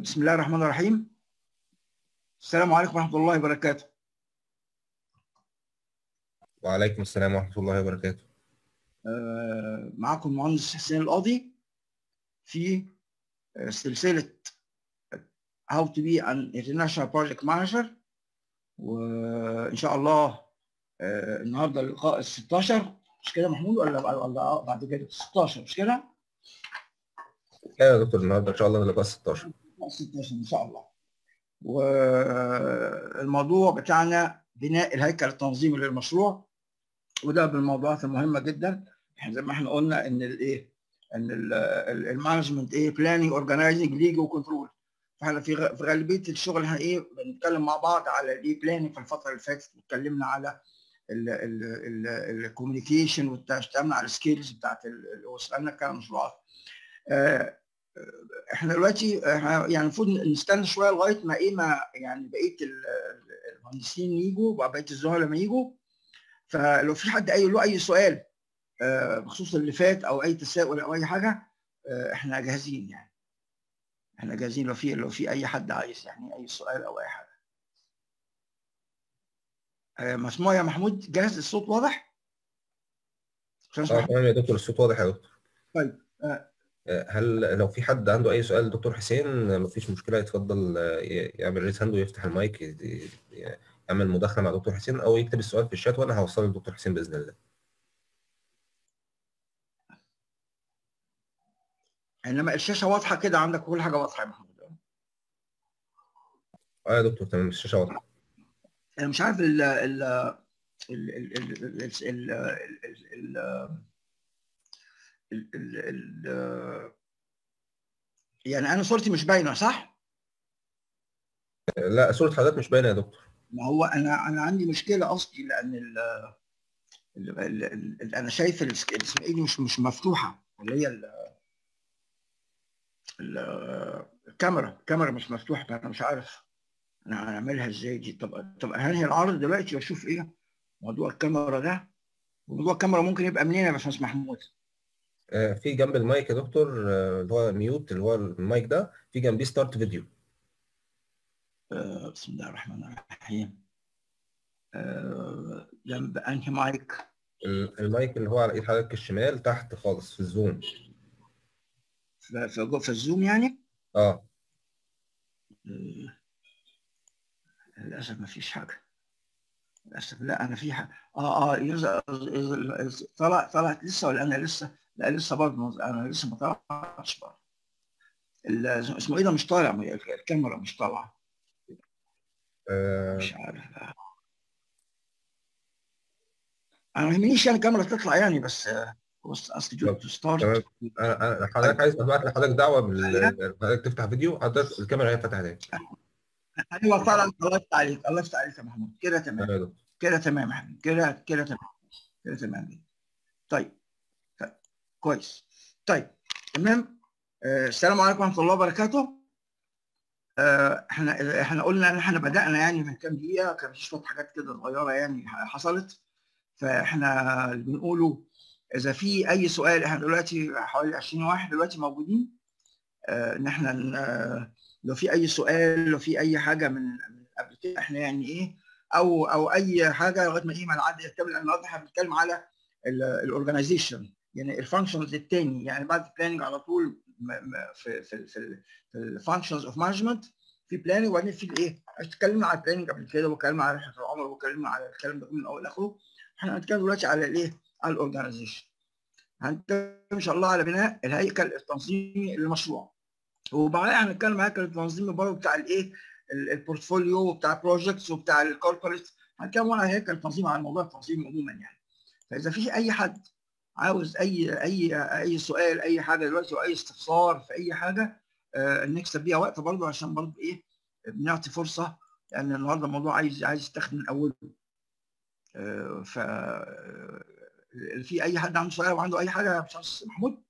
بسم الله الرحمن الرحيم السلام عليكم ورحمة الله وبركاته وعليكم السلام ورحمة الله وبركاته آه، معكم المهندس حسين القاضي في آه، سلسلة How to be an International Project Manager وإن شاء الله آه، النهارده اللقاء ال 16 مش كده محمود ولا ولا بعد كده 16 مش كده؟ ايوه يا دكتور النهارده ان شاء الله اللقاء 16 16 ان شاء الله والموضوع بتاعنا بناء الهيكل التنظيمي للمشروع وده من الموضوعات المهمه جدا احنا زي ما احنا قلنا ان الايه ان المانجمنت ايه بلاننج اورجنايزنج ليج وكنترول فاحنا في غ- في غالبيه الشغل احنا ايه بنتكلم مع بعض على الايه بلاننج في الفتره اللي فاتت اتكلمنا على الكوميونيكيشن واشتغلنا على السكيلز بتاعت ال- ال- وسالنا كام مشروعات آه، احنا دلوقتي احنا يعني المفروض نستنى شويه لغايه ما ايه ما يعني بقيه ال- ال- المهندسين يجوا وبقيه الزملاء ما يجوا فلو في حد اي له اي سؤال آه، بخصوص اللي فات او اي تساؤل او اي حاجه آه، احنا جاهزين يعني احنا جاهزين لو في لو في اي حد عايز يعني اي سؤال او اي حاجه آه، مسموع يا محمود جاهز الصوت واضح؟ باشمهندس اه محمود تمام يا دكتور الصوت واضح يا دكتور طيب آه، آه، هل لو في حد عنده اي سؤال لدكتور حسين آه، مفيش مشكله يتفضل آه، ي- يعمل ريس هاند ويفتح المايك ي- ي- يعمل مداخله مع دكتور حسين او يكتب السؤال في الشات وانا هوصله لدكتور حسين باذن الله انما الشاشه واضحه كده عندك كل حاجه واضحه يا محمود اه يا دكتور تمام الشاشه واضحه انا مش عارف ال ال ال ال ال ال ال ال ال ال ال يعني انا صورتي مش باينه صح؟ آه، لا صوره حضرتك مش باينه يا دكتور ما هو انا انا عندي مشكله اصلي لان ال ال ال ال انا شايف ال- اسمها ايه دي مش مش مفتوحه اللي هي ال ال- الكاميرا الكاميرا مش مفتوحه فانا مش عارف انا هنعملها ازاي دي طب طب هنهي العرض دلوقتي واشوف ايه موضوع الكاميرا ده موضوع الكاميرا ممكن يبقى منين يا باشمهندس محمود؟ آه، في جنب المايك يا دكتور آه، اللي هو ميوت اللي هو المايك ده في جنبيه ستارت فيديو آه، بسم الله الرحمن الرحيم آه، جنب انهي مايك المايك اللي هو على ايد حضرتك الشمال تحت خالص في الزوم في في جو- في الزوم يعني اه آه، للاسف ما فيش حاجه للاسف لا انا في حاجه اه اه يز- يز- طلع طلعت لسه ولا انا لسه لا لسه برضه ما- انا لسه ما طلعتش برضه ال- اسمه ايه ده مش طالع الكاميرا مش طالعه آه، مش عارف انا ما يهمنيش يعني الكاميرا تطلع يعني بس آه، بس اصل جو طب، تو ستارت تمام انا انا حضرتك عايز ابعت لحضرتك دعوه بال حضرتك تفتح فيديو حضرتك الكاميرا هي فتحت اهي ايوه طبعا الله يفتح عليك الله يفتح عليك يا محمود كده تمام تمام يا دكتور كده تمام يا حبيبي كده كده تمام كده تمام طيب طيب كويس طيب تمام آه السلام عليكم ورحمه الله وبركاته آه احنا احنا قلنا ان احنا بدانا يعني من كام دقيقه كان في شويه حاجات كده صغيره يعني حصلت فاحنا اللي بنقوله اذا في اي سؤال احنا دلوقتي حوالي 20 واحد دلوقتي موجودين آه ان احنا ن- آه لو في اي سؤال لو في اي حاجه من من قبل كده احنا يعني ايه او او اي حاجه لغايه ما ايه ما العدد يكتمل لان النهارده احنا بنتكلم على الاورجنايزيشن يعني الفانكشنز التاني يعني بعد البلاننج على طول م- م- في في في الفانكشنز اوف مانجمنت في بلاننج وبعدين في الايه؟ اتكلمنا على البلاننج قبل كده واتكلمنا على رحله العمر واتكلمنا على الكلام ده من اول لاخره احنا هنتكلم دلوقتي على الايه؟ على الاورجنايزيشن هنتكلم ان شاء الله على بناء الهيكل التنظيمي للمشروع وبعدين هنتكلم على الهيكل التنظيمي برضه بتاع الايه؟ ال- البورتفوليو وبتاع البروجكتس وبتاع الكوربريت هنتكلم على الهيكل التنظيمي على موضوع التنظيم عموما يعني فاذا في اي حد عاوز اي اي اي سؤال اي حاجه دلوقتي واي استفسار في اي حاجه آه نكسب بيها وقت برضه عشان برضه ايه بنعطي فرصه لان النهارده الموضوع عايز عايز يتاخد من اوله آه ف آه، في اي حد عنده سؤال وعنده اي حاجه يا باشمهندس محمود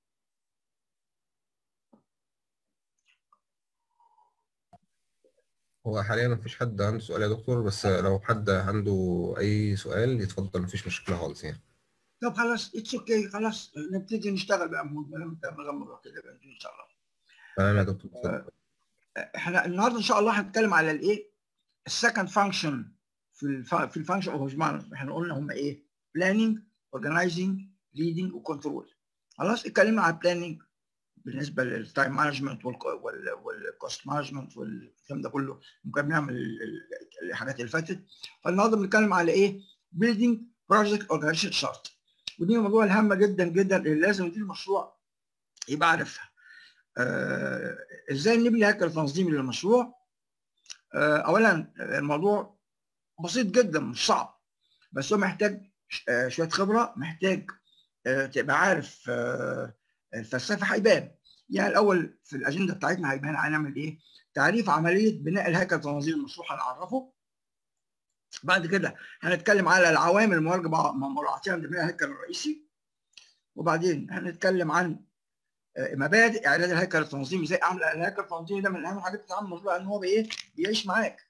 هو حاليا مفيش حد عنده سؤال يا دكتور بس لو حد عنده اي سؤال يتفضل مفيش مشكله خالص يعني طب خلاص اتس اوكي خلاص نبتدي نشتغل بقى محمود ما دام انت مغمض كده ان شاء الله تمام يا دكتور اتفضل. احنا النهارده ان شاء الله هنتكلم على الايه السكند فانكشن في الف... في الفانكشن اوف مانجمنت احنا قلنا هم ايه بلاننج اورجنايزنج ليدنج وكنترول خلاص اتكلمنا على البلاننج بالنسبه للتايم مانجمنت والكوست مانجمنت والكلام ده كله ممكن نعمل الحاجات اللي فاتت فالنهارده بنتكلم على ايه بيلدينج بروجكت اورجانيزيشن شارت ودي موضوع الهامه جدا جدا اللي لازم يدير المشروع يبقى عارفها آه ازاي نبني هيكل تنظيمي للمشروع آه اولا الموضوع بسيط جدا مش صعب بس هو محتاج آه شويه خبره محتاج آه تبقى عارف آه الفلسفه هيبان يعني الاول في الاجنده بتاعتنا هيبان هنعمل ايه تعريف عمليه بناء الهيكل التنظيمي للمشروع هنعرفه بعد كده هنتكلم على العوامل المواجبه مراعاتها عند بناء الهيكل الرئيسي وبعدين هنتكلم عن مبادئ اعداد الهيكل التنظيمي ازاي اعمل الهيكل التنظيمي ده من اهم الحاجات بتاع المشروع ان هو بايه بيعيش معاك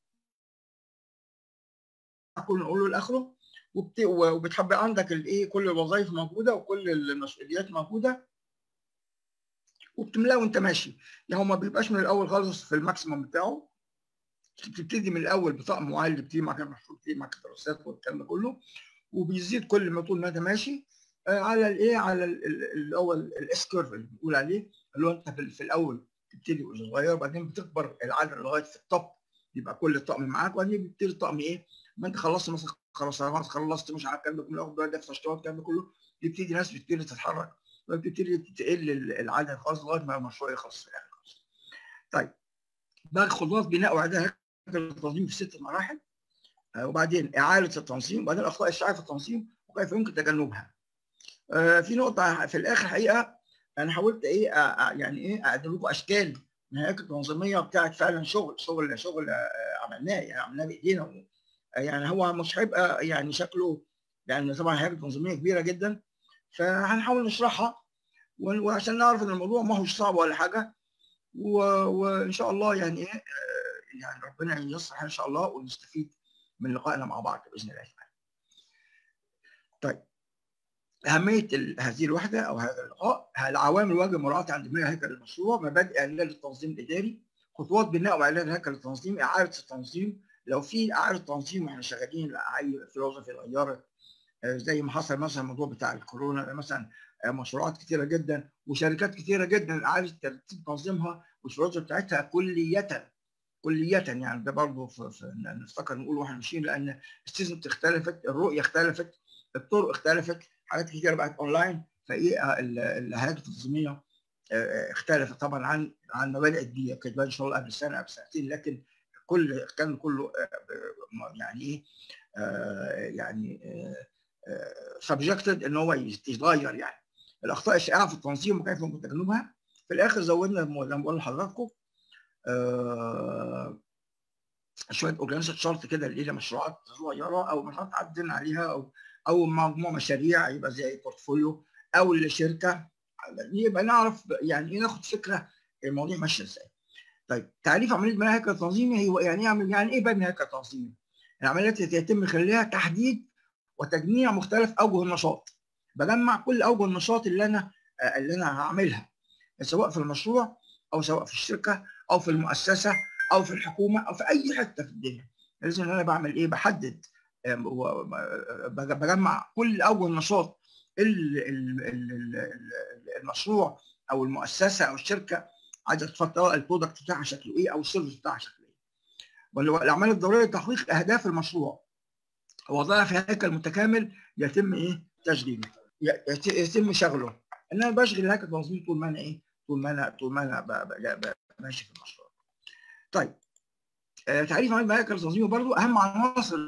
كله نقول له لاخره وبت... وبتحب عندك الايه كل الوظائف موجوده وكل المسؤوليات موجوده وبتملاه وانت ماشي يعني هو ما بيبقاش من الاول خالص في الماكسيموم بتاعه بتبتدي من الاول بطقم معين اللي بتبتدي معاك المفروض بتبتدي معاك الدراسات والكلام ده كله وبيزيد كل ما طول ما انت ماشي على الايه على اللي هو الاس كيرف اللي بنقول عليه اللي هو انت في الاول تبتدي صغير وبعدين بتكبر العدد لغايه في التوب يبقى كل الطقم معاك وبعدين بيبتدي الطقم ايه ما انت خلصت مثلا خلاص خلصت مش عارف الكلام ده كله واخد دفتر اشتغال الكلام ده كله يبتدي ناس بتبتدي تتحرك وبتبتدي تقل العدد خالص لغايه ما المشروع يخلص في الاخر خالص. طيب باقي خطوات بناء واعداد التنظيم في ست مراحل وبعدين اعاده التنظيم وبعدين الاخطاء الشائعه في التنظيم وكيف يمكن تجنبها. في نقطه في الاخر حقيقه انا حاولت ايه يعني ايه اقدم لكم اشكال من الهياكل التنظيميه بتاعت فعلا شغل شغل شغل عملناه يعني عملناه بايدينا يعني هو مش هيبقى يعني شكله يعني طبعا هياكل تنظيميه كبيره جدا فهنحاول نشرحها وعشان نعرف ان الموضوع ما هوش صعب ولا حاجه وان شاء الله يعني ايه يعني ربنا يصلح ان شاء الله ونستفيد من لقائنا مع بعض باذن الله تعالى. طيب أهمية هذه الوحدة أو هذا اللقاء العوامل واجب مراعاة عند بناء هيكل المشروع مبادئ إعلان التنظيم الإداري خطوات بناء وإعلان هيكل التنظيم إعادة التنظيم لو في إعادة تنظيم وإحنا شغالين أي فلوسفي اتغيرت زي ما حصل مثلا الموضوع بتاع الكورونا مثلا مشروعات كثيرة جدا وشركات كثيرة جدا إعادة ترتيب تنظيمها والفلوسفي بتاعتها كلية كلية يعني ده برضه نفتكر نقول واحنا ماشيين لأن السيزون اختلفت الرؤية اختلفت الطرق اختلفت حاجات كتير بقت اونلاين فايه الهيئات التنظيميه اختلفت طبعا عن عن مبادئ دي كانت ان شاء الله قبل سنه قبل سنتين لكن كل كان كله يعني ايه يعني سبجكتد ان هو يتغير يعني الاخطاء الشائعه في التنظيم وكيف ممكن تجنبها في الاخر زودنا زي ما بقول لحضراتكم شويه اورجانيزيشن شارت كده لمشروعات صغيره او مشروعات عدينا عليها او او مجموعه مشاريع يبقى زي بورتفوليو او لشركه يبقى نعرف يعني ايه ناخد فكره المواضيع ماشيه ازاي. طيب تعريف عمليه بناء هيكل تنظيمي هو يعني ايه يعني ايه بناء هيكل تنظيمي؟ العمليات التي يتم خلالها تحديد وتجميع مختلف اوجه النشاط. بجمع كل اوجه النشاط اللي انا اللي انا هعملها سواء في المشروع او سواء في الشركه او في المؤسسه او في الحكومه او في اي حته في الدنيا. لازم انا بعمل ايه؟ بحدد بجمع كل اوجه النشاط المشروع او المؤسسه او الشركه عايزه تفكر البرودكت بتاعها شكله ايه او السيرفيس بتاعها شكله ايه. والاعمال الضروريه لتحقيق اهداف المشروع وضعها في هيكل متكامل يتم ايه؟ تشغيله يتم شغله ان انا بشغل الهيكل التنظيمي طول ما انا ايه؟ طول ما انا طول ما انا ماشي في المشروع. طيب آه تعريف عمليه الهيكل التنظيمي برضو اهم عناصر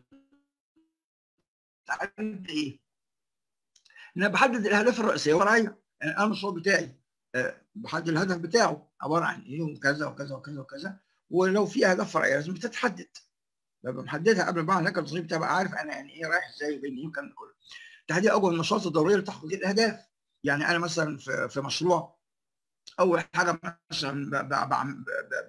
تعريف ايه؟ ان انا بحدد الاهداف الرئيسيه ورايا يعني انا المشروع بتاعي أه بحدد الهدف بتاعه عباره عن ايه وكذا وكذا وكذا وكذا ولو في اهداف فرعيه لازم تتحدد ببقى محددها قبل ما اعمل هيكل التصميم بتاعي عارف انا يعني ايه رايح ازاي وبين ايه والكلام ده كله. تحديد اول النشاط الضروريه لتحقيق الاهداف يعني انا مثلا في, في مشروع اول حاجه مثلا بعمل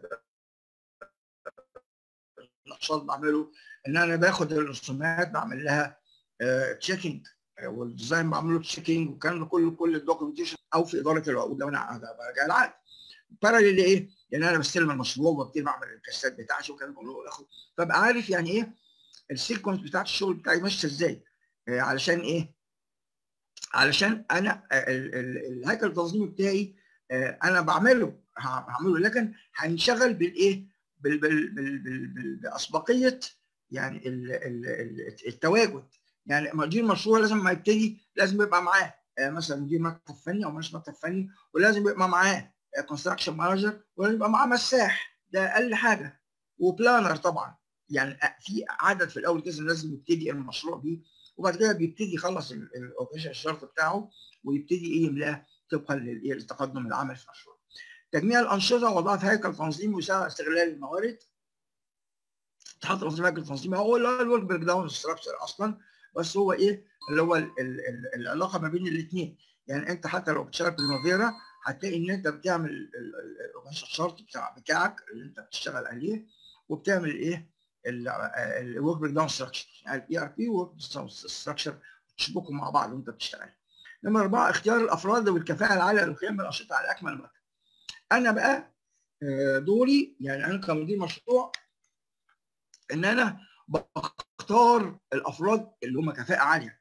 نشاط بعمله ان انا باخد الرسومات بعمل لها تشيكينج والديزاين بعمل له تشيكينج والكلام ده كله كل الدوكيومنتيشن او في اداره العقود لو انا براجع العقد باراليل لايه؟ يعني انا بستلم المشروع وببتدي بعمل الكاسات بتاعتي وكلام كله اخد فابقى عارف يعني ايه السيكونس بتاعت الشغل بتاعي ماشيه ازاي آه علشان ايه؟ علشان انا الهيكل التنظيمي بتاعي آه انا بعمله هعمله لكن هنشغل بالايه؟ بال بال بال بال باسبقيه يعني ال ال التواجد يعني مدير مشروع لازم ما يبتدي لازم يبقى معاه آه مثلا مدير مكتب فني او مش مكتب فني ولازم يبقى معاه كونستراكشن مانجر ولازم يبقى معاه مساح ده اقل حاجه وبلانر طبعا يعني في عدد في الاول كده لازم يبتدي المشروع بيه وبعد كده بيبتدي يخلص الاوبريشن الشرط بتاعه ويبتدي ايه يملاه طبقا للتقدم العمل في المشروع. تجميع الانشطه وضعت هيكل تنظيمي وسعر استغلال الموارد. تحط تنظيم هيكل تنظيمي هو اللي هو الورك بريك داون ستراكشر اصلا بس هو ايه اللي هو ال ال ال العلاقه ما بين الاثنين يعني انت حتى لو بتشتغل بريمافيرا هتلاقي ان انت بتعمل الاوبريشن الشرط بتاع بتاعك اللي انت بتشتغل عليه وبتعمل ايه الورك بريك داون ستراكشر يعني الاي ار بي ورك ستراكشر تشبكوا مع بعض وانت بتشتغل. نمرة أربعة اختيار الأفراد والكفاءة العالية للقيام بالأنشطة على أكمل وجه. أنا بقى دوري يعني أنا كمدير مشروع إن أنا بختار الأفراد اللي هم كفاءة عالية.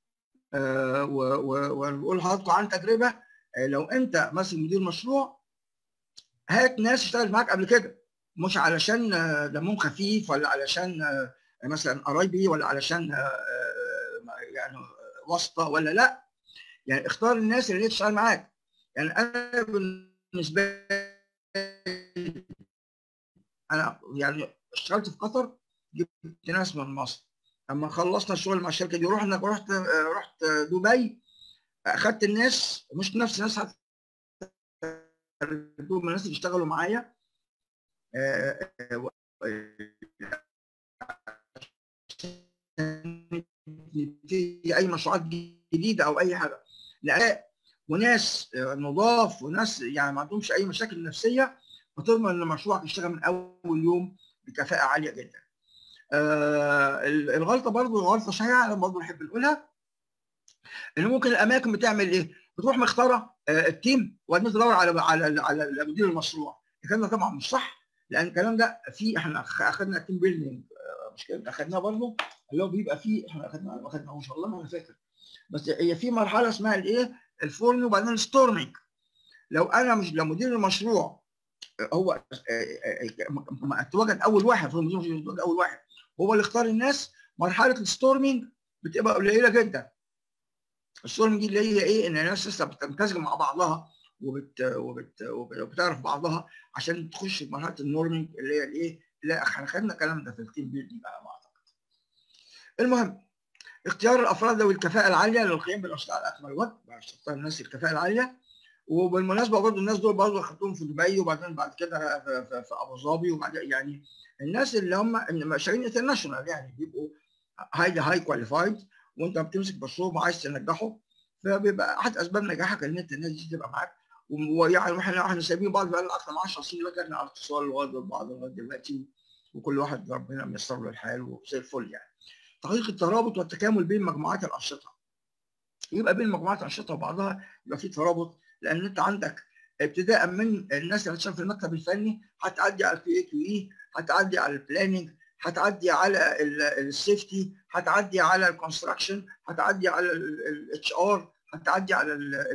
وبقول لحضراتكم عن تجربة لو أنت مثلا مدير مشروع هات ناس اشتغلت معاك قبل كده مش علشان دمهم خفيف ولا علشان مثلا قرايبي ولا علشان يعني واسطه ولا لا يعني اختار الناس اللي تشتغل معاك يعني انا بالنسبه لي انا يعني اشتغلت في قطر جبت ناس من مصر لما خلصنا الشغل مع الشركه دي رحنا رحت رحت دبي اخدت الناس مش نفس الناس حتى الناس اللي اشتغلوا معايا اي مشروعات جديده او اي حاجه لا وناس نضاف وناس يعني ما عندهمش اي مشاكل نفسيه وتضمن ان مشروعك يشتغل من اول يوم بكفاءه عاليه جدا. آه الغلطه برضو غلطه شائعه انا برضو نحب نقولها ان ممكن الاماكن بتعمل ايه؟ بتروح مختاره آه التيم وبعدين تدور على على على مدير المشروع الكلام ده طبعا مش صح لان الكلام ده في احنا اخذنا تيم بيلدينج مش كده اخذناه برضه اللي هو بيبقى فيه احنا اخذناه ما اخذناهوش والله ما انا فاكر بس هي في مرحله اسمها الايه الفورن وبعدين الستورمينج لو انا مش لو مدير المشروع هو اتواجد اول واحد في المدير اول واحد هو اللي اختار الناس مرحله الستورمينج بتبقى قليله جدا الستورمينج دي اللي هي ايه ان الناس لسه بتمتزج مع بعضها وبت وبت وبتعرف بعضها عشان تخش في مرحله النورمينج اللي هي الايه لا احنا خدنا الكلام ده في التيم بيلدينج على ما اعتقد. المهم اختيار الافراد ذوي الكفاءه العاليه للقيام بالانشطه على اكمل وجه تختار الناس الكفاءه العاليه وبالمناسبه برضه الناس دول برضه اخدتهم في دبي وبعدين بعد كده في, في, في ابو ظبي وبعدين يعني الناس اللي هم شغالين انترناشونال يعني بيبقوا هاي هاي كواليفايد وانت بتمسك مشروع وعايز تنجحه فبيبقى احد اسباب نجاحك ان انت الناس دي تبقى معاك ويعني احنا احنا سايبين بعض بقى لنا اكثر من 10 سنين لكن على اتصال لغايه بعض لغايه دلوقتي وكل واحد ربنا ميسر له الحال وزي الفل يعني. تحقيق الترابط والتكامل بين مجموعات الانشطه. يبقى بين مجموعات الانشطه وبعضها يبقى في ترابط لان انت عندك ابتداء من الناس اللي بتشتغل في المكتب الفني هتعدي على البي اي كيو اي هتعدي على البلاننج هتعدي على السيفتي هتعدي على الكونستراكشن هتعدي على الاتش ار هتعدي على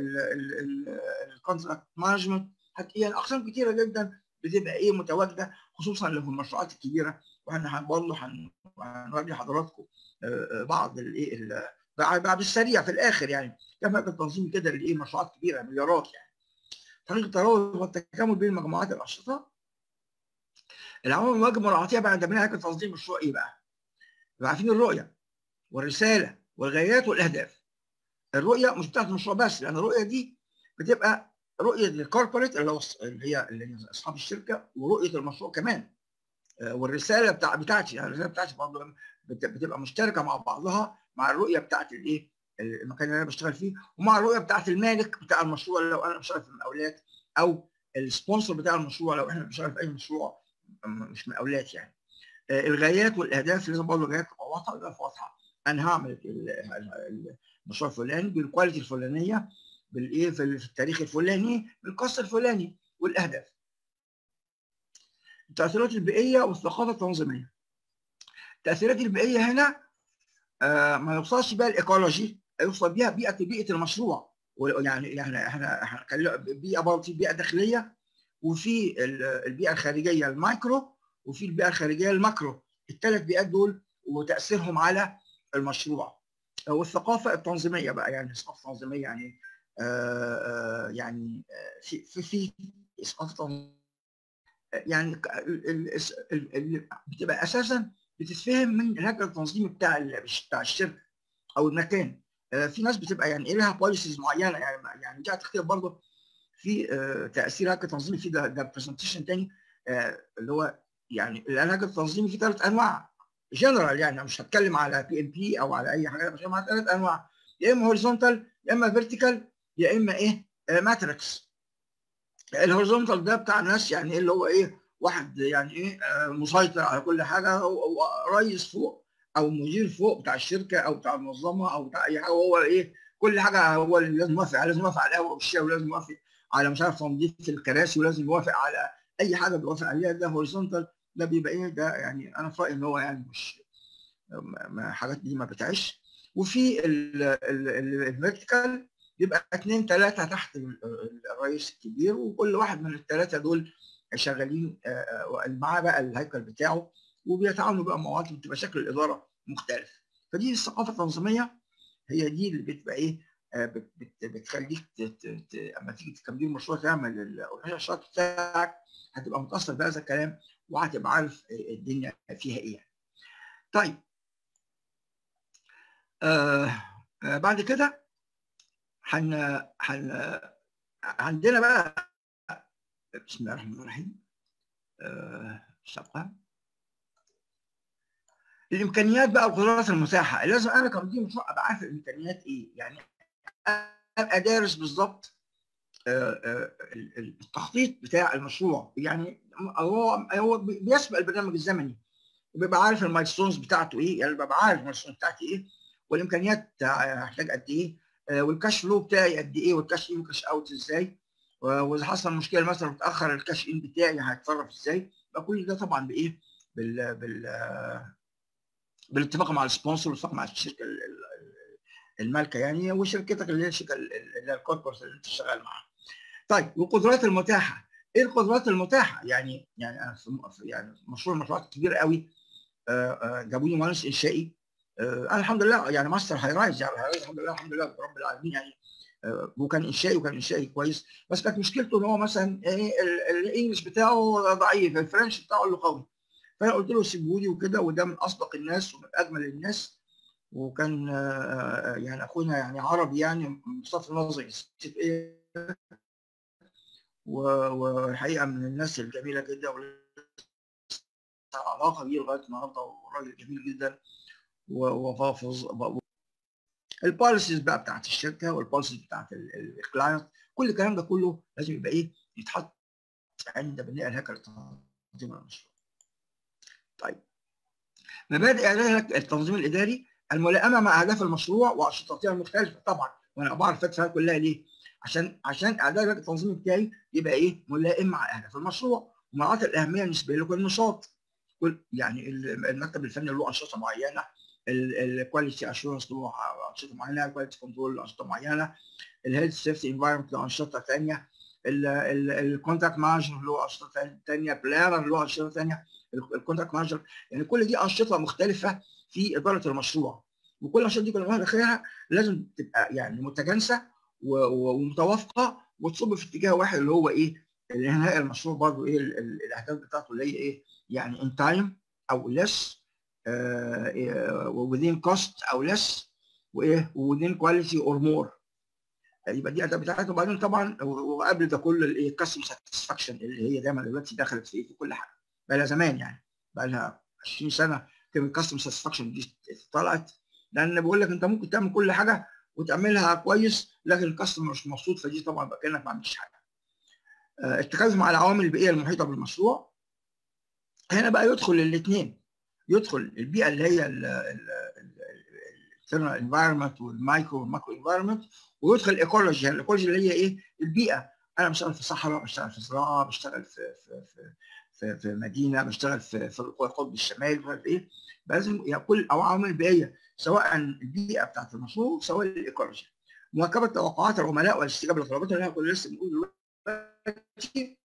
الكونتراكت مانجمنت يعني اقسام كتيره جدا بتبقى ايه متواجده خصوصا لو في المشروعات الكبيره واحنا برضه هنوري حضراتكم بعض الايه بعد السريع في الاخر يعني كما التنظيم كده لايه مشروعات كبيره مليارات يعني طريقه التراوح والتكامل بين مجموعات الانشطه العوامل المواجهه مراعاتها بعد تمرين هيكل تنظيم المشروع ايه بقى؟ يبقى عارفين الرؤيه والرساله والغايات والاهداف الرؤيه مش بتاعت المشروع بس لان الرؤيه دي بتبقى رؤيه الكوربوريت اللي هو اللي هي اللي هي اصحاب الشركه ورؤيه المشروع كمان والرساله بتاع بتاعتي يعني الرساله بتاعتي برضه بتبقى مشتركه مع بعضها مع الرؤيه بتاعت الايه المكان اللي انا بشتغل فيه ومع الرؤيه بتاعت المالك بتاع المشروع لو انا بشتغل في المقاولات او السبونسر بتاع المشروع لو احنا بنشتغل في اي مشروع مش مقاولات يعني الغايات والاهداف لازم برضه الغايات تبقى واضحه واضحه انا هعمل المشروع الفلاني بالكواليتي الفلانيه بالايه في التاريخ الفلاني بالقص الفلاني والاهداف التاثيرات البيئيه والثقافه التنظيميه التاثيرات البيئيه هنا آه ما يوصلش بيها الايكولوجي يوصل بيها بيئه بيئه المشروع يعني يعني احنا احنا بيئه برضه في بيئه داخليه وفي البيئه الخارجيه المايكرو وفي البيئه الخارجيه الماكرو الثلاث بيئات دول وتاثيرهم على المشروع والثقافه التنظيميه بقى يعني الثقافه التنظيميه يعني آآ آآ يعني في في في ثقافه يعني بتبقى اساسا بتتفهم من الهيكل التنظيمي بتاع بتاع الشركه او المكان في ناس بتبقى يعني لها بوليسيز معينه يعني يعني دي هتختلف برضه في تاثير الهيكل التنظيمي في ده, ده برزنتيشن تاني اللي هو يعني الهيكل التنظيمي في ثلاث انواع جنرال يعني مش هتكلم على بي ام بي او على اي حاجه بتكلم على ثلاث انواع يا اما هوريزونتال يا اما فيرتيكال يا اما ايه ماتريكس الهوريزونتال ده بتاع الناس يعني اللي هو ايه واحد يعني ايه مسيطر على كل حاجه او رئيس فوق او مدير فوق بتاع الشركه او بتاع المنظمه او بتاع اي حاجه هو ايه كل حاجه هو اللي لازم يوافق لازم يوافق على القهوه والشاي ولازم يوافق على مش عارف تنظيف الكراسي ولازم يوافق على اي حاجه بيوافق عليها ده هوريزونتال ده بيبقى ايه ده يعني انا في رايي ان هو يعني مش حاجات دي ما بتعيش وفي الفيرتيكال بيبقى اثنين ثلاثه تحت الرئيس الكبير وكل واحد من الثلاثه دول شغالين معاه بقى الهيكل بتاعه وبيتعاملوا بقى مع بعض بتبقى شكل الاداره مختلف فدي الثقافه التنظيميه هي دي اللي بتبقى ايه بت بتخليك اما تيجي تكمل مشروع تعمل الاورجنايزيشن بتاعك هتبقى متاثر بهذا الكلام وهتبقى عارف الدنيا فيها ايه طيب آه آه بعد كده هن هن عندنا بقى بسم الله الرحمن الرحيم آه سبقة الامكانيات بقى والقدرات المتاحه لازم انا كمدير مشروع ابقى عارف الامكانيات ايه يعني ابقى دارس بالظبط التخطيط بتاع المشروع يعني هو هو بيسبق البرنامج الزمني وبيبقى عارف المايلستونز بتاعته ايه يعني ببقى عارف المايلستونز بتاعتي ايه والامكانيات هحتاج قد ايه والكاش فلو بتاعي قد ايه والكاش ان والكاش اوت ازاي واذا حصل مشكله مثلا اتاخر الكاش ان بتاعي هيتصرف ازاي يبقى كل ده طبعا بايه بال بال بالاتفاق مع السبونسر والاتفاق مع الشركه المالكه يعني وشركتك اللي هي الشركه اللي هي الكوربريت اللي انت شغال معاها. طيب والقدرات المتاحه ايه القدرات المتاحه؟ يعني يعني انا في يعني مشروع المشروعات كبيره قوي جابوا لي مهندس انشائي انا الحمد لله يعني ماستر هاي رايز يعني هاي رايز الحمد لله الحمد لله رب العالمين يعني وكان انشائي وكان انشائي كويس بس كانت مشكلته ان هو مثلا ايه الانجلش بتاعه ضعيف الفرنش بتاعه اللي قوي فانا قلت له سيبه لي وكده وده من اصدق الناس ومن اجمل الناس وكان يعني اخونا يعني عربي يعني مصطفى ناظري ايه والحقيقه من الناس الجميله جدا علاقه بيه لغايه النهارده وراجل جميل جدا وحافظ البوليسيز بقى بتاعت الشركه والبوليسيز بتاعت الكلاينت كل الكلام ده كله لازم يبقى ايه يتحط عند بناء الهيكل التنظيم المشروع. طيب مبادئ التنظيم الاداري الملائمه مع اهداف المشروع وانشطتها المختلفه طبعا وانا بعرف الفكره كلها ليه؟ عشان عشان اعداد التنظيم بتاعي يبقى ايه؟ ملائم مع اهداف المشروع ومراعاه الاهميه النسبيه لكل نشاط كل يعني المكتب الفني له انشطه معينه الكواليتي اشورنس له انشطه معينه الكواليتي كنترول له انشطه معينه الهيلث سيفتي انفايرمنت له انشطه ثانيه الكونتاكت مانجر له انشطه ثانيه بلانر له انشطه ثانيه الكونتاكت مانجر يعني كل دي انشطه مختلفه في اداره المشروع وكل الانشطه دي كل واحده اخرها لازم تبقى يعني متجانسه ومتوافقه وتصب في اتجاه واحد اللي هو ايه انهاء المشروع برضه ايه الاهداف بتاعته اللي هي ايه يعني ان تايم او ليس within cost او less وايه within quality or more يبقى دي الاهداف بتاعته وبعدين طبعا وقبل ده كله الايه كاستم ساتسفاكشن اللي هي دايما دلوقتي دخلت في في كل حاجه بقى لها زمان يعني بقى لها 20 سنه كلمه كاستم ساتسفاكشن دي طلعت لان بقول لك انت ممكن تعمل كل حاجه وتعملها كويس لكن الكاستمر مش مبسوط فدي طبعا بقى كانك ما عملتش حاجه. التكيف مع العوامل البيئيه المحيطه بالمشروع هنا بقى يدخل الاثنين يدخل البيئه اللي هي الانترنال انفايرمنت والمايكرو والماكرو انفايرمنت ويدخل الايكولوجي الايكولوجي اللي هي ايه؟ البيئه انا بشتغل في صحراء بشتغل في زراعه بشتغل في في في في, في مدينه بشتغل في في القطب الشمالي مش عارف ايه لازم كل او عوامل بيئيه سواء البيئه بتاعت المشروع سواء الايكولوجي مواكبه توقعات العملاء والاستجابه لطلباتهم اللي احنا كنا لسه بنقول دلوقتي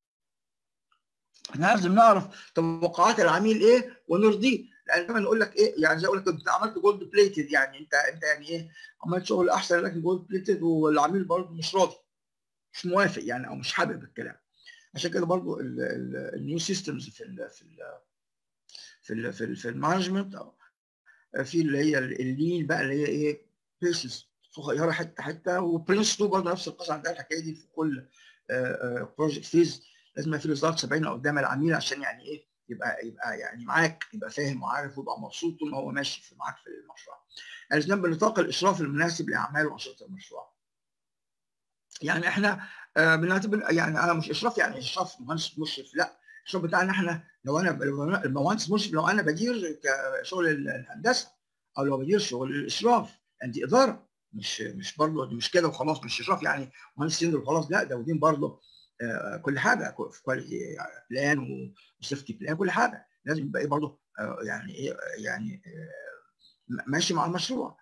احنا لازم نعرف توقعات العميل ايه ونرضيه لان دايما نقول لك ايه يعني زي اقول لك انت عملت جولد بليتد يعني انت انت يعني ايه عملت شغل احسن لكن جولد بليتد والعميل برضه مش راضي مش موافق يعني او مش حابب الكلام عشان كده برضه النيو سيستمز في ال في ال في ال في, ال في المانجمنت في اللي هي اللين بقى اللي هي ايه بيسز صغيره حته حته وبرنس 2 برضه نفس القصه عندها الحكايه دي في كل بروجكت فيز لازم يبقى في ريزلت 70 قدام العميل عشان يعني ايه يبقى يبقى يعني معاك يبقى فاهم وعارف ويبقى مبسوط طول ما هو ماشي في معاك في المشروع. الالتزام بنطاق الاشراف المناسب لاعمال وانشطه المشروع. يعني احنا آه بنعتبر يعني انا مش اشراف يعني اشراف مهندس مشرف لا الشغل بتاعنا احنا لو انا المهندس مشرف لو انا بدير شغل الهندسه او لو بدير شغل الاشراف يعني دي اداره مش مش برضه مش كده وخلاص مش اشراف يعني مهندس ينزل وخلاص لا ده ودين برضه آه كل حاجه في كواليتي بلان وسيفتي بلان كل حاجه لازم يبقى ايه برضه آه يعني ايه يعني آه ماشي مع المشروع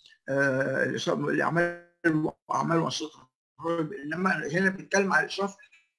الاعمال اعمال وانشطه انما هنا بنتكلم على الاشراف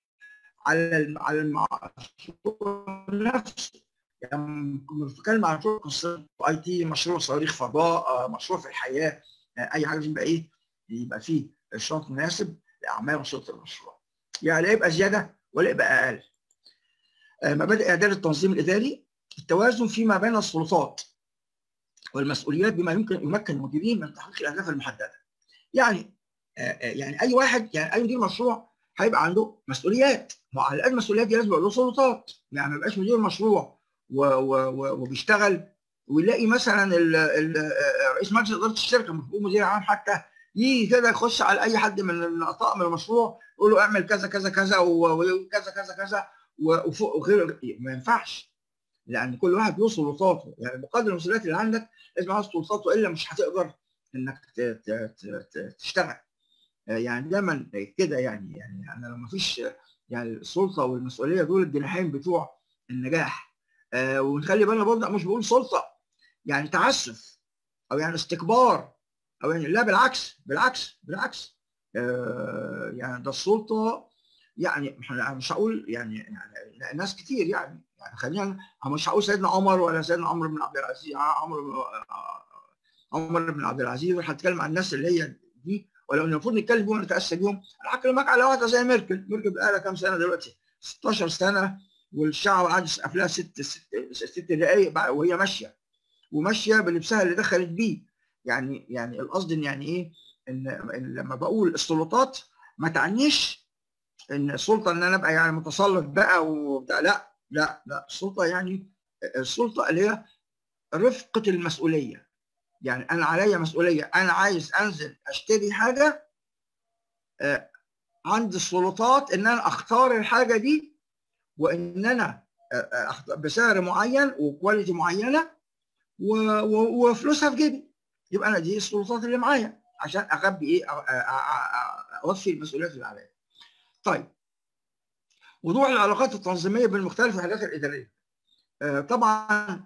على على المشروع نفسه يعني بنتكلم على مشروع اي تي مشروع صواريخ فضاء مشروع في الحياه اي حاجه يبقى ايه يبقى فيه اشراف مناسب لاعمال وانشطه المشروع يعني لا يبقى زياده ولا يبقى اقل مبادئ اعداد التنظيم الاداري التوازن فيما بين السلطات والمسؤوليات بما يمكن يمكن المديرين من تحقيق الاهداف المحدده يعني يعني اي واحد يعني اي مدير مشروع هيبقى عنده مسؤوليات وعلى قد المسؤوليات دي لازم يبقى له سلطات يعني ما يبقاش مدير مشروع و و و وبيشتغل ويلاقي مثلا ال ال رئيس مجلس اداره الشركه مش مدير عام حتى يجي كده يخش على اي حد من الاعضاء من المشروع يقول له اعمل كذا كذا كذا وكذا كذا كذا وفوق وغير ما ينفعش لان كل واحد له سلطاته يعني بقدر المسؤوليات اللي عندك لازم عاوز سلطات والا مش هتقدر انك تشتغل يعني دايما كده يعني يعني انا لو ما فيش يعني السلطه والمسؤوليه دول الجناحين بتوع النجاح آه ونخلي بالنا برضه مش بقول سلطه يعني تعسف او يعني استكبار او يعني لا بالعكس بالعكس بالعكس آه يعني ده السلطه يعني مش هقول يعني, يعني ناس كتير يعني يعني خلينا مش هقول سيدنا عمر ولا سيدنا عمرو بن عبد العزيز عمرو عمر بن عبد العزيز هتكلم عن الناس اللي هي دي ولو المفروض نتكلم بيهم ونتاسى بيهم انا هكلمك على واحده زي ميركل ميركل بقى لها كام سنه دلوقتي 16 سنه والشعب قعد يسقف لها ست ست, ست دقائق وهي ماشيه وماشيه بلبسها اللي دخلت بيه يعني يعني القصد ان يعني ايه ان لما بقول السلطات ما تعنيش ان السلطه ان انا ابقى يعني متسلط بقى وبتاع لا لا لا السلطه يعني السلطه اللي هي رفقه المسؤوليه يعني انا عليا مسؤوليه انا عايز انزل اشتري حاجه آه عند السلطات ان انا اختار الحاجه دي وان انا آه بسعر معين وكواليتي معينه وفلوسها في جيبي يبقى انا دي السلطات اللي معايا عشان اخبي ايه اوفي المسؤوليات اللي عليا. طيب وضوح العلاقات التنظيميه بين مختلف الوحدات الاداريه. آه طبعا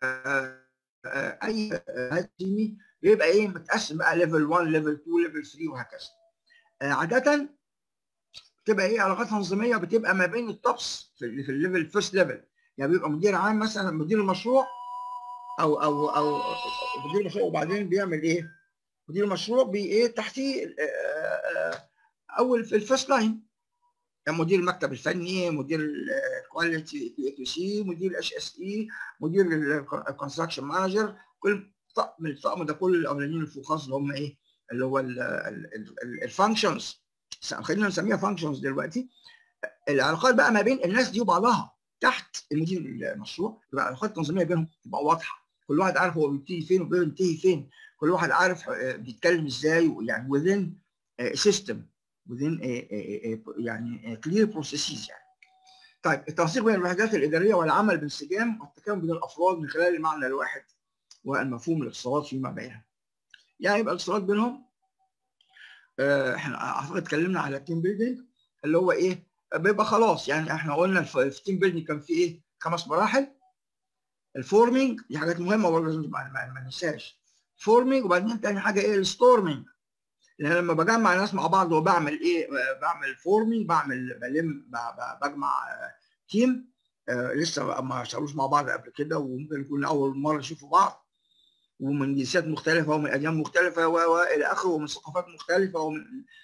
اي تيمي بيبقى ايه متقسم بقى ليفل 1 ليفل 2 ليفل 3 وهكذا عاده بتبقى ايه علاقات تنظيميه بتبقى ما بين التوبس في, في الليفل فيرست ليفل يعني بيبقى مدير عام مثلا مدير المشروع او او او مدير المشروع وبعدين بيعمل ايه مدير المشروع بي ايه تحتيه اول في الفيرست لاين يعني مدير المكتب الفني مدير الكواليتي اي سي مدير الاتش اس اي مدير الكونستراكشن مانجر كل طقم الطقم ده كل الاولانيين الفخاص اللي هم ايه اللي هو الفانكشنز خلينا نسميها فانكشنز دلوقتي العلاقات بقى ما بين الناس دي وبعضها تحت المدير المشروع يبقى العلاقات التنظيميه بينهم تبقى واضحه كل واحد عارف هو بيبتدي فين وبينتهي فين كل واحد عارف بيتكلم ازاي يعني within system within a, a, a, يعني clear processes يعني. طيب التنسيق بين الوحدات الاداريه والعمل بانسجام والتكامل بين الافراد من خلال المعنى الواحد والمفهوم الاتصالات فيما بينهم. يعني يبقى الاتصالات بينهم آه احنا اعتقد اتكلمنا على التيم بيلدينج اللي هو ايه؟ بيبقى خلاص يعني احنا قلنا في تيم بيلدينج كان في ايه خمس مراحل الفورمينج دي حاجات مهمه برضه لازم ما, ما, ما ننساش فورمينج وبعدين تاني حاجه ايه الستورمينج لان لما بجمع ناس مع بعض وبعمل ايه بعمل فورمينج بعمل بلم بجمع تيم آه لسه ما اشتغلوش مع بعض قبل كده وممكن يكون اول مره يشوفوا بعض ومن جنسيات مختلفه ومن اديان مختلفه والى اخره ومن ثقافات مختلفه ومن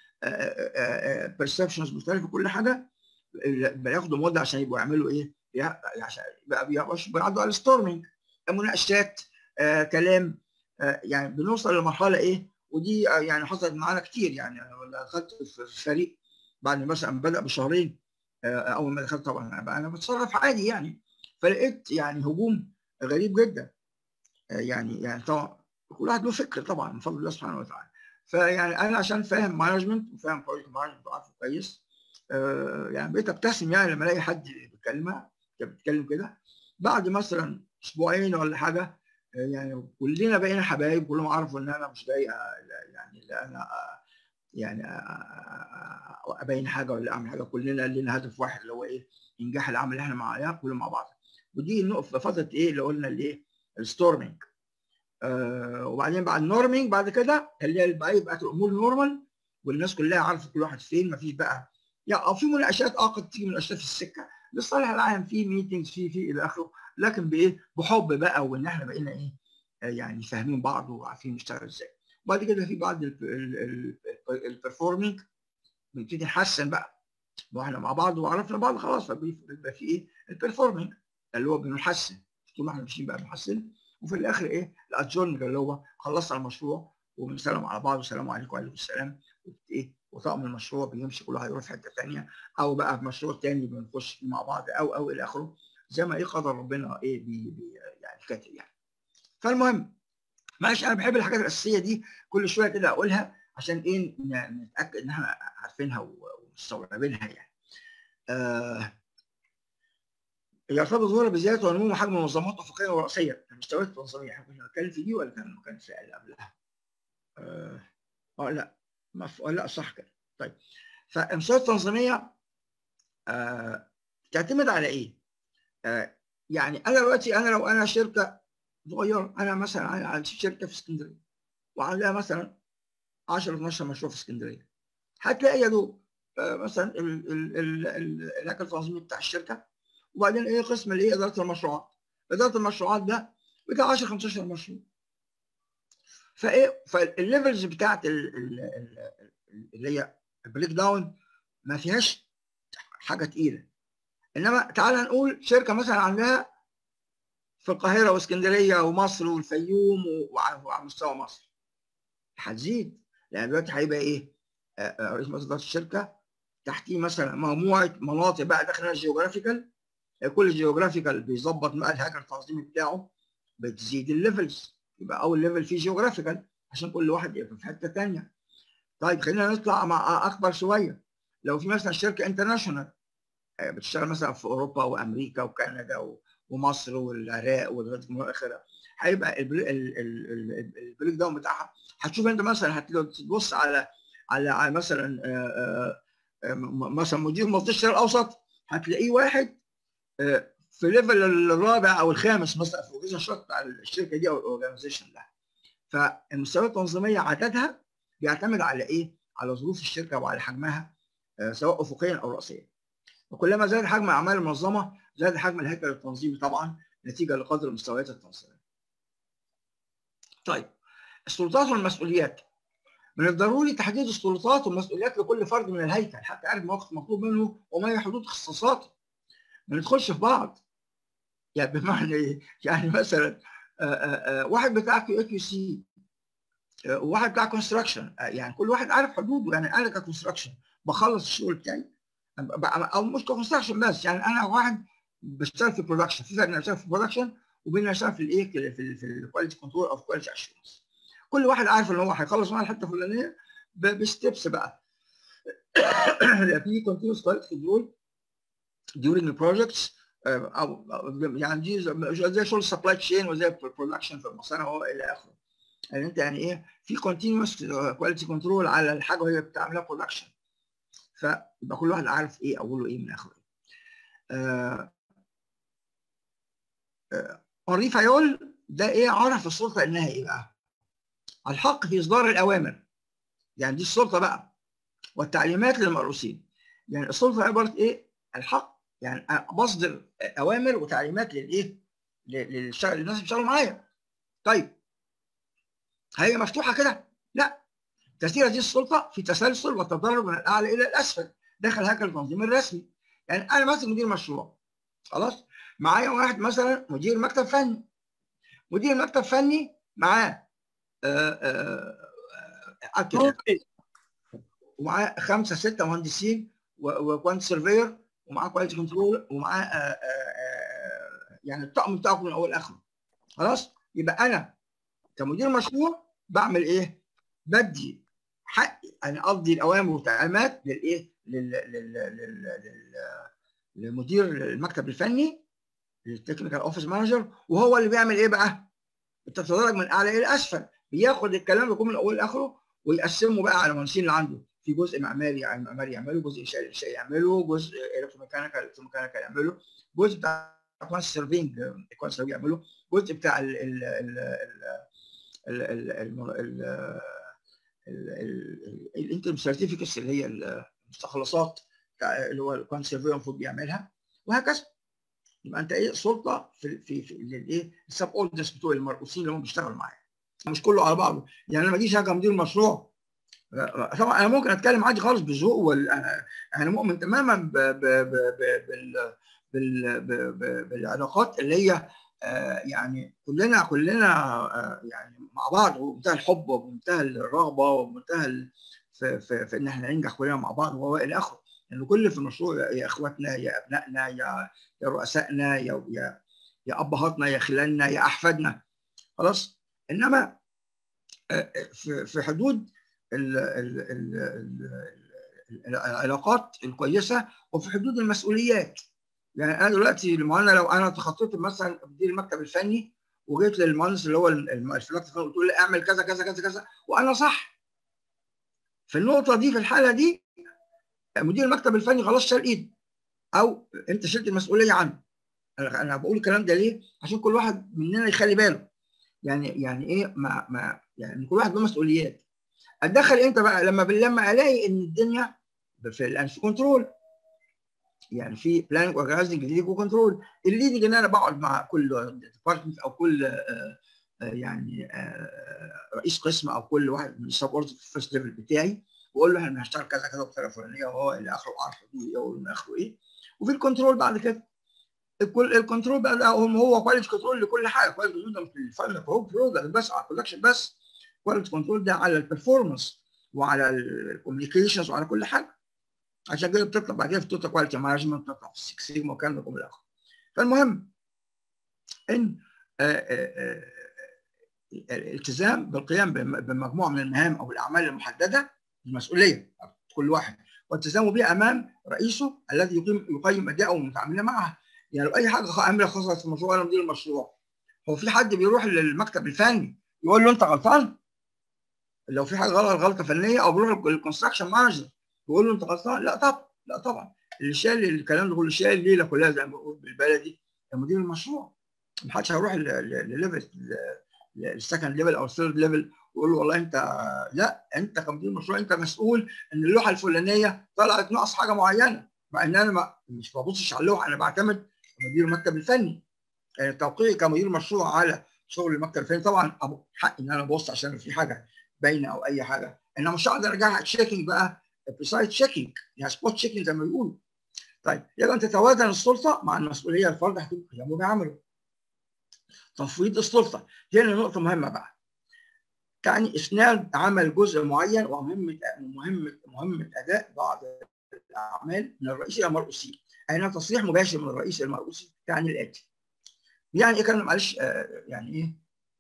بيرسبشنز مختلفه كل حاجه بياخدوا مده عشان يبقوا يعملوا ايه؟ عشان بيعدوا على الستورمينج مناقشات آه كلام آه يعني بنوصل لمرحله ايه؟ ودي يعني حصلت معانا كتير يعني انا دخلت في الفريق بعد مثلا بدا بشهرين آه اول ما دخلت طبعا انا بتصرف عادي يعني فلقيت يعني هجوم غريب جدا يعني يعني طبعا كل واحد له فكر طبعا من فضل الله سبحانه وتعالى فيعني انا عشان فاهم مانجمنت وفاهم بروجكت مانجمنت وعارفه كويس آه يعني بقيت ابتسم يعني لما الاقي حد بيتكلمها بيتكلم كده بعد مثلا اسبوعين ولا حاجه آه يعني كلنا بقينا حبايب كلهم عرفوا ان انا مش جاي يعني لا انا يعني ابين حاجه ولا اعمل حاجه كلنا لنا هدف واحد اللي هو ايه انجاح العمل اللي احنا معاه كلنا مع بعض ودي النقطه فتره ايه اللي قلنا الايه الستورمينج آه وبعدين بعد النورمينج بعد كده اللي بقى يبقى الامور نورمال والناس كلها عارفه كل واحد فين مفيش بقى يعني او في مناقشات اه قد تيجي مناقشات في السكه للصالح العام في ميتنجز في في الى اخره لكن بايه بحب بقى وان احنا بقينا ايه آه يعني فاهمين بعض وعارفين نشتغل ازاي وبعد كده في بعض البرفورمينج بنبتدي نحسن بقى واحنا مع بعض وعرفنا بعض خلاص فبيبقى في ايه البرفورمينج اللي هو بنحسن طول ما احنا ماشيين بقى بنحسن وفي الاخر ايه الادجورنج اللي هو خلصنا المشروع وبنسلم على بعض والسلام عليكم وعليكم السلام ايه وطاقم المشروع بيمشي كل واحد يروح في حته ثانيه او بقى في مشروع ثاني بنخش فيه مع بعض او او الى اخره زي ما ايه قدر ربنا ايه بي بي يعني كاتب يعني فالمهم معلش انا بحب الحاجات الاساسيه دي كل شويه كده اقولها عشان ايه نتاكد ان احنا عارفينها ومستوعبينها يعني آه يرتبط ظهورها بزياده ونمو حجم المنظمات الافقيه والرئاسيه المستويات التنظيميه احنا كنا بنتكلم في دي ولا كان كان في اللي قبلها؟ اه, آه لا مف... لا صح كده طيب فالمستويات التنظيميه آه تعتمد على ايه؟ آه يعني انا دلوقتي انا لو انا شركه صغيره انا مثلا عندي شركه في اسكندريه وعندها مثلا 10 12 مشروع في اسكندريه هتلاقي يا دوب آه مثلا الهيكل التنظيمي بتاع الشركه وبعدين ايه قسم الايه اداره المشروعات اداره المشروعات ده بتاع 10 15 مشروع فايه فالليفلز بتاعت اللي هي البريك داون ما فيهاش حاجه تقيله انما تعال نقول شركه مثلا عندها في القاهره واسكندريه ومصر والفيوم وعلى مستوى مصر هتزيد لان دلوقتي هيبقى ايه رئيس مجلس اداره الشركه تحتيه مثلا مجموعه مناطق بقى داخلها الجيوغرافيكال كل جيوغرافيكال بيظبط بقى الهاجر التنظيمي بتاعه بتزيد الليفلز يبقى اول ليفل فيه جيوغرافيكال عشان كل واحد يبقى في حته ثانيه طيب خلينا نطلع مع اكبر شويه لو في مثلا شركه انترناشونال بتشتغل مثلا في اوروبا وامريكا وكندا ومصر والعراق واخره هيبقى البريك داون بتاعها هتشوف انت مثلا هتبص على على, على مثلا مثلا مدير منطقه الشرق الاوسط هتلاقيه واحد في ليفل الرابع او الخامس مثلا في الاورجنايزيشن شوت بتاع الشركه دي او الاورجنايزيشن ده فالمستويات التنظيميه عددها بيعتمد على ايه؟ على ظروف الشركه وعلى حجمها سواء افقيا او راسيا وكلما زاد حجم اعمال المنظمه زاد حجم الهيكل التنظيمي طبعا نتيجه لقدر المستويات التنظيميه. طيب السلطات والمسؤوليات من الضروري تحديد السلطات والمسؤوليات لكل فرد من الهيكل حتى يعرف ما مطلوب منه وما هي حدود اختصاصاته. ما ندخلش في بعض. يعني بمعنى ايه؟ يعني مثلا آآ آآ واحد بتاع كيو كيو سي وواحد بتاع كونستراكشن يعني كل واحد عارف حدوده يعني انا ككونستراكشن بخلص الشغل بتاعي او مش كونستراكشن بس يعني انا واحد بشتغل في برودكشن في فرق بين اشتغل في برودكشن وبين اشتغل في الايه في في الكواليتي كنترول او كواليتي اشورنس كل واحد عارف ان هو هيخلص معايا الحته الفلانيه بستبس بقى في كونتينوس كواليتي كنترول during the projects او يعني دي زي شغل السبلاي تشين وزي البرودكشن في المصانع والى اخره يعني انت يعني ايه في كونتينوس كواليتي كنترول على الحاجه وهي بتعملها برودكشن فيبقى كل واحد عارف ايه اوله ايه من اخره آه آه اوري فايول ده ايه عرف السلطه انها ايه بقى؟ الحق في اصدار الاوامر يعني دي السلطه بقى والتعليمات للمرؤوسين يعني السلطه عباره ايه؟ الحق يعني بصدر اوامر وتعليمات للايه؟ للشغل الناس اللي بيشتغلوا معايا طيب هي مفتوحه كده؟ لا تسير هذه السلطه في تسلسل وتدرج من الاعلى الى الاسفل داخل هيكل التنظيم الرسمي يعني انا ماسك مدير مشروع خلاص معايا واحد مثلا مدير مكتب فني مدير مكتب فني معاه ومعاه خمسه سته مهندسين وكوانت سيرفير ومعاه كواليتي كنترول ومعاه يعني الطقم بتاعه من اول لاخره خلاص يبقى انا كمدير مشروع بعمل ايه؟ بدي حقي انا اقضي الاوامر والتعليمات للايه؟ لل... لل... لل... لل... لمدير المكتب الفني التكنيكال اوفيس مانجر وهو اللي بيعمل ايه بقى؟ بتتدرج من اعلى الى اسفل بياخد الكلام ده كله من اول لاخره ويقسمه بقى على المهندسين اللي عنده في جزء معماري يعني معماري يعمله جزء انشاء انشاء يعمله جزء الكتروميكانيكال الكتروميكانيكال يعمله جزء بتاع كوانس سيرفينج كوانس يعمله جزء بتاع ال ال ال ال ال الانترم سيرتيفيكتس اللي هي المستخلصات اللي هو الكوانس سيرفينج المفروض بيعملها وهكذا يبقى انت ايه سلطه في في في الايه السب اوردرز بتوع المرؤوسين اللي هم بيشتغلوا معايا مش كله على بعضه يعني انا ما اجيش انا كمدير مشروع طبعا انا ممكن اتكلم عادي خالص بالذوق وال انا مؤمن تماما ب ب ب ب بال بال ب بالعلاقات اللي هي يعني كلنا كلنا يعني مع بعض وبمنتهى الحب وبمنتهى الرغبه وبمنتهى في, في, في ان احنا ننجح كلنا مع بعض والى اخره لان كل في المشروع يا اخواتنا يا ابنائنا يا يا رؤسائنا يا يا يا ابهاتنا يا خلاننا يا احفادنا خلاص انما في في حدود ال ال ال العلاقات الكويسه وفي حدود المسؤوليات يعني انا دلوقتي انا لو انا تخطيت مثلا مدير المكتب الفني وجيت للمهندس اللي هو في المكتب الفني قلت له اعمل كذا كذا كذا كذا وانا صح في النقطه دي في الحاله دي مدير المكتب الفني خلاص شال ايده او انت شلت المسؤوليه عنه انا بقول الكلام ده ليه عشان كل واحد مننا يخلي باله يعني يعني ايه ما ما يعني كل واحد له مسؤوليات اتدخل امتى بقى لما لما الاقي ان الدنيا في الانف كنترول يعني في بلاننج اورجنايزنج ليدنج وكنترول الليدنج ان انا بقعد مع كل ديبارتمنت او كل يعني رئيس قسم او كل واحد من السب اوردر في الفيرست ليفل بتاعي واقول له انا هشتغل كذا كذا بطريقه فلانيه وهو اللي اخره عارف ايه واللي اخره ايه وفي الكنترول بعد كده الكل الكنترول بقى هو هو كواليتي كنترول لكل حاجه كواليتي كنترول ده في الفاينل برودكت بس على البرودكشن بس كواليتي كنترول ده على البرفورمانس وعلى الكوميونيكيشنز وعلى كل حاجه عشان كده بتطلع بعد كده في التوتال كواليتي مانجمنت بتطلع في السكس سيجما والكلام ده كله الاخر فالمهم ان الالتزام بالقيام بمجموعه من المهام او الاعمال المحدده المسؤوليه كل واحد والتزامه بها امام رئيسه الذي يقيم يقيم اداءه المتعاملين معها يعني لو اي حاجه عامله خاصه في المشروع انا مدير المشروع هو في حد بيروح للمكتب الفني يقول له انت غلطان لو في حاجه غلط غلطه فنيه او بيروح للكونستراكشن مانجر يقول له انت غلطان لا طبعا لا طبعا اللي شال الكلام ده كله شال الليله كلها زي ما بنقول بالبلدي مدير المشروع ما حدش هيروح لليفل السكند ليفل او الثيرد ليفل ويقول له والله انت لا انت كمدير مشروع انت مسؤول ان اللوحه الفلانيه طلعت ناقص حاجه معينه مع ان انا ما مش ببصش على اللوحه انا بعتمد مدير المكتب الفني يعني توقيعي كمدير مشروع على شغل المكتب الفني طبعا ابو حق ان انا ابص عشان في حاجه باينه او اي حاجه انما مش هقدر ارجعها تشيكينج بقى بريسايد تشيكينج يعني سبوت تشيكينج زي ما بيقولوا طيب يجب ان تتوازن السلطه مع المسؤوليه الفرد هتكون قيامه بعمله تفويض السلطه هنا نقطه مهمه بقى تعني اسناد عمل جزء معين ومهمه مهمه مهمه اداء بعض الاعمال من الرئيس الى المرؤوسين اينها تصريح مباشر من الرئيس الى المرؤوس تعني الاتي يعني ايه كلام معلش آه يعني ايه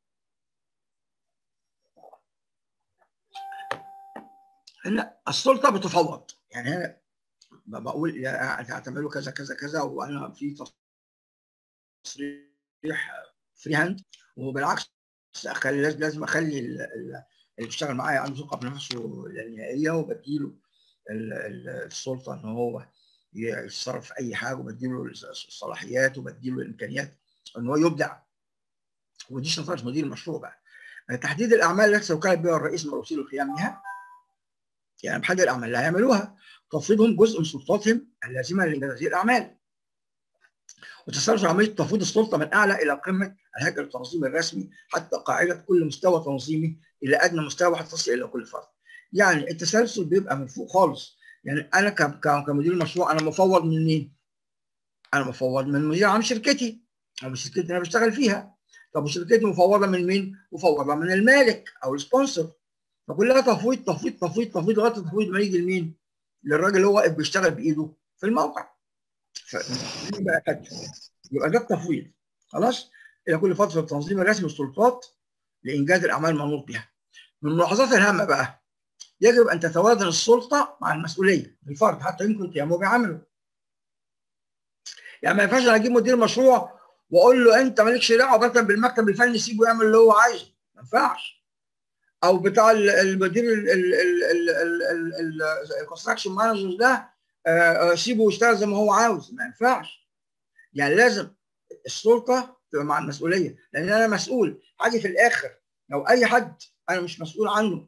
ان السلطه بتفوض يعني انا بقول هتعملوا كذا كذا كذا وانا في تصريح فري هاند وبالعكس لازم اخلي اللي بيشتغل معايا عنده ثقه بنفسه النهائيه وبديله السلطه ان هو يتصرف في اي حاجه وبديله الصلاحيات وبديله الامكانيات ان هو يبدع ودي شطاره مدير المشروع بقى تحديد الاعمال التي سيكلف بها الرئيس المرؤوسي للقيام بها يعني محدد الاعمال اللي هيعملوها تفويضهم جزء من سلطاتهم اللازمه لانجاز هذه الاعمال وتسلسل عمليه تفويض السلطه من اعلى الى قمه الهيكل التنظيمي الرسمي حتى قاعده كل مستوى تنظيمي الى ادنى مستوى حتى تصل الى كل فرد. يعني التسلسل بيبقى من فوق خالص يعني انا كمدير مشروع انا مفوض من مين؟ انا مفوض من مدير عام شركتي او شركتي اللي انا بشتغل فيها طب وشركتي مفوضه من مين؟ مفوضه من المالك او السبونسر فكلها تفويض تفويض تفويض تفويض لغايه التفويض ما يجي لمين؟ للراجل اللي هو واقف بيشتغل بايده في الموقع. بقى يبقى ده التفويض خلاص؟ الى كل فتره التنظيم الرسمي للسلطات لانجاز الاعمال المنوط بها. من الملاحظات الهامه بقى يجب ان تتوازن السلطه مع المسؤوليه للفرد حتى يمكن قيامه بعمله. يعني ما ينفعش انا اجيب مدير مشروع واقول له انت مالكش دعوه مثلا بالمكتب الفني سيبه يعمل اللي هو عايزه ما ينفعش او بتاع المدير الكونستراكشن مانجر ده سيبه يشتغل زي ما هو عاوز ما ينفعش يعني لازم السلطه تبقى مع المسؤوليه لان انا مسؤول حاجه في الاخر لو اي حد انا مش مسؤول عنه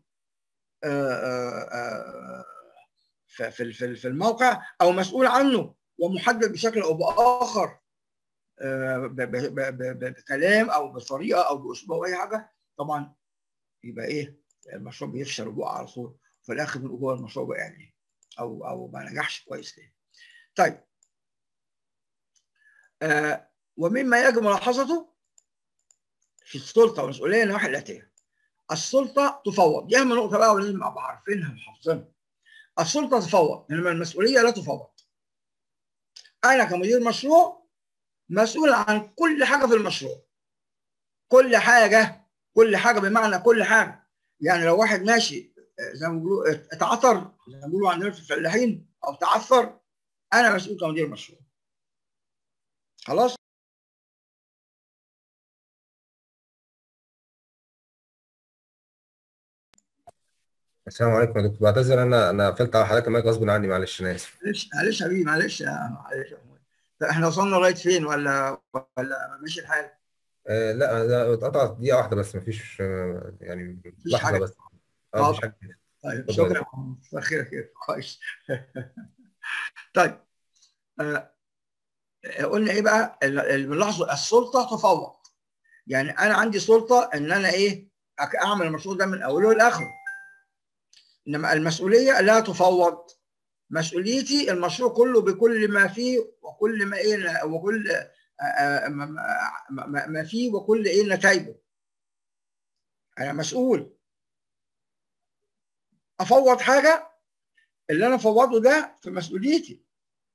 في في الموقع او مسؤول عنه ومحدد بشكل او باخر بكلام او بطريقه او باسلوب او اي حاجه طبعا يبقى ايه المشروع بيفشل وبيقع على طول وفي الاخر بنقول هو المشروع وقع ليه او او ما نجحش كويس ليه طيب آه ومما يجب ملاحظته في السلطه والمسؤوليه النواحي الاتيه السلطه تفوض دي اهم نقطه بقى ولازم ابقى عارفينها وحافظينها السلطه تفوض انما المسؤوليه لا تفوض انا كمدير مشروع مسؤول عن كل حاجه في المشروع كل حاجه كل حاجه بمعنى كل حاجه يعني لو واحد ماشي زي ما بيقولوا اتعثر زي ما بيقولوا عندنا في الفلاحين او تعثر انا مسؤول كمدير مشروع خلاص السلام عليكم يا دكتور بعتذر انا انا قفلت على حضرتك المايك غصب عني معلش انا اسف معلش معلش يا حبيبي معلش معلش يا محمود احنا وصلنا لغايه فين ولا ولا ماشي الحال؟ آه لا ده اتقطع دقيقه واحده بس مفيش آه يعني لحظه حاجة. بس اه مفيش حاجه كده. طيب اتفضل. شكرا يا محمود خير خير كويس طيب آه قلنا ايه بقى اللي بنلاحظه السلطه تفوض يعني انا عندي سلطه ان انا ايه أك- اعمل المشروع ده من اوله لاخره انما المسؤوليه لا تفوض مسؤوليتي المشروع كله بكل ما فيه وكل ما ايه وكل آه، آه، ما- ما ما- ما فيه وكل ايه نتائجه انا مسؤول افوض حاجه اللي انا افوضه ده في مسؤوليتي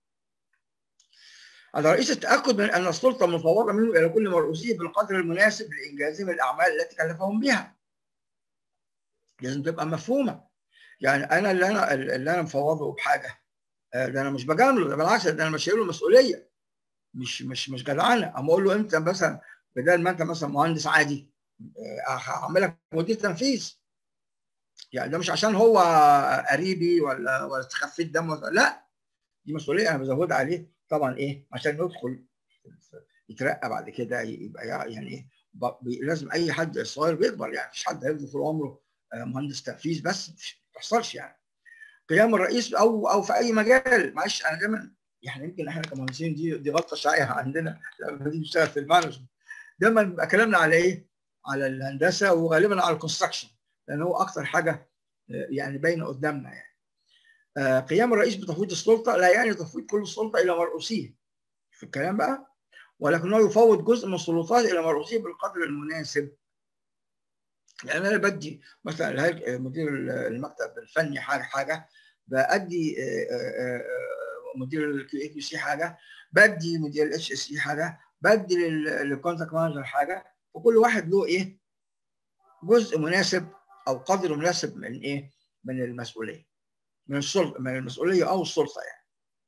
على رئيس التاكد من ان السلطه مفوضه منه الى كل مرؤوسيه بالقدر المناسب لانجازهم الاعمال التي كلفهم بها لازم تبقى مفهومه يعني انا اللي انا اللي انا مفوضه بحاجه آه، ده انا مش بجامله ده بالعكس ده انا مش له مسؤوليه مش مش مش جدعانه اما اقول له انت مثلا بدل ما انت مثلا مهندس عادي آه، هعملك مدير تنفيذ يعني ده مش عشان هو قريبي ولا ولا تخفيت دم ولا لا دي مسؤوليه انا بزودها عليه طبعا ايه عشان يدخل يترقى بعد كده يبقى يعني ايه ب- بي- لازم اي حد صغير بيكبر يعني مفيش حد هيفضل طول عمره آه، مهندس تنفيذ بس مش- ما بتحصلش يعني قيام الرئيس او او في اي مجال معلش انا دايما يعني يمكن احنا كمهندسين دي دي غلطه شائعه عندنا لما بنيجي نشتغل في المانجمنت دايما بيبقى كلامنا على ايه؟ على الهندسه وغالبا على الكونستراكشن لان هو اكتر حاجه آه، يعني باينه قدامنا يعني. آه، قيام الرئيس بتفويض السلطه لا يعني تفويض كل السلطه الى مرؤوسيه. في الكلام بقى ولكنه يفوض جزء من السلطات الى مرؤوسيه بالقدر المناسب. يعني انا بدي مثلا الهيئة- مدير المكتب الفني حاجه حاجه بادي آه، آه، آه، مدير الكيو اي كيو سي حاجه بدي مدير الاتش اس اي حاجه بدي للكونتاكت مانجر حاجه وكل واحد له ايه جزء مناسب او قدر مناسب من ايه من المسؤوليه من السلطه من المسؤوليه او السلطه يعني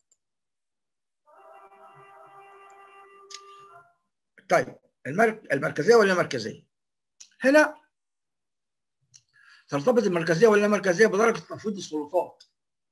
طيب المرك... المركزيه ولا مركزيه هنا ترتبط المركزيه ولا مركزيه بدرجه تفويض السلطات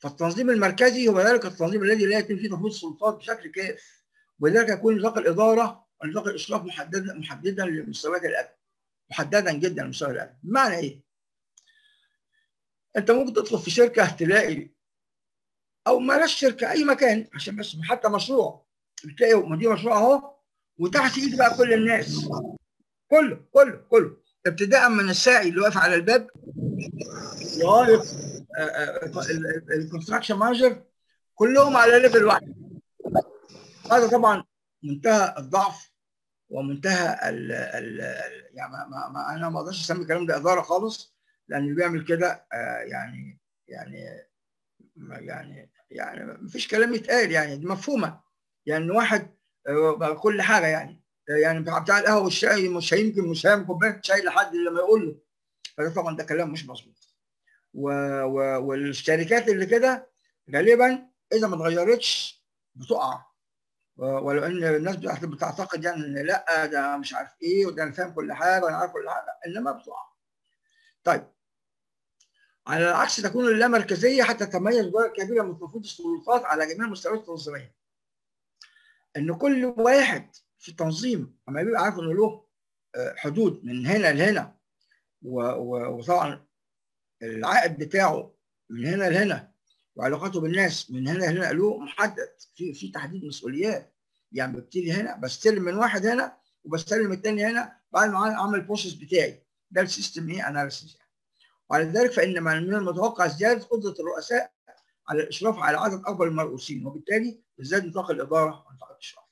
فالتنظيم المركزي هو ذلك التنظيم الذي لا يتم فيه تفويض السلطات بشكل كاف ولذلك يكون نطاق الاداره ونطاق الاشراف محددا محددا لمستويات الادب محددا جدا لمستوى الادب بمعنى ايه؟ انت ممكن تدخل في شركه تلاقي او مالهاش شركه اي مكان عشان بس حتى مشروع بتلاقي مدير مشروع اهو وتحت ايده بقى كل الناس كله كله كله ابتداء من الساعي اللي واقف على الباب لغايه الكونستراكشن مانجر كلهم على ليفل واحد هذا طبعا منتهى الضعف ومنتهى ال ال يعني ما, ما انا ما اقدرش اسمي الكلام ده اداره خالص لان اللي بيعمل كده يعني يعني يعني يعني ما فيش كلام يتقال يعني دي مفهومه يعني واحد كل حاجه يعني يعني بتاع القهوه والشاي مش هيمكن مش هيعمل كوبايه شاي لحد لما يقول له فده طبعا ده كلام مش مظبوط و... و... والشركات اللي كده غالبا اذا ما اتغيرتش بتقع ولو ان الناس بتعتقد يعني ان لا ده مش عارف ايه وده انا فاهم كل حاجه وانا عارف كل حاجه انما بتقع. طيب على العكس تكون اللامركزيه حتى تميز درجه كبيره من تفويض السلطات على جميع المستويات التنظيميه. ان كل واحد في التنظيم اما بيبقى عارف انه له حدود من هنا لهنا وطبعا العائد بتاعه من هنا لهنا وعلاقاته بالناس من هنا لهنا له محدد في في تحديد مسؤوليات يعني ببتدي هنا بستلم من واحد هنا وبستلم الثاني هنا بعد ما اعمل البروسيس بتاعي ده السيستم ايه اناليسيس يعني وعلى ذلك فان من المتوقع زياده قدره الرؤساء على الاشراف على عدد اكبر من المرؤوسين وبالتالي يزداد نطاق الاداره ونطاق الاشراف.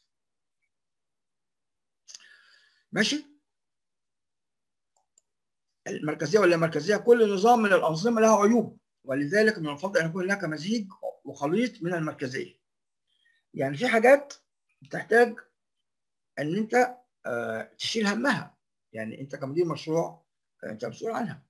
ماشي؟ المركزيه ولا المركزيه كل نظام من الانظمه له عيوب ولذلك من الفضل ان يكون هناك مزيج وخليط من المركزيه. يعني في حاجات بتحتاج ان انت تشيل همها يعني انت كمدير مشروع انت مسؤول عنها.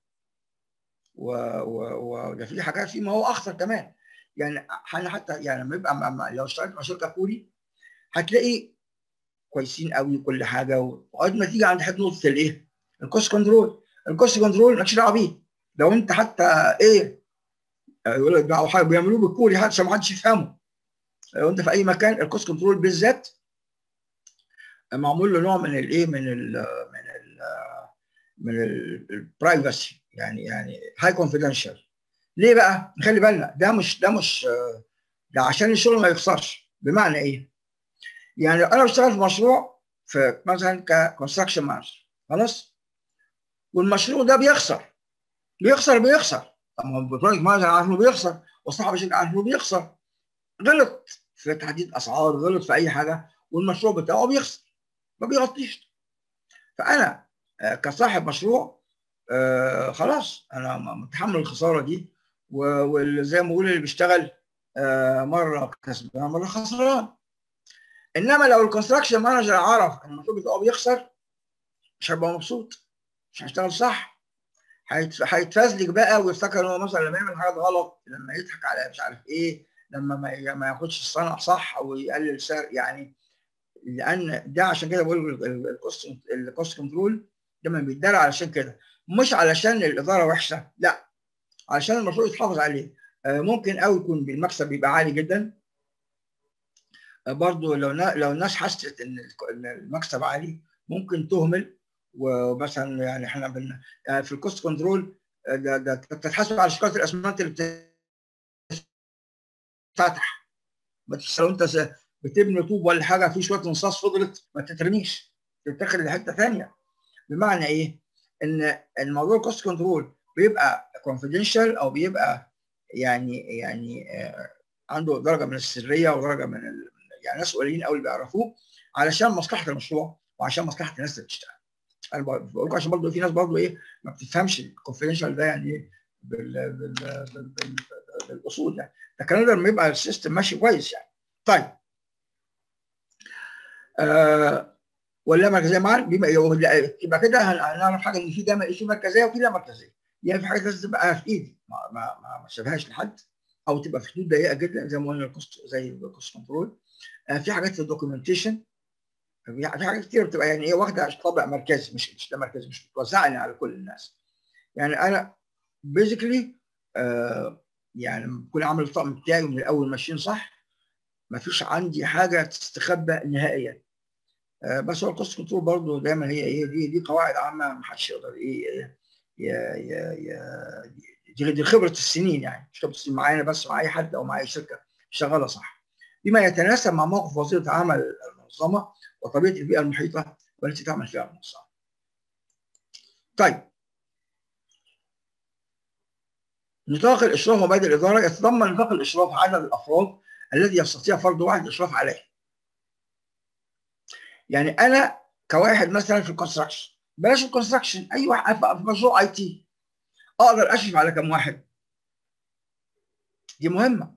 وده في حاجات في ما هو اخطر كمان يعني انا حتى يعني لما يبقى لو اشتغلت مع شركه كوري هتلاقي كويسين قوي كل حاجه وقد ما تيجي عند حته نقطه الايه؟ الكوست كنترول الكوست كنترول مالكش دعوه بيه لو انت حتى ايه يقول لك حاجه بيعملوه بالكوري حتى ما حدش يفهمه لو انت في اي مكان الكوست كنترول بالذات معمول له نوع من الايه من ال من ال من البرايفسي يعني يعني هاي كونفيدنشال ليه بقى؟ نخلي بالنا ده مش ده مش ده عشان الشغل ما يخسرش بمعنى ايه؟ يعني انا بشتغل في مشروع في مثلا ككونستراكشن مانجر خلاص؟ والمشروع ده بيخسر بيخسر بيخسر طب البروجكت مانجر عارف انه بيخسر وصاحب الشركه عارف انه بيخسر غلط في تحديد اسعار غلط في اي حاجه والمشروع بتاعه بيخسر ما بيغطيش فانا كصاحب مشروع آه خلاص انا متحمل الخساره دي وزي ما بقول اللي بيشتغل آه مره كسبان مره خسران انما لو الكونستراكشن مانجر عرف ان المشروع بتاعه بيخسر مش هيبقى مبسوط مش هيشتغل صح هيتفزلك بقى ويفتكر ان هو مثلا لما يعمل حاجات غلط لما يضحك على مش عارف ايه لما ما, ما ياخدش الصنع صح او يقلل سعر يعني لان ده عشان كده بقول الكوست الكوست كنترول دايما بيتدار علشان كده مش علشان الاداره وحشه لا علشان المشروع يتحافظ عليه ممكن قوي يكون المكسب بيبقى عالي جدا برضه لو لو الناس حست ان المكسب عالي ممكن تهمل ومثلا يعني احنا بن يعني في الكوست كنترول ده ده بتتحاسب على شركات الاسمنت اللي بتفتح لو انت بتبني طوب ولا حاجه في شويه انصاص فضلت ما تترميش تتاخد لحته ثانيه بمعنى ايه؟ ان الموضوع الكوست كنترول بيبقى كونفيدنشال او بيبقى يعني يعني عنده درجه من السريه ودرجه من ال... يعني ناس قليلين قوي اللي بيعرفوه علشان مصلحه المشروع وعشان مصلحه الناس اللي بتشتغل. انا بقول لكم عشان برضه في ناس برضه ايه ما بتفهمش الكونفيدنشال ده يعني ايه بال... بال... بال... بال... بالاصول يعني لكن لما يبقى السيستم ماشي كويس يعني. طيب آه ولا مركزيه معا يبقى كده هنعرف حاجه ان في ده في مركزيه وفي لا مركزيه يعني في حاجات لازم تبقى في ايدي ما ما ما سيبهاش لحد او تبقى في حدود ضيقه جدا زي ما قلنا الكوست زي الكوست كنترول آه في حاجات في الدوكيومنتيشن في حاجات كتير بتبقى يعني ايه واخده طابع مركزي مش مش ده مركزي مش متوزعه على كل الناس يعني انا بيزيكلي آه يعني لما بكون عامل الطقم بتاعي من الاول ماشيين صح ما فيش عندي حاجه تستخبى نهائيا آه، بس هو الكوست كنترول برضه دايما هي ايه دي دي قواعد عامه ما حدش يقدر ايه يا يا يا دي دي خبره السنين يعني مش خبره السنين معانا بس مع اي حد او مع اي شركه شغاله صح بما يتناسب مع موقف وظيفه عمل المنظمه وطبيعه البيئه المحيطه والتي تعمل فيها المنظمه. طيب نطاق الاشراف ومبادئ الاداره يتضمن نطاق الاشراف عدد الافراد الذي يستطيع فرد واحد الاشراف عليه. يعني انا كواحد مثلا في الكونستراكشن بلاش الكونستراكشن اي واحد في مشروع اي تي اقدر اشرف على كم واحد؟ دي مهمه.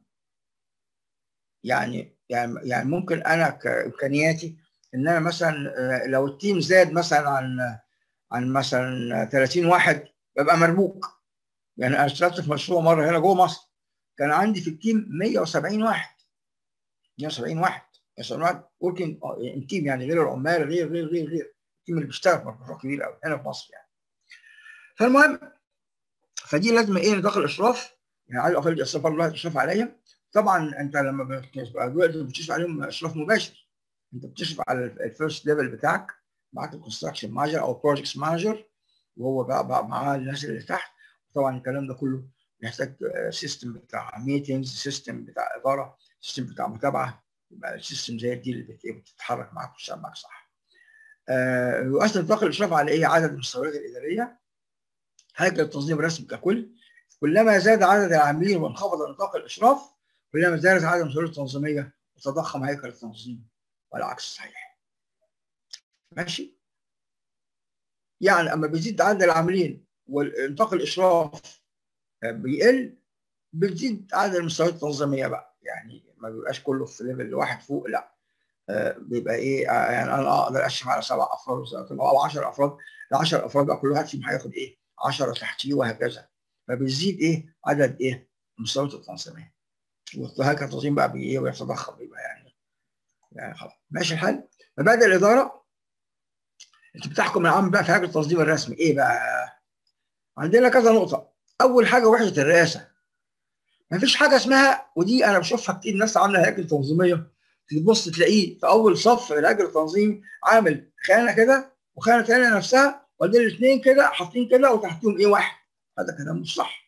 يعني يعني يعني ممكن انا كامكانياتي ان انا مثلا آه، لو التيم زاد مثلا عن عن مثلا 30 واحد ببقى مربوك يعني انا اشتغلت في مشروع مره هنا جوه مصر كان عندي في التيم 170 واحد 170 واحد 170 واحد وركينج تيم يعني غير العمال غير غير غير غير التيم اللي بيشتغل في مشروع كبير قوي هنا في مصر يعني فالمهم فدي لازم ايه نطاق الاشراف يعني على الاقل الاشراف الله الاشراف عليهم طبعا انت لما بتبقى دلوقتي بتشرف عليهم اشراف مباشر انت بتشرف على الفيرست ليفل بتاعك معاك الكونستراكشن مانجر او بروجكت مانجر وهو بقى, بقى معاه الناس اللي تحت طبعا الكلام ده كله بيحتاج سيستم بتاع ميتنجز سيستم بتاع اداره سيستم بتاع متابعه يبقى السيستم زي دي اللي بتتحرك معاك وتشتغل معاك صح. آه وأصل نطاق الاشراف على ايه عدد المستويات الاداريه هيكل التنظيم الرسمي ككل كلما زاد عدد العاملين وانخفض نطاق الاشراف كلما زادت عدد المسؤوليه التنظيميه وتضخم هيكل التنظيم والعكس صحيح. ماشي؟ يعني اما بيزيد عدد العاملين ونطاق الاشراف بيقل بتزيد عدد المستويات التنظيميه بقى يعني ما بيبقاش كله في ليفل واحد فوق لا بيبقى ايه يعني انا اقدر اشرف على سبع افراد او 10 افراد ال 10 افراد بقى كل واحد فيهم هياخد ايه 10 تحتيه وهكذا فبيزيد ايه عدد ايه المستويات التنظيميه وهكذا التنظيم بقى بايه ويتضخم بيبقى يعني يعني خلاص ماشي الحال مبادئ الاداره انت بتحكم العام بقى في هيكل التنظيم الرسمي ايه بقى عندنا كذا نقطه اول حاجه وحده الرئاسه مفيش حاجه اسمها ودي انا بشوفها كتير ناس عامله هياكل تنظيميه تبص تلاقيه في اول صف الهيكل التنظيمي عامل خانه كده وخانه ثانيه نفسها وبعدين الاثنين كده حاطين كده وتحتهم ايه واحد هذا كلام مش صح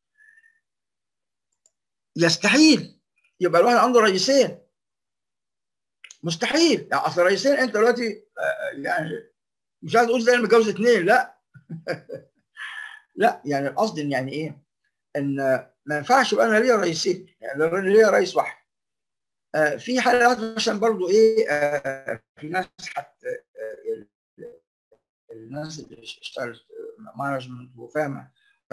يستحيل يبقى الواحد عنده رئيسين مستحيل يعني اصل رئيسين انت دلوقتي يعني مش عايز اقول زي اللي متجوز اثنين لا لا يعني القصد ان يعني ايه؟ ان ما ينفعش يبقى انا ليا رئيسين يعني انا ليا رئيس واحد آه في حالات مثلا برضو ايه آه في ناس حتى آه الناس اللي اشتغلت مانجمنت وفاهمه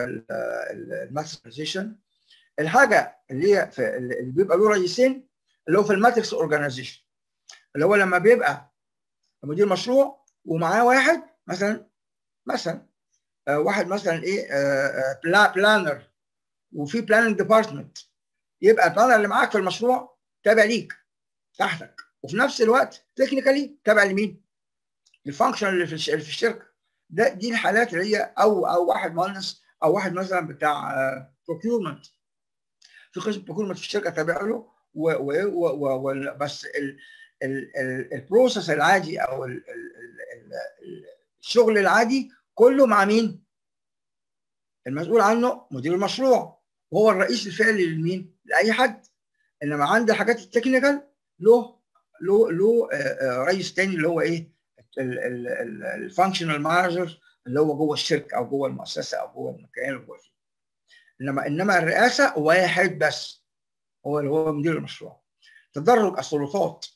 الماثماتيزيشن الحاجه اللي هي في اللي بيبقى له رئيسين اللي هو في الماتريكس اورجانيزيشن اللي هو لما بيبقى مدير مشروع ومعاه واحد مثلا مثلا آه واحد مثلا ايه آه بلا بلانر وفي بلاننج ديبارتمنت يبقى البلانر اللي معاك في المشروع تابع ليك تحتك وفي نفس الوقت تكنيكالي تابع لمين؟ الفانكشن اللي في الشركه ده دي الحالات اللي هي او او واحد مهندس او واحد مثلا بتاع بروكيورمنت في قسم بروكيورمنت في الشركه تابع له و, و, و, و بس ال البروسيس العادي او ال ال ال الشغل العادي كله مع مين؟ المسؤول عنه مدير المشروع وهو الرئيس الفعلي لمين؟ لاي حد انما عند الحاجات التكنيكال له له له رئيس تاني اللي هو ايه؟ الفانكشنال مانجر اللي هو جوه الشركه او جوه المؤسسه او جوه المكان اللي هو فيه. انما انما الرئاسه واحد بس هو اللي هو مدير المشروع. تدرج السلطات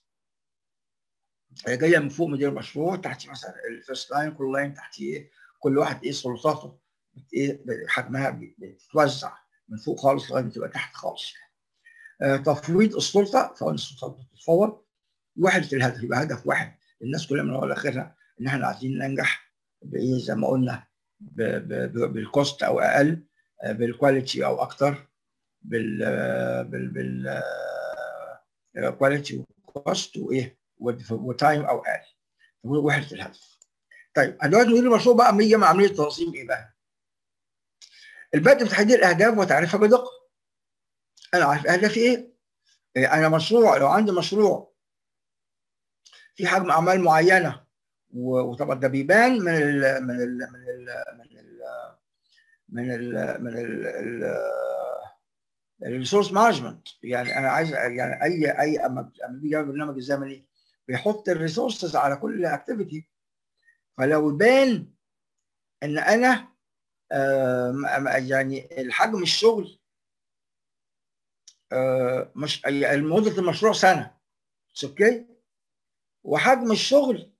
جايه من فوق مدير المشروع تحت مثلا الفيرست لاين كل لاين تحت ايه كل واحد ايه سلطاته ايه حجمها بتتوزع من فوق خالص لغايه بتبقى تحت خالص آه تفويض السلطه فوائد السلطات بتتفوض وحده الهدف يبقى هدف واحد الناس كلها من اول لاخرها ان احنا عايزين ننجح بايه زي ما قلنا بالكوست او اقل بالكواليتي او اكتر بال بال بال كواليتي وكوست وايه وتايم او اقل وحده الهدف طيب دلوقتي مدير المشروع بقى يجي مع عمليه تنظيم ايه بقى؟ البدء بتحديد الاهداف وتعريفها بدقه انا عارف هدفي ايه إيه، انا مشروع لو عندي مشروع في حجم اعمال معينه و- وطبعا ده بيبان من ال من ال من ال من ال من ال من ال الريسورس مانجمنت يعني انا عايز يعني اي اي اما اما بيجي يعمل برنامج الزمني بيحط الريسورسز على كل اكتيفيتي فلو بان ان انا آم، يعني الحجم الشغل آه، مش يعني مده المشروع سنه اوكي وحجم الشغل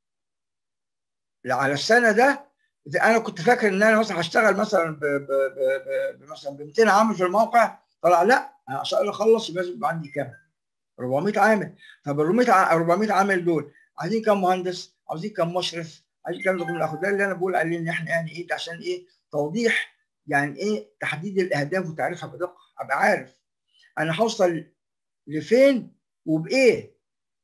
على السنه ده إذا انا كنت فاكر ان انا مثلا هشتغل مثلا ب ب ب ب مثلا ب 200 عامل في الموقع طلع لا أنا عشان اخلص يبقى لازم يبقى عندي كام 400 عامل طب ال 400 ع- 400 عامل دول عايزين كام مهندس عاوزين كام مشرف عايزين كام دكتور الاخد ده اللي انا بقول عليه ان احنا يعني ايه ده عشان ايه توضيح يعني ايه تحديد الاهداف وتعريفها بدقه ابقى عارف انا هوصل لفين وبايه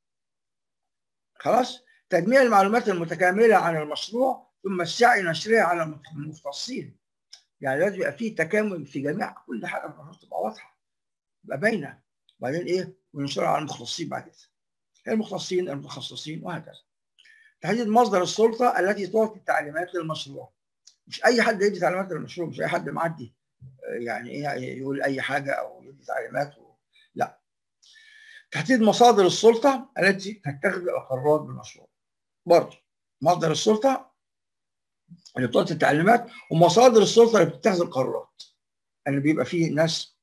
خلاص تجميع المعلومات المتكامله عن المشروع ثم السعي نشرها على المختصين يعني لازم يبقى في تكامل في جميع كل حاجه في المشروع تبقى واضحه تبقى باينه وبعدين ايه وننشرها على المختصين بعد كده المختصين المتخصصين وهكذا تحديد مصدر السلطه التي تعطي التعليمات للمشروع مش اي حد يدي تعليمات للمشروع مش اي حد معدي آه، يعني ايه يقول اي حاجه او يدي تعليمات و... لا تحديد مصادر السلطه التي تتخذ القرارات بالمشروع برضه مصدر السلطه اللي بتعطي التعليمات ومصادر السلطه اللي بتتخذ القرارات اللي بيبقى فيه ناس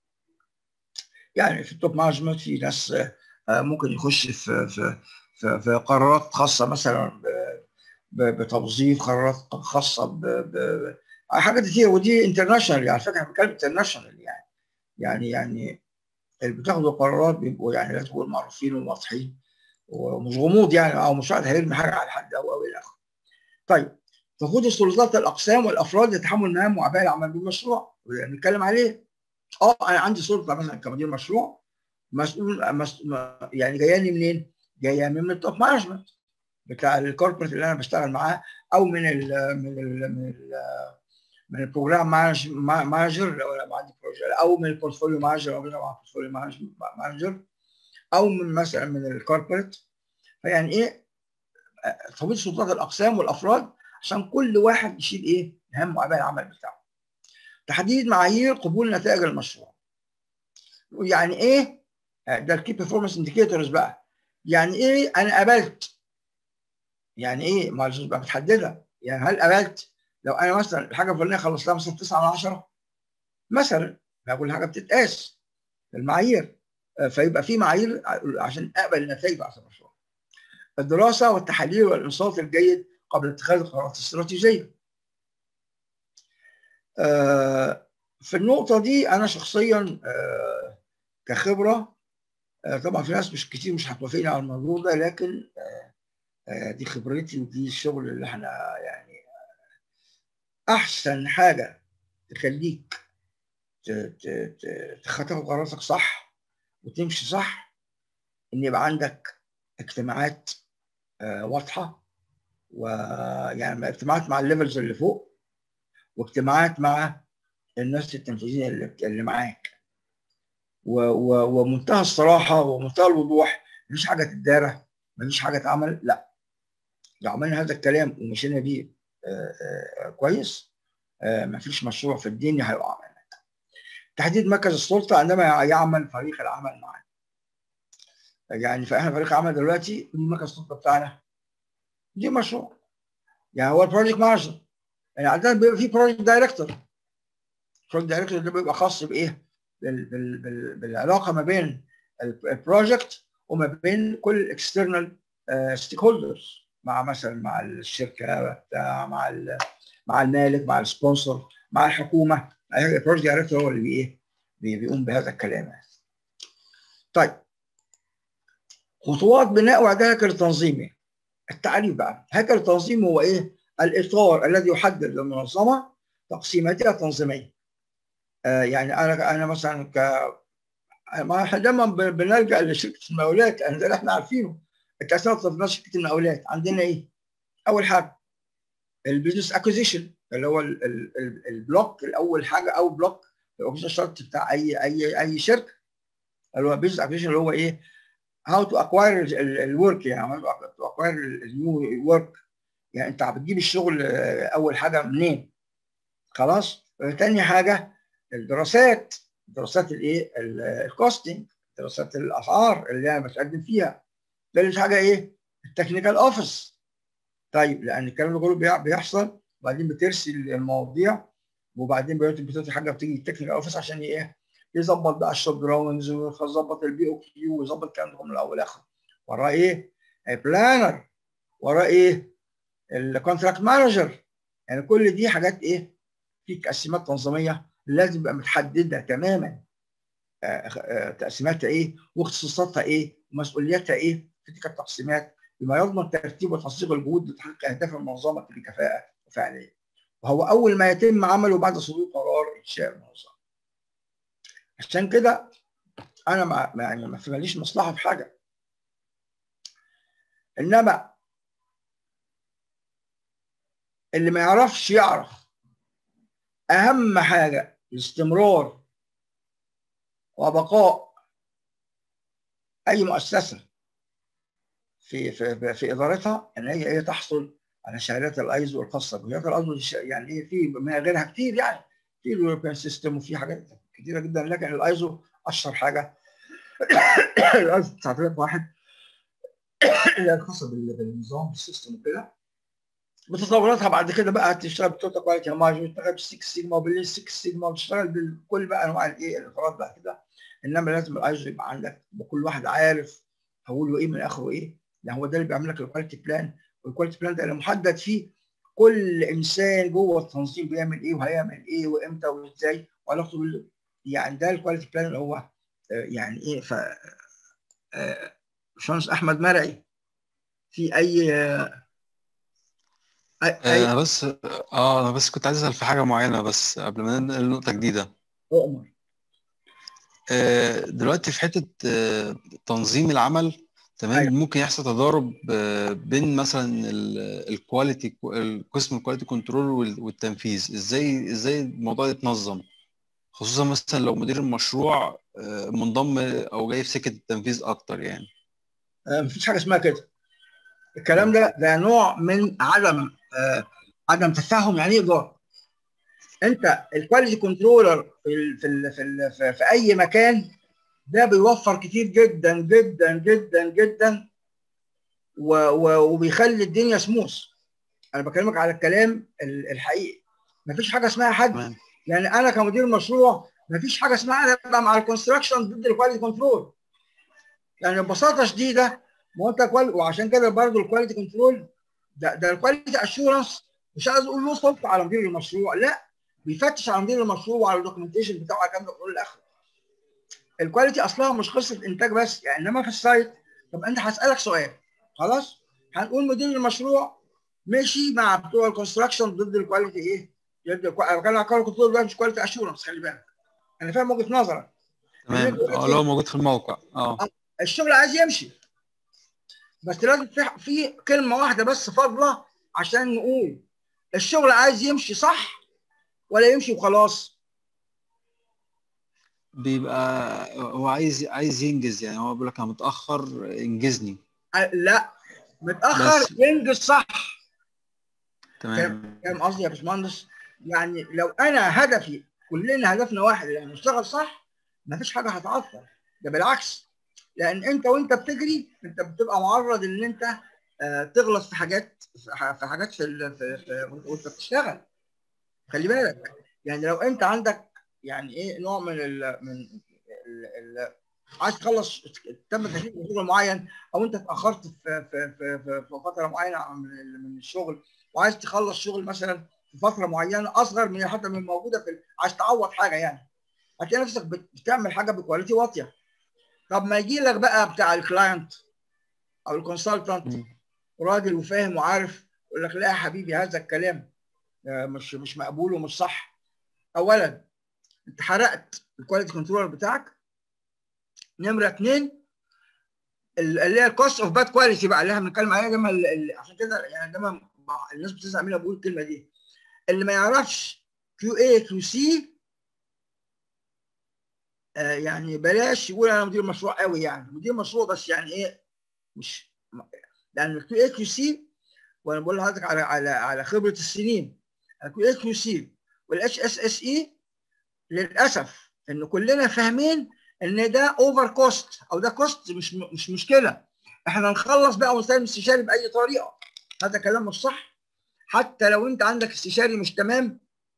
يعني في التوب مانجمنت في ناس آه، آه، ممكن يخش في في في, في قرارات خاصه مثلا ب- ب- بتوظيف قرارات خاصه ب, ب حاجات كتير ودي انترناشونال على فكره انا بتكلم انترناشونال يعني يعني يعني اللي بتاخدوا قرارات بيبقوا يعني لازم تكونوا معروفين وواضحين ومش غموض يعني او مش واحد هيرمي حاجه على حد او او الى اخره. طيب تقود السلطات الاقسام والافراد لتحمل مهام واعباء العمل بالمشروع وده نتكلم عليه. اه انا عندي سلطه مثلا كمدير مشروع مسؤول مس... م- يعني جايه لي منين؟ جايه من التوب مانجمنت بتاع الكوربريت اللي انا بشتغل معاه او من ال من ال من ال من البروجرام مانج- ما- مانجر لو انا عندي بروجكت او من البورتفوليو مانجر او مع البورتفوليو مانج- مانجر او من مثلا من الكوربريت فيعني ايه تفويض سلطات الاقسام والافراد عشان كل واحد يشيل ايه مهام واعباء العمل بتاعه تحديد معايير قبول نتائج المشروع يعني ايه ده الكي بيرفورمانس انديكيتورز بقى يعني ايه انا قبلت يعني ايه ما لازم تبقى متحدده يعني هل قبلت لو انا مثلا الحاجه الفلانيه خلصتها مثلا 9 من 10 مثلا ما كل حاجه بتتقاس المعايير آه، فيبقى في معايير عشان اقبل النتائج بتاعت المشروع الدراسه والتحاليل والانصات الجيد قبل اتخاذ القرارات الاستراتيجيه آه، في النقطه دي انا شخصيا آه، كخبره آه، طبعا في ناس مش كتير مش هتوافقني على الموضوع ده لكن آه، آه، دي خبرتي ودي الشغل اللي احنا يعني احسن حاجه تخليك ت- ت- ت- تاخد قراراتك صح وتمشي صح ان يبقى عندك اجتماعات آه، واضحه ويعني اجتماعات مع الليفلز اللي فوق واجتماعات مع الناس التنفيذيين اللي, اللي معاك و- و- ومنتهى الصراحه ومنتهى الوضوح مفيش حاجه تتدارى مفيش حاجه اتعمل لا لو عملنا هذا الكلام ومشينا بيه آه، آه، كويس آه، مفيش مشروع في الدنيا هيقع منك تحديد مركز السلطه عندما يعمل فريق العمل معا يعني فاحنا فريق عمل دلوقتي دي مركز السلطه بتاعنا دي مشروع يعني هو البروجكت مانجر يعني عندنا بيبقى في بروجكت دايركتور البروجكت دايركتور ده بيبقى خاص بايه؟ بال بال بال بالعلاقه ما بين البروجكت وما بين كل الاكسترنال ستيك هولدرز مع مثلا مع الشركه بتاع مع ال- مع المالك مع السبونسر مع الحكومه البروجكت دايركتور هو اللي بي ايه بي- بيقوم بهذا الكلام يعني. طيب خطوات بناء واعداد هيكل التنظيمي التعريف بقى هيكل التنظيم هو ايه؟ الاطار الذي يحدد للمنظمه تقسيماتها التنظيميه آه يعني انا انا مثلا ك ما احنا دايما ب- بنلجا لشركه المقاولات يعني ده اللي احنا عارفينه التاسيسات تنظيمات شركه المقاولات عندنا ايه؟ اول حاجه البيزنس اكوزيشن اللي هو ال- ال- ال- البلوك الاول حاجه او بلوك الاوبريشن شارت بتاع اي اي اي شركه اللي هو بيزنس ابلكيشن اللي هو ايه هاو تو اكواير الورك يعني تو اكواير النيو ورك يعني انت بتجيب الشغل اول حاجه منين خلاص تاني حاجه الدراسات دراسات الايه الكوستنج دراسات الاسعار اللي انا بتقدم فيها ثالث حاجه ايه التكنيكال اوفيس طيب لان الكلام ده كله بيحصل وبعدين بترسل المواضيع وبعدين بتبتدي حاجه بتيجي التكنيكال اوفيس عشان ايه يظبط بقى الشوب دراونز ويظبط البي او كيو ويظبط الكلام ده من الاول لاخر وراه ايه؟ بلانر وراه ايه؟ الكونتراكت مانجر يعني كل دي حاجات ايه؟ في تقسيمات تنظيميه لازم تبقى متحدده تماما تقسيماتها ايه؟ واختصاصاتها ايه؟ ومسؤولياتها ايه؟ في تلك التقسيمات بما يضمن ترتيب وتنسيق الجهود لتحقيق اهداف المنظمه بكفاءه وفعاليه. وهو اول ما يتم عمله بعد صدور قرار انشاء المنظمه. عشان كده انا ما يعني ما ماليش مصلحه في حاجه انما اللي ما يعرفش يعرف اهم حاجه الاستمرار وبقاء اي مؤسسه في في في ادارتها ان هي ايه تحصل على شهادات الايزو الخاصه بشهادات الايزو يعني ايه في ما غيرها كتير يعني في اليوروبيان سيستم وفي حاجات كتيره جدا لكن الايزو اشهر حاجه الايزو 9001 اللي هي الخاصه بالنظام بالسيستم وكده بتطوراتها بعد كده بقى تشتغل بالتوتال كواليتي مانجمنت تشتغل بالسكس سيجما وباللين 6 سيجما وتشتغل بكل بقى انواع الايه الاطارات بقى كده انما لازم الايزو يبقى عندك وكل واحد عارف هقول له ايه من اخره ايه يعني هو ده اللي بيعمل لك الكواليتي بلان والكواليتي بلان ده اللي محدد فيه كل انسان جوه التنظيم بيعمل ايه وهيعمل ايه وامتى وازاي وعلاقته بال يعني ده الكواليتي بلان اللي هو يعني ايه ف باشمهندس احمد مرعي في اي أي انا بس اه انا بس كنت عايز اسال في حاجه معينه بس قبل ما ننقل لنقطه جديده اؤمر آه دلوقتي في حته آه تنظيم العمل تمام أيوة. ممكن يحصل تضارب آه بين مثلا الكواليتي قسم الكواليتي كنترول والتنفيذ ازاي ازاي الموضوع يتنظم خصوصا مثلا لو مدير المشروع منضم او جاي في سكه التنفيذ اكتر يعني مفيش حاجه اسمها كده الكلام ده ده نوع من عدم آه عدم تفهم يعني ايه اداره انت الكواليتي كنترولر في ال في ال في, ال في, في اي مكان ده بيوفر كتير جدا جدا جدا جدا و و وبيخلي الدنيا سموث انا بكلمك على الكلام الحقيقي مفيش حاجه اسمها حد يعني انا كمدير مشروع مفيش حاجه اسمها انا ابقى مع الكونستراكشن ضد الكواليتي كنترول يعني ببساطه شديده ما انت كوال... وعشان كده برضه الكواليتي كنترول ده ده الكواليتي اشورنس مش عايز اقول له سلطه على مدير المشروع لا بيفتش على مدير المشروع وعلى الدوكيومنتيشن بتاعه الكلام ده كله الاخر الكواليتي اصلها مش قصه انتاج بس يعني انما في السايت طب انت هسالك سؤال خلاص هنقول مدير المشروع مشي مع بتوع الكونستراكشن ضد الكواليتي ايه؟ ضد الكواليتي انا بتكلم على الكواليتي كنترول ده مش كواليتي اشورنس خلي بالك انا فاهم وجهه نظرك تمام اه لو موجود في الموقع اه الشغل عايز يمشي بس لازم في في كلمه واحده بس فاضله عشان نقول الشغل عايز يمشي صح ولا يمشي وخلاص بيبقى هو عايز عايز ينجز يعني هو بيقول لك انا متاخر انجزني لا متاخر بس. ينجز صح تمام فاهم قصدي يا باشمهندس يعني لو انا هدفي كلنا هدفنا واحد يعني نشتغل صح مفيش حاجه هتعطل ده بالعكس لان انت وانت بتجري انت بتبقى معرض ان انت آه تغلط في حاجات في حاجات في, ال... في, في وانت بتشتغل خلي بالك يعني لو انت عندك يعني ايه نوع من ال من ال ال عايز تخلص تم تكليف شغل معين او انت اتاخرت في في في, في, في فتره معينه من من الشغل وعايز تخلص شغل مثلا في فتره معينه اصغر من حتى من موجوده في عايز تعوض حاجه يعني هتلاقي نفسك بتعمل حاجه بكواليتي واطيه طب ما يجي لك بقى بتاع الكلاينت او الكونسلتنت راجل وفاهم وعارف يقول لك لا يا حبيبي هذا الكلام مش مش مقبول ومش صح اولا انت حرقت الكواليتي كنترولر بتاعك نمره اثنين اللي هي الكوست اوف باد كواليتي بقى اللي احنا بنتكلم عليها دايما عشان كده يعني دايما الناس بتزعل مني بقول الكلمه دي اللي ما يعرفش كيو اي كيو سي آه يعني بلاش يقول انا مدير مشروع قوي يعني مدير مشروع بس يعني ايه مش لان الكيو اي كيو سي وانا بقول لحضرتك على على على خبره السنين الكيو اي كيو سي والاتش اس اس اي للاسف ان كلنا فاهمين ان ده اوفر كوست او ده كوست مش مش مشكله احنا نخلص بقى ونستلم استشاري باي طريقه هذا كلام مش صح حتى لو انت عندك استشاري مش تمام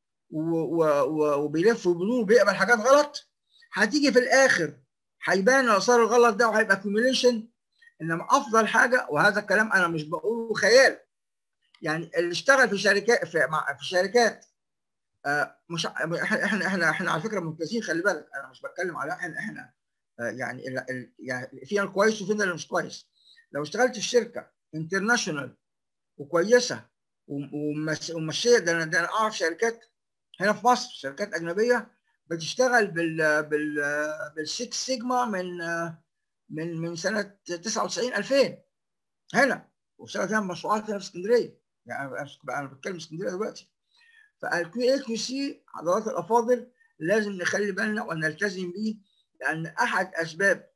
وبيلف وبيدور وبيقبل حاجات غلط هتيجي في الاخر هيبان اثار الغلط ده وهيبقى كوميوليشن انما افضل حاجه وهذا الكلام انا مش بقوله خيال يعني اللي اشتغل في شركات في, في شركات آه مش احنا احنا احنا احنا على فكره ممتازين خلي بالك انا مش بتكلم على احنا احنا آه يعني ال ال يعني فينا الكويس وفينا اللي مش كويس لو اشتغلت في شركه انترناشونال وكويسه وماشيه ده انا ده انا اعرف شركات هنا في مصر شركات اجنبيه بتشتغل بال بال بالسكس سيجما من من من سنه 99 2000 هنا واشتغلت هنا مشروعات هنا في اسكندريه يعني انا بتكلم اسكندريه دلوقتي فالكيو اي كيو سي حضرات الافاضل لازم نخلي بالنا ونلتزم بيه لان احد اسباب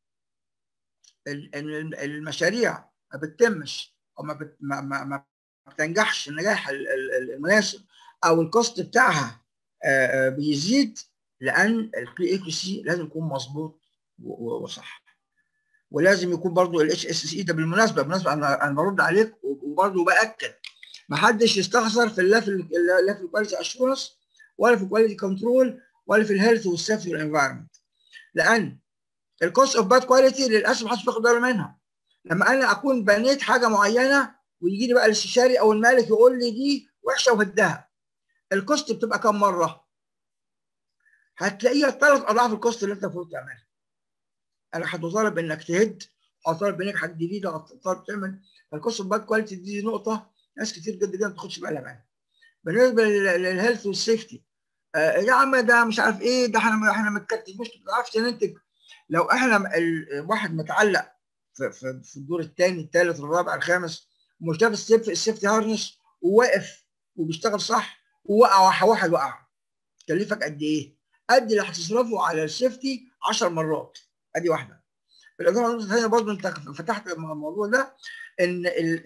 ان المشاريع ما بتتمش او ما, بت ما, ما, ما بتنجحش النجاح المناسب او الكوست بتاعها بيزيد لان البي اي كيو سي لازم يكون مظبوط وصح ولازم يكون برضو الاتش اس اس اي ده بالمناسبه بالمناسبه انا انا برد عليك وبرضو باكد ما حدش يستخسر في لا في لا في الكواليتي اشورنس ولا في الكواليتي كنترول ولا في الهيلث والسيفتي والانفايرمنت لان الكوست اوف باد كواليتي للاسف ما حدش بياخد باله منها لما انا اكون بنيت حاجه معينه ويجي لي بقى الاستشاري او المالك يقول لي دي وحشه وهدها الكوست بتبقى كم مره؟ هتلاقيها ثلاث اضعاف الكوست اللي انت المفروض تعملها. انا هتطالب انك تهد هتطالب انك حاجه جديده هتطالب تعمل الكوست اوف باد كواليتي دي نقطه ناس كتير جدا ما بتاخدش بالها منها. بالنسبه للهيلث والسيفتي آه يا عم ده مش عارف ايه ده احنا احنا متكتف مش بتعرفش ننتج لو احنا الواحد متعلق في, في, في الدور الثاني الثالث الرابع الخامس ومش لابس السيف السيفتي هارنس وواقف وبيشتغل صح ووقع واحد وقع كلفك قد ايه؟ قد اللي هتصرفه على السيفتي 10 مرات ادي واحده بالاضافه لنقطه ثانيه برضه انت فتحت الموضوع ده ان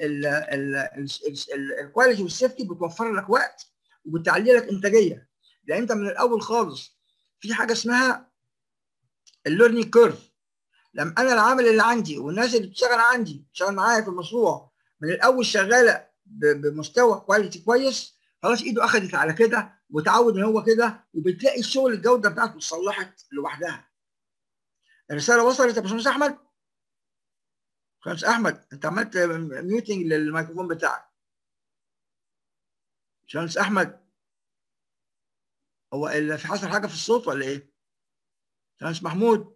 الكواليتي والسيفتي بتوفر لك وقت وبتعلي لك انتاجيه لان انت من الاول خالص في حاجه اسمها الليرنينج كيرف لما انا العامل اللي عندي والناس اللي بتشتغل عندي بتشتغل معايا في المشروع من الاول شغاله بمستوى كواليتي كويس خلاص ايده اخذت على كده وتعود ان هو كده وبتلاقي الشغل الجوده بتاعته اتصلحت لوحدها. الرساله وصلت يا باشمهندس احمد؟ باشمهندس احمد انت عملت ميوتنج للميكروفون بتاعك. باشمهندس احمد هو اللي في حصل حاجه في الصوت ولا ايه؟ باشمهندس محمود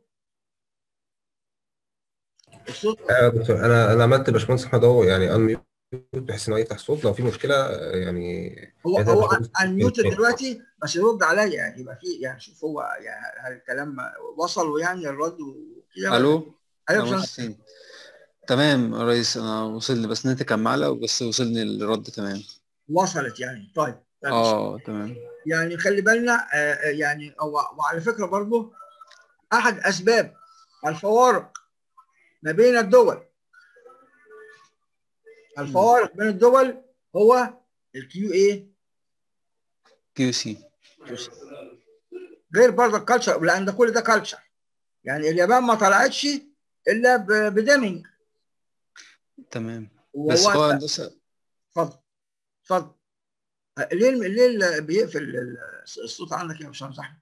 الصوت يا دكتور انا انا عملت باشمهندس احمد اهو يعني ان بحيث ان هو يفتح الصوت لو في مشكله يعني هو هو انميوتد دلوقتي بس يرد عليا يعني يبقى في يعني شوف هو يعني الكلام وصل يعني الرد وكده الو ايوه تمام يا ريس انا وصلني بس نت كان معلق بس وصلني الرد تمام وصلت يعني طيب اه تمام يعني خلي بالنا آه يعني وعلى فكره برضه احد اسباب الفوارق ما بين الدول الفوارق بين الدول هو الكيو اي كيو سي غير برضه الكالتشر لان ده كل ده كالتشر يعني اليابان ما طلعتش الا بديمينج تمام بس هو هندسه اتفضل اتفضل ليه ليه بيقفل الصوت عندك يا باشمهندس احمد؟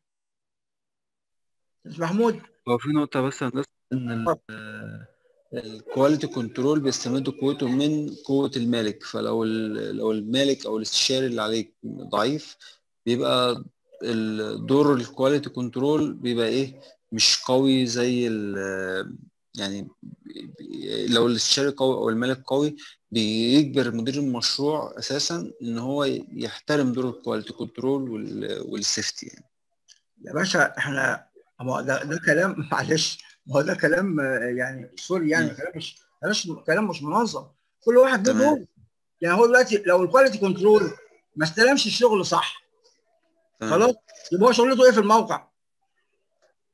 محمود هو في نقطه بس هندسه ان الكواليتي كنترول بيستمد قوته من قوة المالك فلو لو المالك او الاستشاري اللي عليك ضعيف بيبقى دور الكواليتي كنترول بيبقى ايه مش قوي زي يعني لو الاستشاري قوي او المالك قوي بيجبر مدير المشروع اساسا ان هو يحترم دور الكواليتي كنترول والسيفتي يعني يا باشا احنا ده, ده كلام معلش ما هو ده كلام يعني سوري يعني كلام مش مش كلام مش منظم كل واحد له دور يعني هو دلوقتي لو الكواليتي كنترول ما استلمش الشغل صح خلاص يبقى هو شغلته ايه في الموقع؟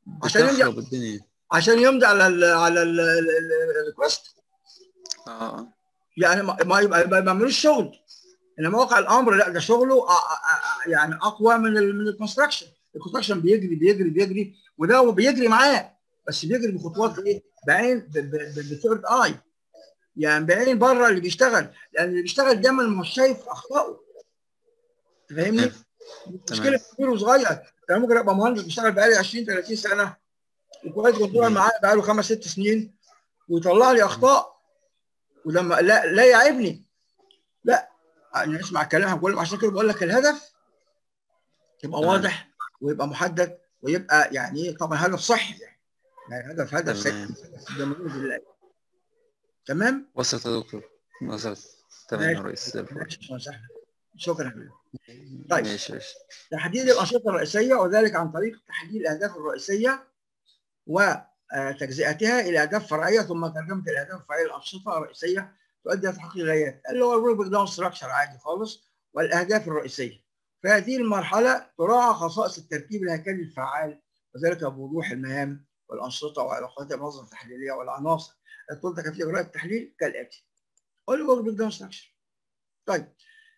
عشان يمضي بتخرب الدنيا عشان يمضي على ال على الريكوست اه يعني ما ما يبقى ما يعملوش شغل انما واقع الامر لا ده شغله أ- أ- أ- يعني اقوى من ال من الكونستراكشن الكونستراكشن بيجري بيجري بيجري وده هو بيجري معاه بس بيجري بخطوات ايه بعين بثيرد اي يعني بعين بره اللي بيشتغل لان اللي بيشتغل دايما مش شايف اخطائه فاهمني؟ مشكله كبير وصغير انا ممكن ابقى مهندس بيشتغل بقالي 20 30 سنه وكويس كنترول معايا بقاله خمس ست سنين ويطلع لي اخطاء ولما لا لا يعيبني لا انا اسمع كلامهم كلهم عشان كده بقول لك الهدف يبقى تمام. واضح ويبقى محدد ويبقى يعني ايه طبعا هدف صحي يعني, يعني هدف هدف تمام. سيء زي ما بنقول بالله تمام؟ وصلت يا دكتور وصلت تمام يا ماشي. ريس زي الفل. ماشي، وسهلا. شكرا طيب. ماشي ماشي تحديد الأنشطة الرئيسية وذلك عن طريق تحديد الأهداف الرئيسية وتجزئتها إلى أهداف فرعية ثم ترجمة الأهداف الفرعية للأنشطة الرئيسية تؤدي إلى تحقيق الغايات اللي هو الورك داون ستراكشر عادي خالص والأهداف الرئيسية. في هذه المرحلة تراعى خصائص التركيب الهيكلي الفعال وذلك بوضوح المهام والأنشطة وعلاقات المنظمة التحليلية والعناصر. الطول كيفية إجراء التحليل كالآتي. الورك داون ستراكشر. طيب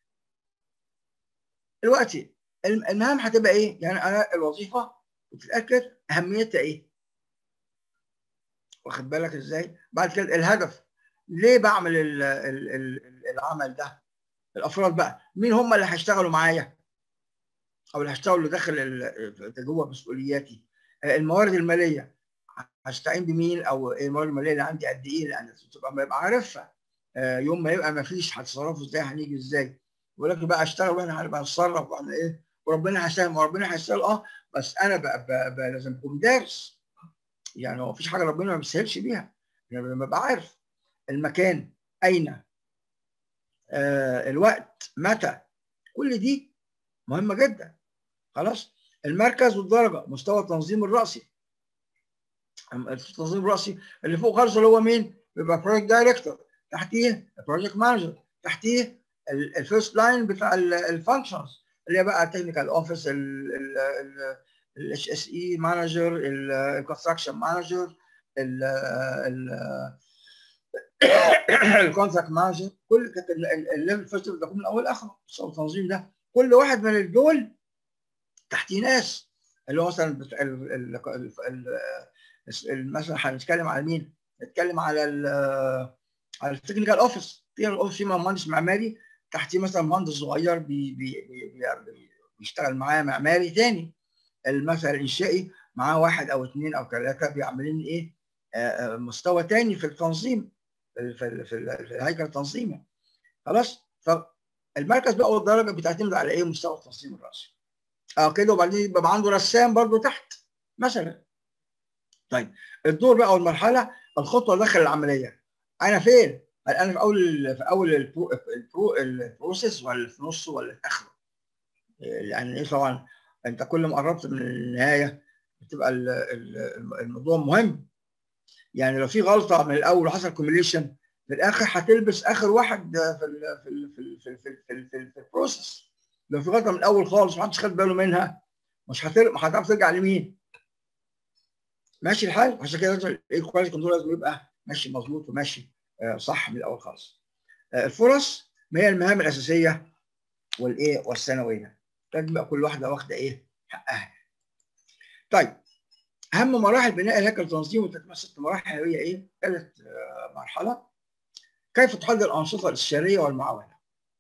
دلوقتي الم- المهام هتبقى ايه؟ يعني انا الوظيفه بتتاكد اهميتها ايه؟ واخد بالك ازاي؟ بعد كده الهدف ليه بعمل ال ال ال العمل ده؟ الافراد بقى مين هم اللي هيشتغلوا معايا؟ او اللي هيشتغلوا داخل ال- جوه مسؤولياتي؟ آه، الموارد الماليه هستعين بمين او إيه الموارد الماليه اللي عندي قد ايه؟ لان تبقى ما يبقى عارفها آه، يوم ما يبقى ما فيش هتصرفوا ازاي هنيجي ازاي؟ ولكن بقى اشتغل وانا هبقى اتصرف وانا ايه وربنا هيسهل وربنا هيسهل اه بس انا بقى, بقى, بقى لازم اكون دارس يعني هو مفيش حاجه ربنا ما بيسهلش بيها يعني لما ابقى عارف المكان اين آه الوقت متى كل دي مهمه جدا خلاص المركز والدرجه مستوى التنظيم الراسي التنظيم الراسي اللي فوق خالص اللي هو مين؟ بيبقى بروجكت دايركتور تحتيه بروجكت مانجر تحتيه الفيرست لاين بتاع الفانكشنز اللي هي بقى التكنيكال اوفيس الاتش اس اي مانجر الكونستراكشن مانجر الكونتراكت مانجر كل كانت الليفل فيرست ده من اول لاخره التنظيم ده كل واحد من دول تحتيه ناس اللي هو مثلا بتاع ال- ال- ال- ال- مثلا هنتكلم على مين؟ نتكلم على ال على التكنيكال اوفيس التكنيكال اوفيس فيه مهندس معماري تحتيه مثلا مهندس صغير بي بي بي بي بيشتغل معاه معماري تاني المثل الانشائي معاه واحد او اثنين او ثلاثه بيعملين ايه آه، آه، مستوى تاني في التنظيم في ال- في ال- في ال- في الهيكل التنظيمي خلاص فالمركز بقى والدرجه بتعتمد على ايه مستوى التنظيم الراسي اه كده وبعدين يبقى عنده رسام برضو تحت مثلا طيب الدور بقى والمرحله الخطوه داخل العمليه انا فين؟ هل انا في اول في اول البرو البرو البروسيس ولا في نصه ولا في اخره؟ يعني ايه طبعا انت كل ما قربت من النهايه بتبقى ال- ال- الموضوع مهم يعني لو في غلطه من الاول وحصل كوميليشن في الاخر هتلبس اخر واحد في ال في ال في ال في ال في, ال في, ال في, ال في البروسيس لو في غلطه من الاول خالص محدش خد باله منها مش هتر... مش هتعرف ترجع لمين ماشي الحال عشان كده لازم الكواليتي كنترول لازم يبقى ماشي مظبوط وماشي آه، صح من الاول خالص آه، الفرص ما هي المهام الاساسيه والايه والثانويه لازم يبقى كل واحده واخده ايه حقها طيب اهم مراحل بناء الهيكل التنظيمي وتتم ست مراحل هي ايه؟ ثالث آه، مرحله كيف تحدد الانشطه الاستشاريه والمعاونه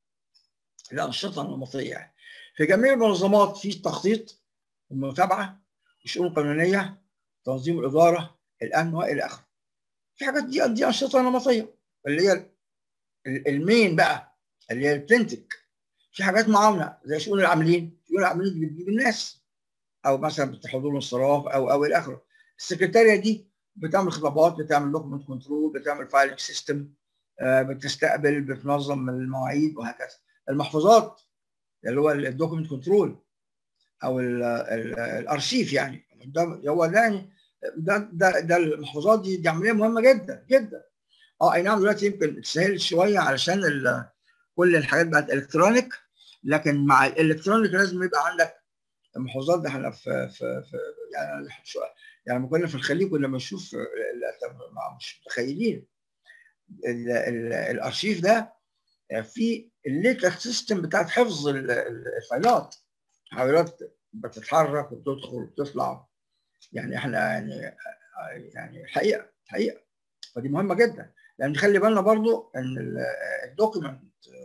الانشطه النمطيه يعني في جميع المنظمات في تخطيط ومتابعه الشؤون القانونيه تنظيم الاداره الامن والى اخره في حاجات دي دي انشطه نمطيه اللي هي ال- المين بقى اللي هي البلنتك في حاجات معاونه زي شؤون العاملين شؤون العاملين اللي بتجيب الناس او مثلا حضور انصراف او او الى اخره السكرتاريه دي بتعمل خطابات بتعمل دوكمنت كنترول بتعمل فايلنج سيستم بتستقبل بتنظم المواعيد وهكذا المحفوظات اللي هو الدوكمنت كنترول او ال- ال- الارشيف يعني ده هو ده يعني ده ده, ده المحفوظات دي, دي عمليه مهمه جدا جدا اه اي نعم دلوقتي يمكن تسهل شويه علشان ال- كل الحاجات بقت الكترونيك لكن مع الالكترونيك لازم يبقى عندك المحافظات ده احنا في في, في يعني شو- يعني لما كنا في الخليج كنا بنشوف ال- مع- مش متخيلين ال- ال- الارشيف ده في الليتر سيستم بتاعت حفظ ال- ال- الفايلات فايلات بتتحرك وبتدخل وبتطلع يعني احنا يعني يعني حقيقه حقيقه فدي مهمه جدا لان خلي بالنا برضو ان الدوكيمنت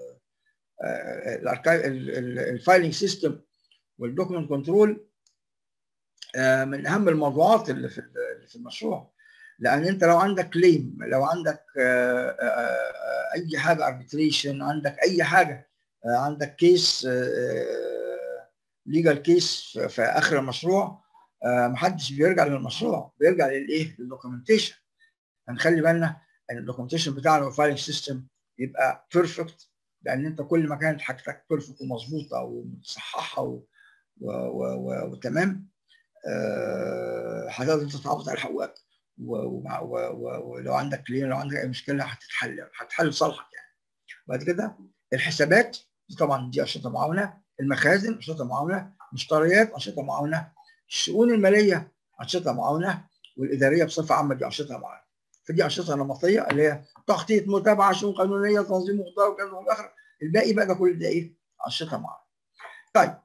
الفايلنج سيستم والدوكيمنت كنترول من اهم الموضوعات اللي في اللي في المشروع لان انت لو عندك كليم لو عندك آه، آه، آه، اي حاجه اربيتريشن عندك اي حاجه آه، عندك كيس ليجال كيس في اخر المشروع آه، محدش بيرجع للمشروع بيرجع للايه؟ للدوكيومنتيشن هنخلي بالنا ان الدوكيومنتيشن بتاعنا والفايلنج سيستم يبقى بيرفكت لان انت كل ما كانت حاجتك بيرفكت ومظبوطه ومتصححه و... و... و... و... وتمام آه، هتقدر انت تحافظ على حقوقك و- ومع- و- و- ولو عندك كلين لو عندك اي مشكله هتتحل هتحل لصالحك يعني بعد كده الحسابات دي طبعا دي انشطه معاونه المخازن انشطه معاونه مشتريات انشطه معاونه الشؤون الماليه انشطه معاونه والاداريه بصفه عامه دي انشطه معاونه فدي انشطه نمطيه اللي هي تخطيط متابعه شؤون قانونيه تنظيم مقدار وكذا والى اخره الباقي بقى ده كل ده ايه انشطه معاونه طيب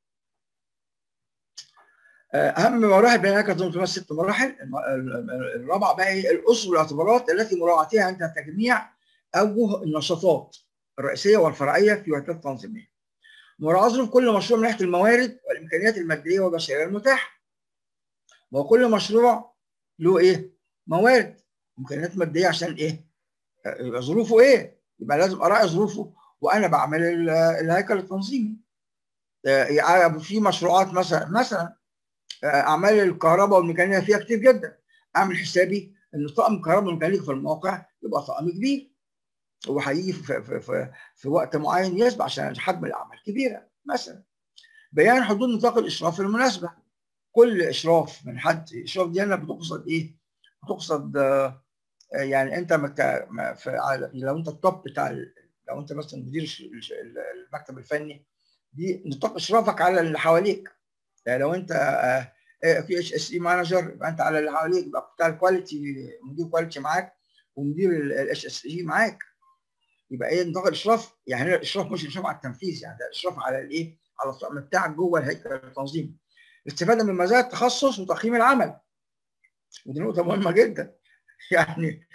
اهم مراحل بين كانت تمثل ست مراحل الم- ال- ال- الرابعه بقى هي الاسس والاعتبارات التي مراعاتها عند تجميع اوجه النشاطات الرئيسيه والفرعيه في وحدات التنظيميه. مراعاه ظروف كل مشروع من ناحيه الموارد والامكانيات الماديه والبشريه المتاحه. وكل مشروع له ايه؟ موارد امكانيات ماديه عشان ايه؟ آه، يبقى ظروفه ايه؟ يبقى لازم اراعي ظروفه وانا بعمل ال- الهيكل التنظيمي. آه، يعني في مشروعات مثلا مثلا اعمال الكهرباء والميكانيكا فيها كتير جدا اعمل حسابي ان طقم الكهرباء والميكانيكا في الموقع يبقى طقم كبير هو هيجي في, في, في, في وقت معين يسبق عشان حجم الاعمال كبيره مثلا بيان حدود نطاق الاشراف المناسبه كل اشراف من حد اشراف دي هنا بتقصد ايه؟ بتقصد آه، آه، يعني انت مك... ما- في... على- لو انت التوب بتاع ال- لو انت مثلا مدير الش- الش- المكتب الفني دي نطاق اشرافك على اللي حواليك يعني لو انت آه، آه، في اتش اس اي مانجر يبقى انت على اللي حواليك يبقى بتاع الكواليتي مدير كواليتي معاك ومدير الاتش اس اي معاك يبقى ايه نطاق الاشراف يعني هنا الاشراف مش الاشراف على التنفيذ يعني ده الاشراف على الايه؟ على الطقم بتاعك جوه الهيكل التنظيمي الاستفاده من مزايا التخصص وتقييم العمل ودي نقطه مهمه جدا يعني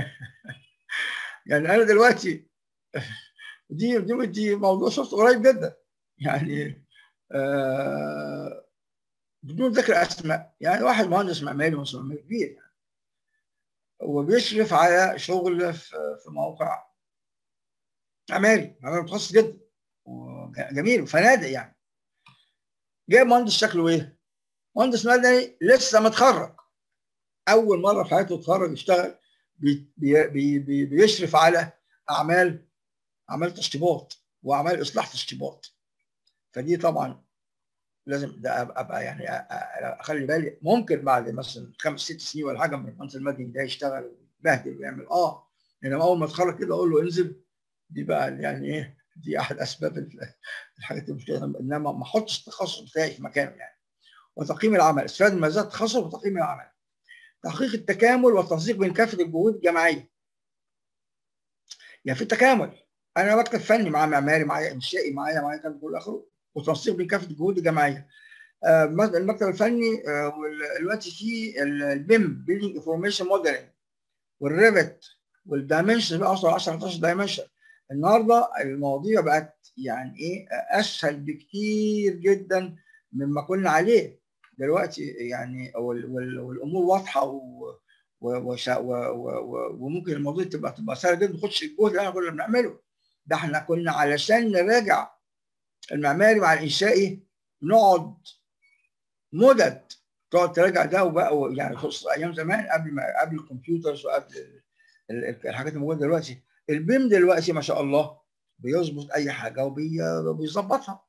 يعني انا دلوقتي دي دي دي موضوع شفته قريب جدا يعني آه بدون ذكر اسماء يعني واحد مهندس معماري مهندس معماري كبير يعني وبيشرف على شغل في في موقع معماري معماري متخصص جدا وجميل وفنادق يعني جايب مهندس شكله ايه؟ مهندس مدني لسه متخرج اول مره في حياته يتخرج يشتغل بي بي بي بي بيشرف على اعمال اعمال تشطيبات واعمال اصلاح تشطيبات فدي طبعا لازم ده ابقى أبقى يعني أ- أ- اخلي بالي ممكن بعد مثلا خمس ست سنين ولا حاجه من المهندس المدني ده يشتغل يبهدل ويعمل اه انما اول ما اتخرج كده اقول له انزل دي بقى يعني ايه دي احد اسباب ال- الحاجات المشكله انما ما احطش التخصص بتاعي في مكانه يعني وتقييم العمل استفاده من مزايا التخصص وتقييم العمل تحقيق التكامل والتنسيق بين كافه الجهود الجماعيه يعني في تكامل انا مكتب فني مع معماري معايا انشائي معايا معايا كان كل اخره وتنسيق بين كافه الجهود الجماعيه آه، مثلا المكتب الفني آه، وال- دلوقتي في البيم بيلدينج انفورميشن موديلنج والريفت والدايمنشن بقى اوصل 10 11 دايمنشن النهارده المواضيع بقت يعني ايه آه، اسهل بكتير جدا مما كنا عليه دلوقتي يعني وال- وال- والامور واضحه و و- وشا- و- و- و- وممكن الموضوع تبقى تبقى سهله جدا ما تاخدش الجهد اللي احنا كنا بنعمله ده احنا كنا علشان نراجع المعماري مع الانشائي نقعد مدد تقعد تراجع ده وبقى يعني خصوصا ايام زمان قبل ما قبل الكمبيوترز وقبل ال- ال- الحاجات الموجوده دلوقتي البيم دلوقتي ما شاء الله بيظبط اي حاجه وبي- وبيظبطها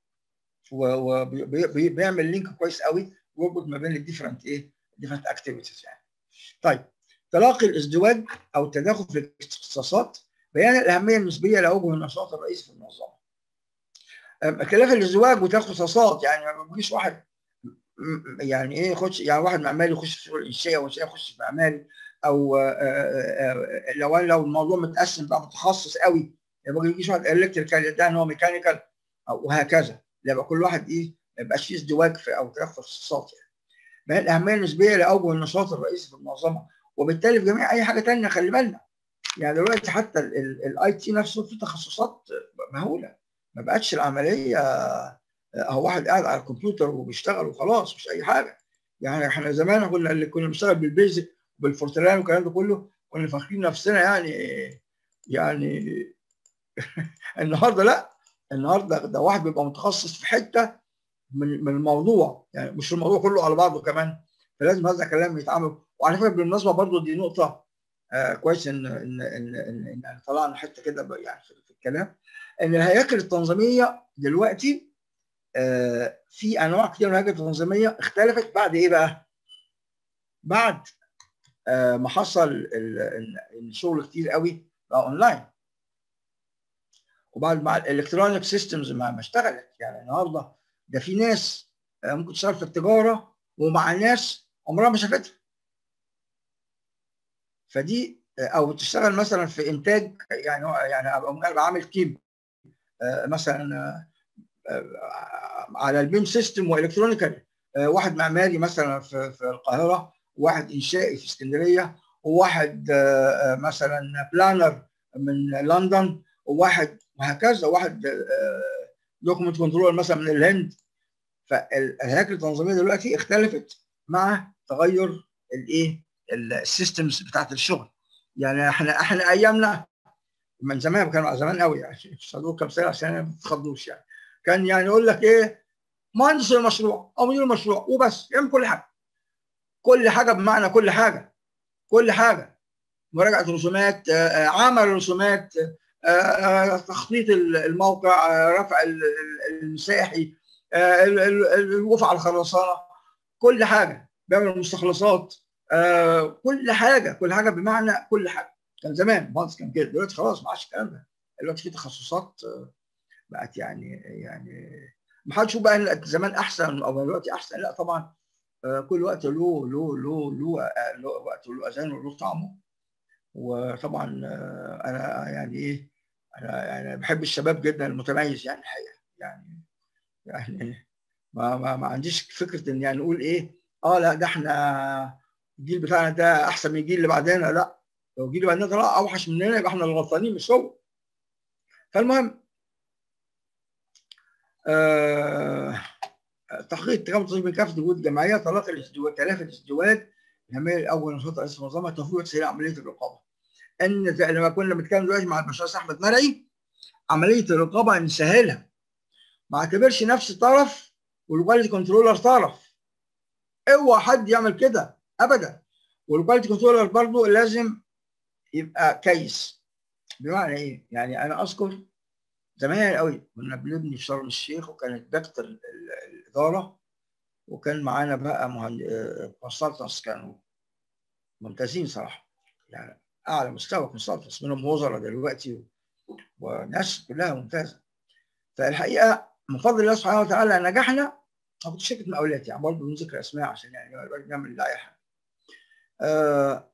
وبيعمل لينك كويس قوي ويربط ما بين الديفرنت ايه ديفرنت اكتيفيتيز يعني طيب تلاقي الازدواج او التداخل في الاختصاصات بيان الاهميه النسبيه لاوجه النشاط الرئيسي في المنظمه خلاف الازدواج وتخصصات يعني ما بيجيش واحد م- يعني ايه يخش يعني واحد معماري يخش في شغل انشائي وانشائي يخش في معماري او آه، آه، آه، لو لو الموضوع متقسم بقى متخصص قوي يبقى ما يجيش واحد الكتريكال ده ان هو ميكانيكال وهكذا يبقى كل واحد ايه ما يبقاش فيه ازدواج في او تخصصات يعني ما هي الاهميه النسبيه لاوجه النشاط الرئيسي في المنظمه وبالتالي في جميع اي حاجه ثانيه خلي بالنا يعني دلوقتي حتى الاي تي نفسه في تخصصات مهوله ما بقتش العمليه هو واحد قاعد على الكمبيوتر وبيشتغل وخلاص مش اي حاجه يعني احنا زمان كنا اللي كنا بنشتغل بالبيزك وبالفورتران والكلام ده كله كنا فاكرين نفسنا يعني يعني النهارده لا النهارده ده واحد بيبقى متخصص في حته من من الموضوع يعني مش الموضوع كله على بعضه كمان فلازم هذا الكلام يتعامل وعلى فكره بالمناسبه برضو دي نقطه آه كويس ان ان ان ان, إن طلعنا حته كده ب- يعني في في الكلام ان الهياكل التنظيميه دلوقتي آه في انواع كتير من الهياكل التنظيميه اختلفت بعد ايه بقى؟ بعد آه ما حصل ال- ال- الشغل كتير قوي بقى اونلاين وبعد مع الالكترونيك سيستمز ما ما اشتغلت يعني النهارده ده في ناس آه، ممكن تشتغل في التجاره ومع ناس عمرها ما شافتها فدي آه، او تشتغل مثلا في انتاج يعني هو- يعني ابقى أبقى عامل تيم آه، مثلا آه، آه، على البيم سيستم والكترونيكال آه، واحد معماري مثلا في في القاهره واحد انشائي في اسكندريه وواحد آه، آه، مثلا بلانر من لندن وواحد وهكذا واحد دوكمنت كنترول مثلا من الهند فالهياكل التنظيميه دلوقتي اختلفت مع تغير الايه السيستمز بتاعت الشغل يعني احنا احنا ايامنا من زمان كانوا زمان قوي يعني مش هقول كام سنه عشان ما تتخضوش يعني كان يعني يقول لك ايه مهندس المشروع او مدير المشروع وبس يعمل كل حاجه كل حاجه بمعنى كل حاجه كل حاجه مراجعه رسومات آه، آه، عمل رسومات آه، آه، تخطيط الموقع آه، رفع ال- ال- المساحي آه، ال- ال- الوقوف على الخرسانه كل حاجه بيعمل مستخلصات آه، كل حاجه كل حاجه بمعنى كل حاجه كان زمان مهندس كان كده دلوقتي خلاص ما عادش الكلام ده دلوقتي في تخصصات آه، بقت يعني يعني ما حدش يقول بقى إن زمان احسن او دلوقتي احسن لا طبعا آه، كل وقت له له له له آه، له وقت له اذان وله طعمه وطبعا آه، انا يعني ايه انا يعني بحب الشباب جدا المتميز يعني الحقيقه يعني يعني ما ما, ما عنديش فكره ان يعني نقول ايه اه لا ده احنا الجيل بتاعنا ده احسن من الجيل اللي بعدنا لا لو الجيل اللي بعدنا طلع اوحش مننا يبقى احنا الغلطانين مش هو فالمهم آه تحقيق التكامل التنظيمي من كافه وجود الجمعيه طلاق الازدواج تلافي الازدواج العمليه الاول نشاط رئيس المنظمه توفير وتسهيل عمليه الرقابه ان زي لما كنا بنتكلم دلوقتي مع الباشمهندس احمد مرعي عمليه الرقابه نسهلها ما اعتبرش نفسي طرف والكواليتي كنترولر طرف اوعى حد يعمل كده ابدا والكواليتي كنترولر برضه لازم يبقى كيس بمعنى ايه؟ يعني انا اذكر زمان قوي كنا بنبني في شرم الشيخ وكانت دكتور ال- ال- الاداره وكان معانا بقى كونسلتنس كانوا ممتازين صراحه يعني اعلى مستوى كونسلتنس منهم وزراء دلوقتي وناس كلها ممتازه فالحقيقه من فضل الله سبحانه وتعالى نجحنا انا كنت شركه مقاولات يعني برضه بدون ذكر اسماء عشان يعني نعمل لائحه آه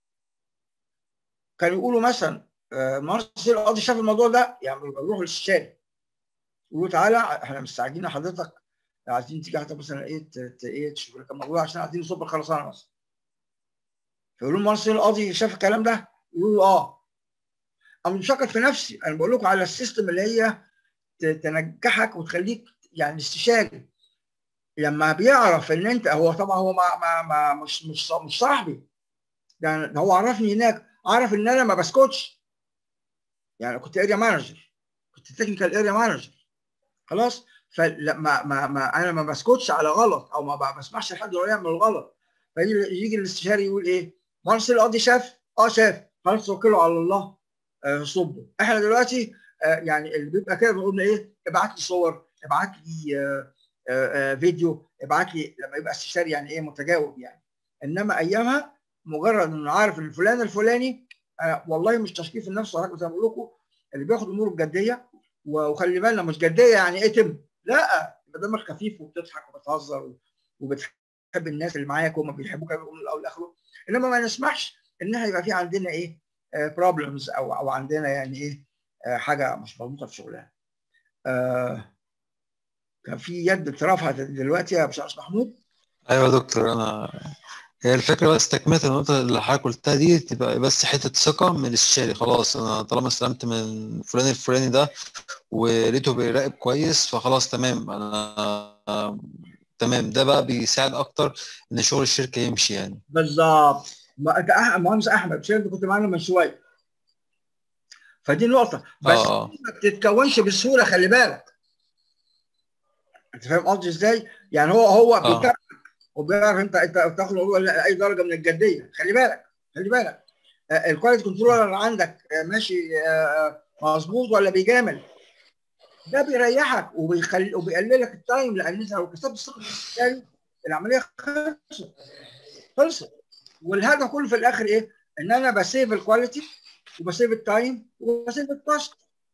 كانوا يقولوا مثلا آه مارس القاضي شاف الموضوع ده يعني بيروحوا للاستشاري يقولوا تعالى احنا مستعجلين حضرتك عايزين تيجي حتى مثلا ايه ت- ت- ايه تشوف لك الموضوع عشان عايزين نصب الخرسانه مثلا فيقولوا لهم مارس القاضي شاف الكلام ده يقولوا له اه انا بشكر في نفسي انا بقول لكم على السيستم اللي هي ت- تنجحك وتخليك يعني استشاري لما بيعرف ان انت هو طبعا هو ما ما ما مش مش مش صاحبي يعني ده هو عرفني هناك عرف ان انا ما بسكتش يعني كنت اريا مانجر كنت تكنيكال اريا مانجر خلاص فلما ما ما انا ما بسكتش على غلط او ما بسمحش لحد هو يعمل غلط فيجي يجي الاستشاري يقول ايه مارس القاضي شاف اه شاف خلاص توكلوا على الله آه صبوا احنا دلوقتي آه يعني اللي بيبقى كده بنقول ايه ابعت لي صور ابعت لي آه آه آه فيديو ابعت لي لما يبقى استشاري يعني ايه متجاوب يعني انما ايامها مجرد انه عارف ان فلان الفلاني أنا والله مش تشكيك في النفس وحضرتك زي ما بقول لكم اللي بياخد اموره بجديه وخلي بالنا مش جديه يعني اتم لا يبقى دمك خفيف وبتضحك وبتهزر وبتحب الناس اللي معاك وهم بيحبوك من الاول لاخره انما ما نسمحش ان احنا يبقى في عندنا ايه بروبلمز او او عندنا يعني ايه آه، حاجه مش مضبوطه في شغلها. آه كان في يد اترفعت دلوقتي يا باشمهندس محمود ايوه يا دكتور انا هي الفكره بس تكمله النقطه اللي حضرتك قلتها دي تبقى بس حته ثقه من الاستشاري خلاص انا طالما استلمت من فلان الفلاني ده ولقيته بيراقب كويس فخلاص تمام انا تمام ده بقى بيساعد اكتر ان شغل الشركه يمشي يعني بالظبط ما انت أح- مهندس احمد مش انت كنت معانا من شويه فدي نقطه بس اه ما بتتكونش بسهوله خلي بالك انت فاهم قصدي ازاي؟ يعني هو هو آه. بيتابعك وبيعرف انت انت بتاخد ولا اي درجه من الجديه خلي بالك خلي بالك آه، الكواليتي كنترولر اللي عندك آه، ماشي آه، آه، مظبوط ولا بيجامل ده بيريحك وبيخلي وبيقلل لك التايم لان انت لو كسبت الثقه بالتالي العمليه خلصت خلصت والهدف كله في الاخر ايه؟ ان انا بسيف الكواليتي وبسيف التايم وبسيف الكوست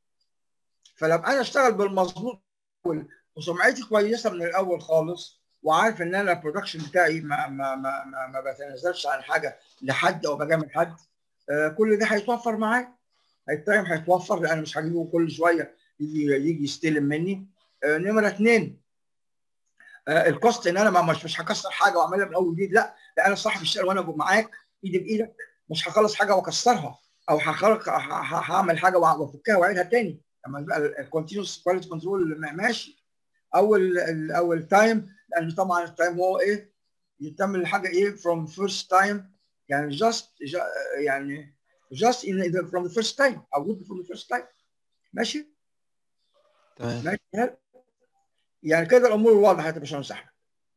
فلما انا اشتغل بالمظبوط وال- وسمعتي كويسه من الاول خالص وعارف ان انا البرودكشن بتاعي ما ما ما ما, ما بتنازلش عن حاجه لحد او بجامل حد آه كل ده هيتوفر معايا التايم هيتوفر لان مش هجيبه كل شويه يجي يجي يستلم مني آه نمره اثنين آه الكوست ان انا ما مش مش هكسر حاجه واعملها من اول وجديد لا ده انا صاحب الشغل وانا معاك ايدي بايدك مش هخلص حاجه واكسرها او هخلق ه- ه- هعمل حاجه وافكها واعيدها تاني لما يبقى الكونتينوس كواليتي كنترول ماشي اول ال- اول تايم لان طبعا التايم هو ايه يتم الحاجه ايه from first time يعني just ju- يعني just in the, from the first time او good from the first time ماشي تمام ماشي يعني كده الامور واضحه يا باشمهندس احمد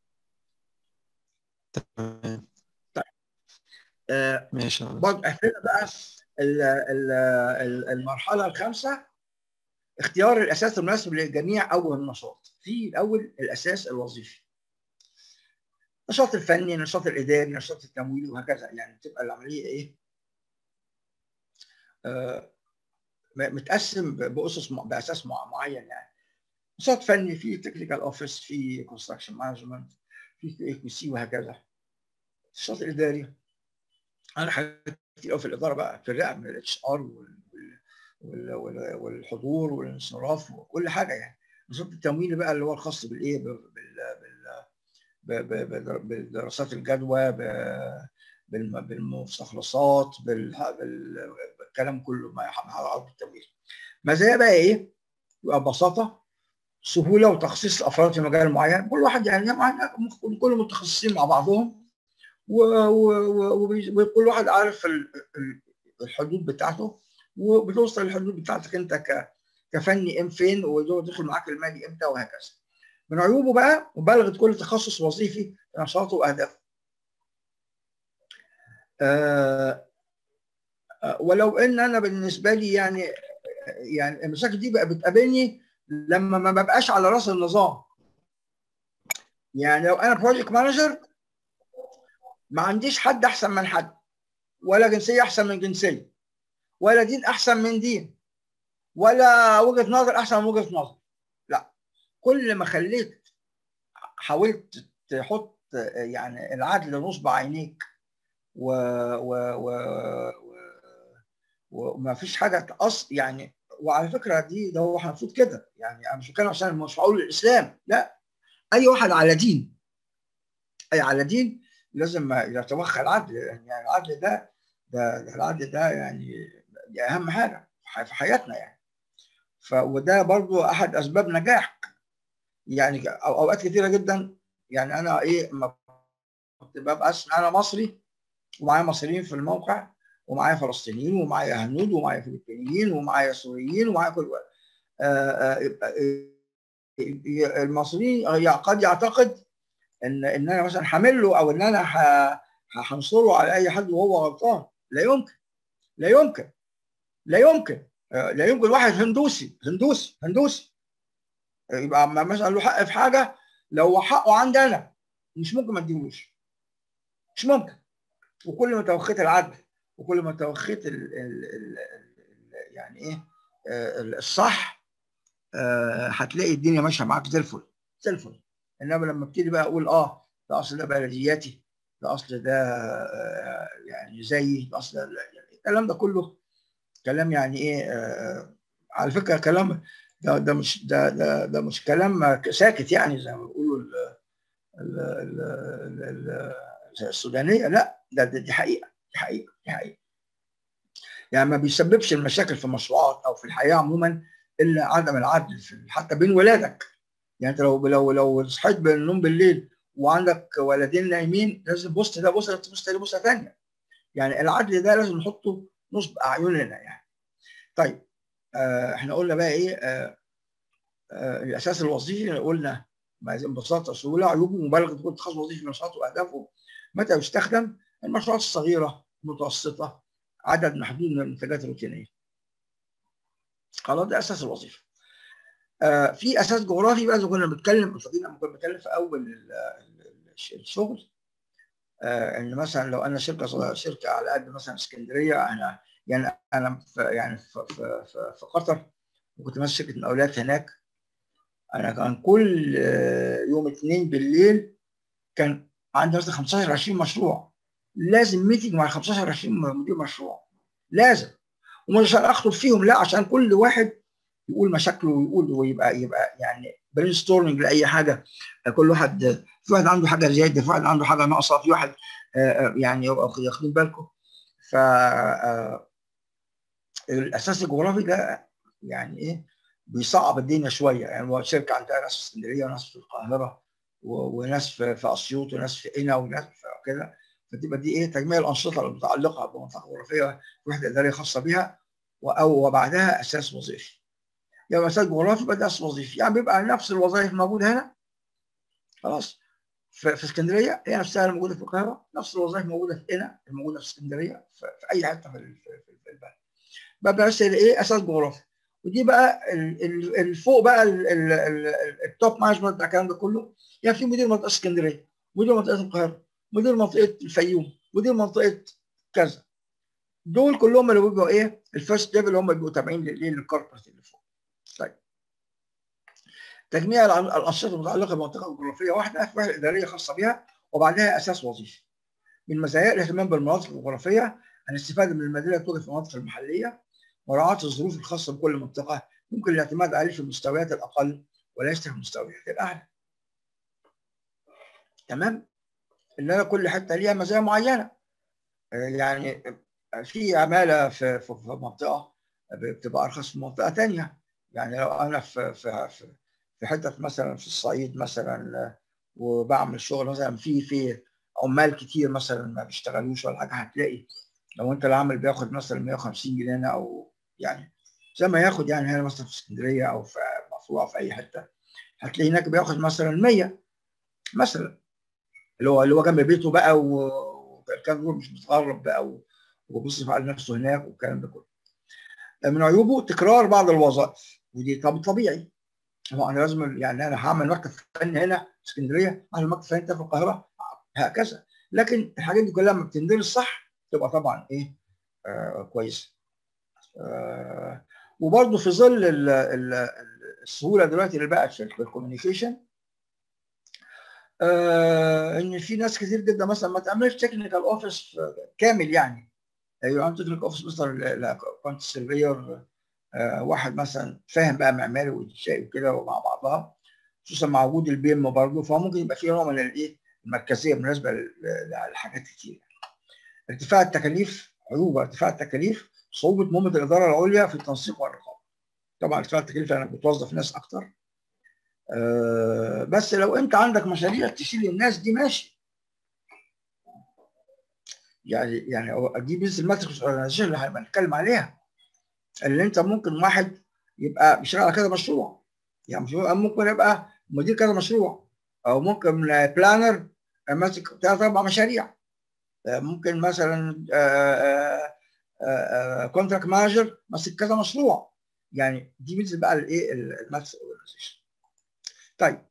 تمام آه ماشي يا دكتور. برضه احنا بقى ال- ال- ال- المرحله الخامسه اختيار الاساس المناسب لجميع اوجه النشاط في الاول الاساس الوظيفي النشاط الفني النشاط الاداري النشاط التمويلي وهكذا يعني تبقى العمليه ايه آه م- متقسم ب- باسس م- باساس مع- معين يعني نشاط فني في تكنيكال اوفيس في كونستراكشن مانجمنت في اي كيو سي وهكذا النشاط الاداري انا حاجات كتير قوي في الاداره بقى في الرقم من الاتش ار والحضور والانصراف وكل حاجه يعني النشاط التمويلي بقى اللي هو الخاص بالايه بال بال ب- ب- ب- بدراسات الجدوى ب- بالم- بالمستخلصات بال- بال- بالكلام كله ما يحب التمويل مزايا بقى ايه؟ يبقى ببساطه سهوله وتخصيص الافراد في مجال معين كل واحد يعني ممكن كل متخصصين مع بعضهم و- و- و- وبي- وكل واحد عارف ال- ال- الحدود بتاعته وبتوصل الحدود بتاعتك انت ك كفني ام فين ودخل معاك المالي امتى وهكذا. من عيوبه بقى مبالغه كل تخصص وظيفي في نشاطه واهدافه. آه آه، ولو ان انا بالنسبه لي يعني يعني المشاكل دي بقى بتقابلني لما ما ببقاش على راس النظام. يعني لو انا بروجكت مانجر ما عنديش حد احسن من حد ولا جنسيه احسن من جنسيه ولا دين احسن من دين ولا وجهه نظر احسن من وجهه نظر لا كل ما خليت حاولت تحط يعني العدل نصب عينيك و و و و وما فيش حاجه تقص يعني وعلى فكره دي ده هو المفروض كده يعني انا مش بتكلم عشان مش هقول الاسلام لا اي واحد على دين اي على دين لازم يتوخى العدل يعني العدل ده ده ده العدل ده يعني دي اهم حاجه في حياتنا يعني ف وده برضو احد اسباب نجاح يعني أو- اوقات كثيره جدا يعني انا ايه لما كنت ببقى اسمع انا مصري ومعايا مصريين في الموقع ومعايا فلسطينيين ومعايا هنود ومعايا فلبينيين ومعايا سوريين ومعايا كل آه، آه، آه، المصريين قد يعتقد ان ان انا مثلا حامل له او ان انا ه- هنصره على اي حد وهو غلطان لا يمكن لا يمكن لا يمكن آه، لا يمكن واحد هندوسي هندوسي هندوسي آه، يبقى م- مثلا له حق في حاجه لو حقه عندي انا مش ممكن ما اديهوش مش ممكن وكل ما توخيت العدل وكل ما توخيت ال ال ال ال يعني ايه آه، الصح آه هتلاقي الدنيا ماشيه معاك زي الفل زي الفل انما لما ابتدي بقى اقول اه ده اصل ده بلدياتي ده اصل ده آه يعني زيي ده اصل الكلام ده كله كلام يعني ايه آه على فكره كلام ده ده مش ده ده, ده مش كلام ساكت يعني زي ما بيقولوا ال- ال- ال- ال- ال- السودانيه لا ده ده- دي حقيقه دي حقيقه دي حقيقه يعني ما بيسببش المشاكل في المشروعات او في الحياه عموما الا عدم العدل في حتى بين ولادك يعني انت لو لو لو صحيت من النوم بالليل وعندك ولدين نايمين لازم بص ده بص ده بص ده بص ثانيه يعني العدل ده لازم نحطه نصب اعيننا يعني طيب آه احنا قلنا بقى ايه آه آه الاساس الوظيفي قلنا ببساطه سهوله عيوبه مبالغه كل تخصص وظيفي نشاطه واهدافه متى يستخدم المشروعات الصغيره المتوسطه عدد محدود من المنتجات الروتينيه خلاص ده اساس الوظيفه آه في اساس جغرافي بقى زي كنا بنتكلم لما كنا بنتكلم في اول ال- ال- الشغل آه ان مثلا لو انا شركه صغيره شركه على قد مثلا اسكندريه انا يعني انا في يعني في, في, في, في قطر وكنت ماسك شركه مقاولات هناك انا كان كل آه، يوم اثنين بالليل كان عندي مثلا 15 20 مشروع لازم ميتنج مع 15 20 مدير مشروع لازم ومش عشان اخطب فيهم لا عشان كل واحد يقول مشاكله ويقول ويبقى يبقى يعني برين ستورمنج لاي حاجه كل واحد في واحد عنده حاجه زياده في واحد عنده حاجه ناقصه في واحد آه، آه، يعني يبقى واخدين بالكم ف آه، الاساس الجغرافي ده يعني ايه بيصعب الدنيا شويه يعني هو شركه عندها ناس في اسكندريه وناس في القاهره و- وناس في في اسيوط وناس في قنا وناس في كده فتبقى دي ايه تجميع الانشطه المتعلقه بمنطقه جغرافيه وحده اداريه خاصه بها و- او وبعدها اساس وظيفي. يعني اساس جغرافي يبقى ده اساس وظيفي يعني بيبقى نفس الوظائف موجوده هنا خلاص في, في اسكندريه هي نفسها اللي موجوده في القاهره نفس الوظائف موجوده في قنا الموجوده في اسكندريه في, في اي حته في ال- في- في- في البلد. بقى بس ايه اساس جغرافي ودي بقى ال- ال- الفوق بقى ال- ال- ال- التوب مانجمنت بتاع الكلام ده كله يعني في مدير منطقه اسكندريه مدير منطقه القاهره مدير منطقه الفيوم مدير منطقه كذا دول كلهم اللي بيبقوا ايه الفيرست ليفل هم بيبقوا تابعين للايه للكوربريت اللي فوق طيب تجميع الع- الانشطه المتعلقه بمنطقه جغرافيه واحده في وحده اداريه خاصه بها وبعدها اساس وظيفي من مزايا الاهتمام بالمناطق الجغرافيه الاستفاده من المدينه توجد في المناطق المحليه مراعاه الظروف الخاصه بكل منطقه يمكن الاعتماد عليه في المستويات الاقل وليس في المستويات الاعلى تمام ان انا كل حته ليها مزايا معينه آه، يعني في عماله في في في منطقه بتبقى ارخص من منطقه ثانيه يعني لو انا في في في- في حته مثلا في الصعيد مثلا آه، وبعمل شغل مثلا في في عمال كتير مثلا ما بيشتغلوش ولا حاجه هتلاقي لو انت العامل بياخد مثلا 150 جنيه هنا او يعني زي ما ياخد يعني هنا مثلا في اسكندريه او في مفروع أو في اي حته هتلاقي هناك بياخد مثلا 100 مثلا اللي هو اللي هو جنب بيته بقى و- وكان هو مش متغرب بقى و- وبيصرف على نفسه هناك والكلام ده كله. من عيوبه تكرار بعض الوظائف ودي طب طبيعي هو انا لازم يعني انا هعمل مكتب فني هنا في اسكندريه اعمل مكتب فني في القاهره هكذا لكن الحاجات دي كلها لما بتندرس صح تبقى طبعا ايه آه كويسه آه وبرضه في ظل ال- ال- السهوله دلوقتي اللي بقت في الكوميونيكيشن آه ان في ناس كتير جدا مثلا ما تعملش تكنيكال اوفيس كامل يعني يبقى عندك تكنيكال اوفيس مثلا كونت سيرفير واحد مثلا فاهم بقى معماري وانشائي وكده ومع بعضها خصوصا مع وجود البيم برضه فممكن يبقى في نوع من الايه المركزيه بالنسبه ل- لحاجات كتير ارتفاع التكاليف عيوب ارتفاع التكاليف صعوبه مهمه الاداره العليا في التنسيق والرقابه طبعا ارتفاع التكاليف لانك بتوظف ناس اكتر آه، بس لو انت عندك مشاريع تشيل الناس دي ماشي يعني يعني هو دي بيز الماتريكس اورجانيزيشن اللي هنتكلم عليها اللي انت ممكن واحد يبقى بيشتغل على كذا مشروع يعني مشروع ممكن يبقى مدير كذا مشروع او ممكن بلانر ماسك ثلاث اربع مشاريع آه، ممكن مثلا كونتراكت مانجر ماسك كذا مشروع يعني دي ميزه بقى الايه الماتريكس اورجانيزيشن طيب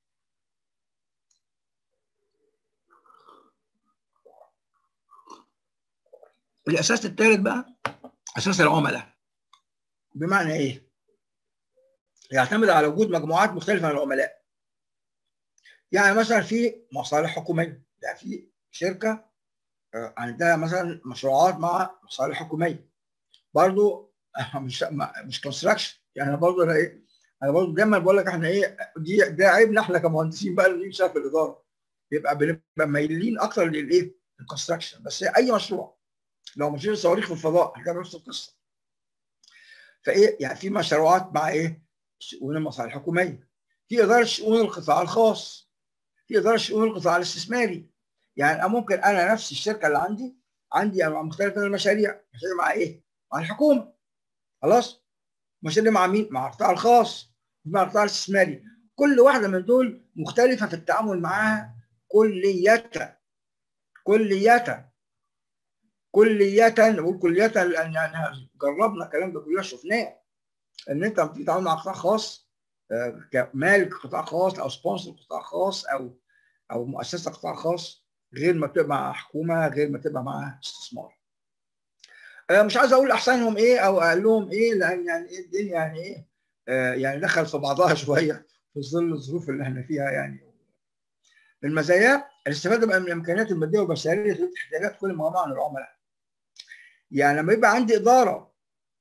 الاساس الثالث بقى اساس العملاء بمعنى ايه؟ يعتمد على وجود مجموعات مختلفه من العملاء يعني مثلا في مصالح حكوميه يعني في شركه آه، عندها مثلا مشروعات مع مصالح حكوميه برضو مش مش كونستراكشن يعني برضو انا ايه انا برضو دايما بقول لك احنا ايه دي ده عيبنا احنا كمهندسين بقى اللي شايف الاداره يبقى بنبقى مايلين اكتر للايه؟ الكونستراكشن بس اي مشروع لو مشروع صواريخ في الفضاء هتبقى نفس القصه فايه يعني في مشروعات مع ايه؟ شؤون المصالح الحكوميه في اداره شؤون القطاع الخاص في اداره شؤون القطاع الاستثماري يعني ممكن انا نفس الشركه اللي عندي عندي انواع مختلفه من المشاريع مشاريع مع ايه؟ مع الحكومه خلاص مشاريع مع مين؟ مع القطاع الخاص مع القطاع الاستثماري كل واحده من دول مختلفه في التعامل معاها كلية كلية كلية نقول كلية لأن يعني جربنا الكلام ده كلنا شفناه إن أنت بتتعامل مع قطاع خاص كمالك قطاع خاص أو سبونسر قطاع خاص أو أو مؤسسة قطاع خاص غير ما تبقى مع حكومة غير ما تبقى مع استثمار. مش عايز أقول أحسنهم إيه أو أقل لهم إيه لأن يعني إيه الدنيا يعني إيه يعني دخل في بعضها شوية في ظل الظروف اللي احنا فيها يعني المزايا الاستفاده من الامكانيات الماديه والبشريه في احتياجات كل مجموعه من العملاء. يعني لما يبقى عندي اداره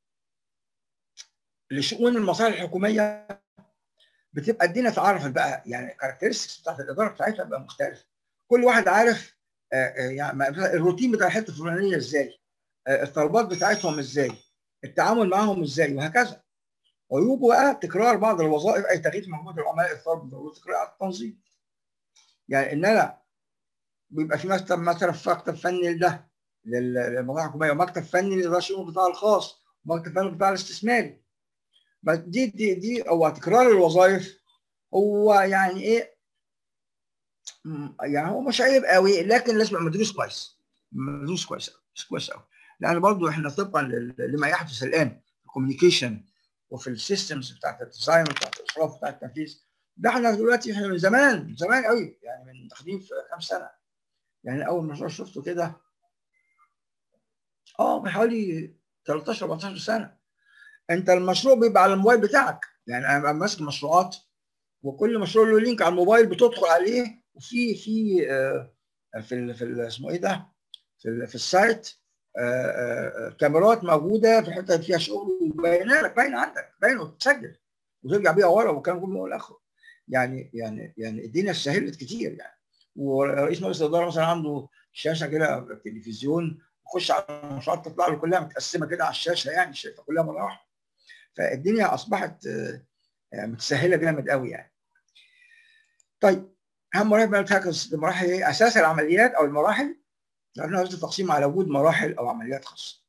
لشؤون المصالح الحكوميه بتبقى الدنيا اتعرفت بقى يعني الكاركترستكس بتاعت الاداره بتاعتها بقى مختلفه. كل واحد عارف يعني الروتين بتاع الحته الفلانيه ازاي؟ الطلبات بتاعتهم ازاي؟ التعامل معاهم ازاي؟ وهكذا. ويوجد بقى تكرار بعض الوظائف اي تغيير في مجموعه العملاء الطلب ضروره تكرار التنظيم. يعني ان انا بيبقى في مكتب مثلا في مكتب فني لده للمجموعه الحكوميه ومكتب فني لاداره شؤون القطاع الخاص ومكتب فني للقطاع الاستثماري بس دي دي دي هو تكرار الوظائف هو يعني ايه يعني هو مش عيب قوي لكن لازم يبقى مدروس كويس مدروس كويس مش كويس قوي لان برضه احنا طبقا لما يحدث الان في الكوميونيكيشن وفي السيستمز بتاعت الديزاين وبتاعت الاشراف وبتاعت التنفيذ ده احنا دلوقتي احنا من زمان من زمان قوي يعني من داخلين في كام سنه يعني اول مشروع شفته كده اه من حوالي 13 14 سنه انت المشروع بيبقى على الموبايل بتاعك يعني انا ماسك مشروعات وكل مشروع له لينك على الموبايل بتدخل عليه وفي في آه في ال في ال اسمه ايه ده في ال في السايت آه آه كاميرات موجوده في الحته اللي فيها شغل وباينه لك باينه عندك باينه وتسجل وترجع بيها ورا والكلام كله من الاخر يعني يعني يعني الدنيا سهلت كتير يعني ورئيس مجلس الاداره مثلا عنده شاشه كده تلفزيون يخش على المشروعات تطلع له كلها متقسمه كده على الشاشه يعني شايفها كلها مره واحده فالدنيا اصبحت متسهله جامد قوي يعني طيب اهم مراحل بنركز المراحل ايه؟ اساس العمليات او المراحل لانه قصدي تقسيم على وجود مراحل او عمليات خاصه.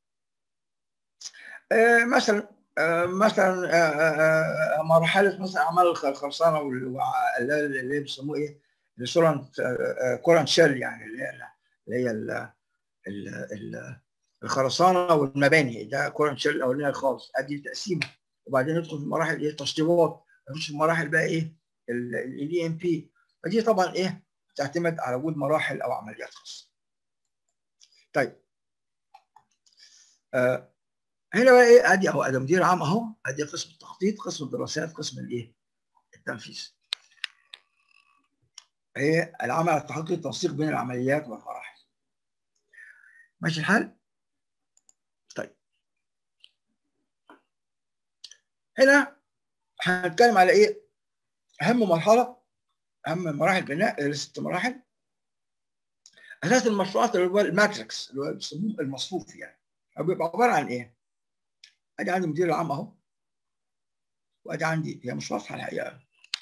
آه مثلا آه مثلا آه مرحله مثلا اعمال الخرسانه اللي بيسموه ايه؟ السورنت كورنت شيل يعني اللي هي اللي هي الخرسانه والمباني ده كورنت شيل الاولانيه خالص ادي تقسيمه وبعدين ندخل في مراحل ايه التشطيبات نخش في مراحل بقى ايه الاي ام بي فدي طبعا ايه تعتمد على وجود مراحل او عمليات خاصه. طيب آه هنا بقى ايه ادي اهو ادي مدير عام اهو ادي قسم التخطيط قسم الدراسات قسم الايه التنفيذ. هي العمل على تحقيق التنسيق بين العمليات والمراحل. ماشي الحال؟ طيب هنا هنتكلم على ايه؟ اهم مرحله اهم مراحل البناء ست مراحل اساس المشروعات اللي هو الماتريكس اللي هو بيسموه المصفوف يعني بيبقى عباره عن ايه؟ ادي عندي المدير العام اهو وادي عندي هي مش واضحه الحقيقه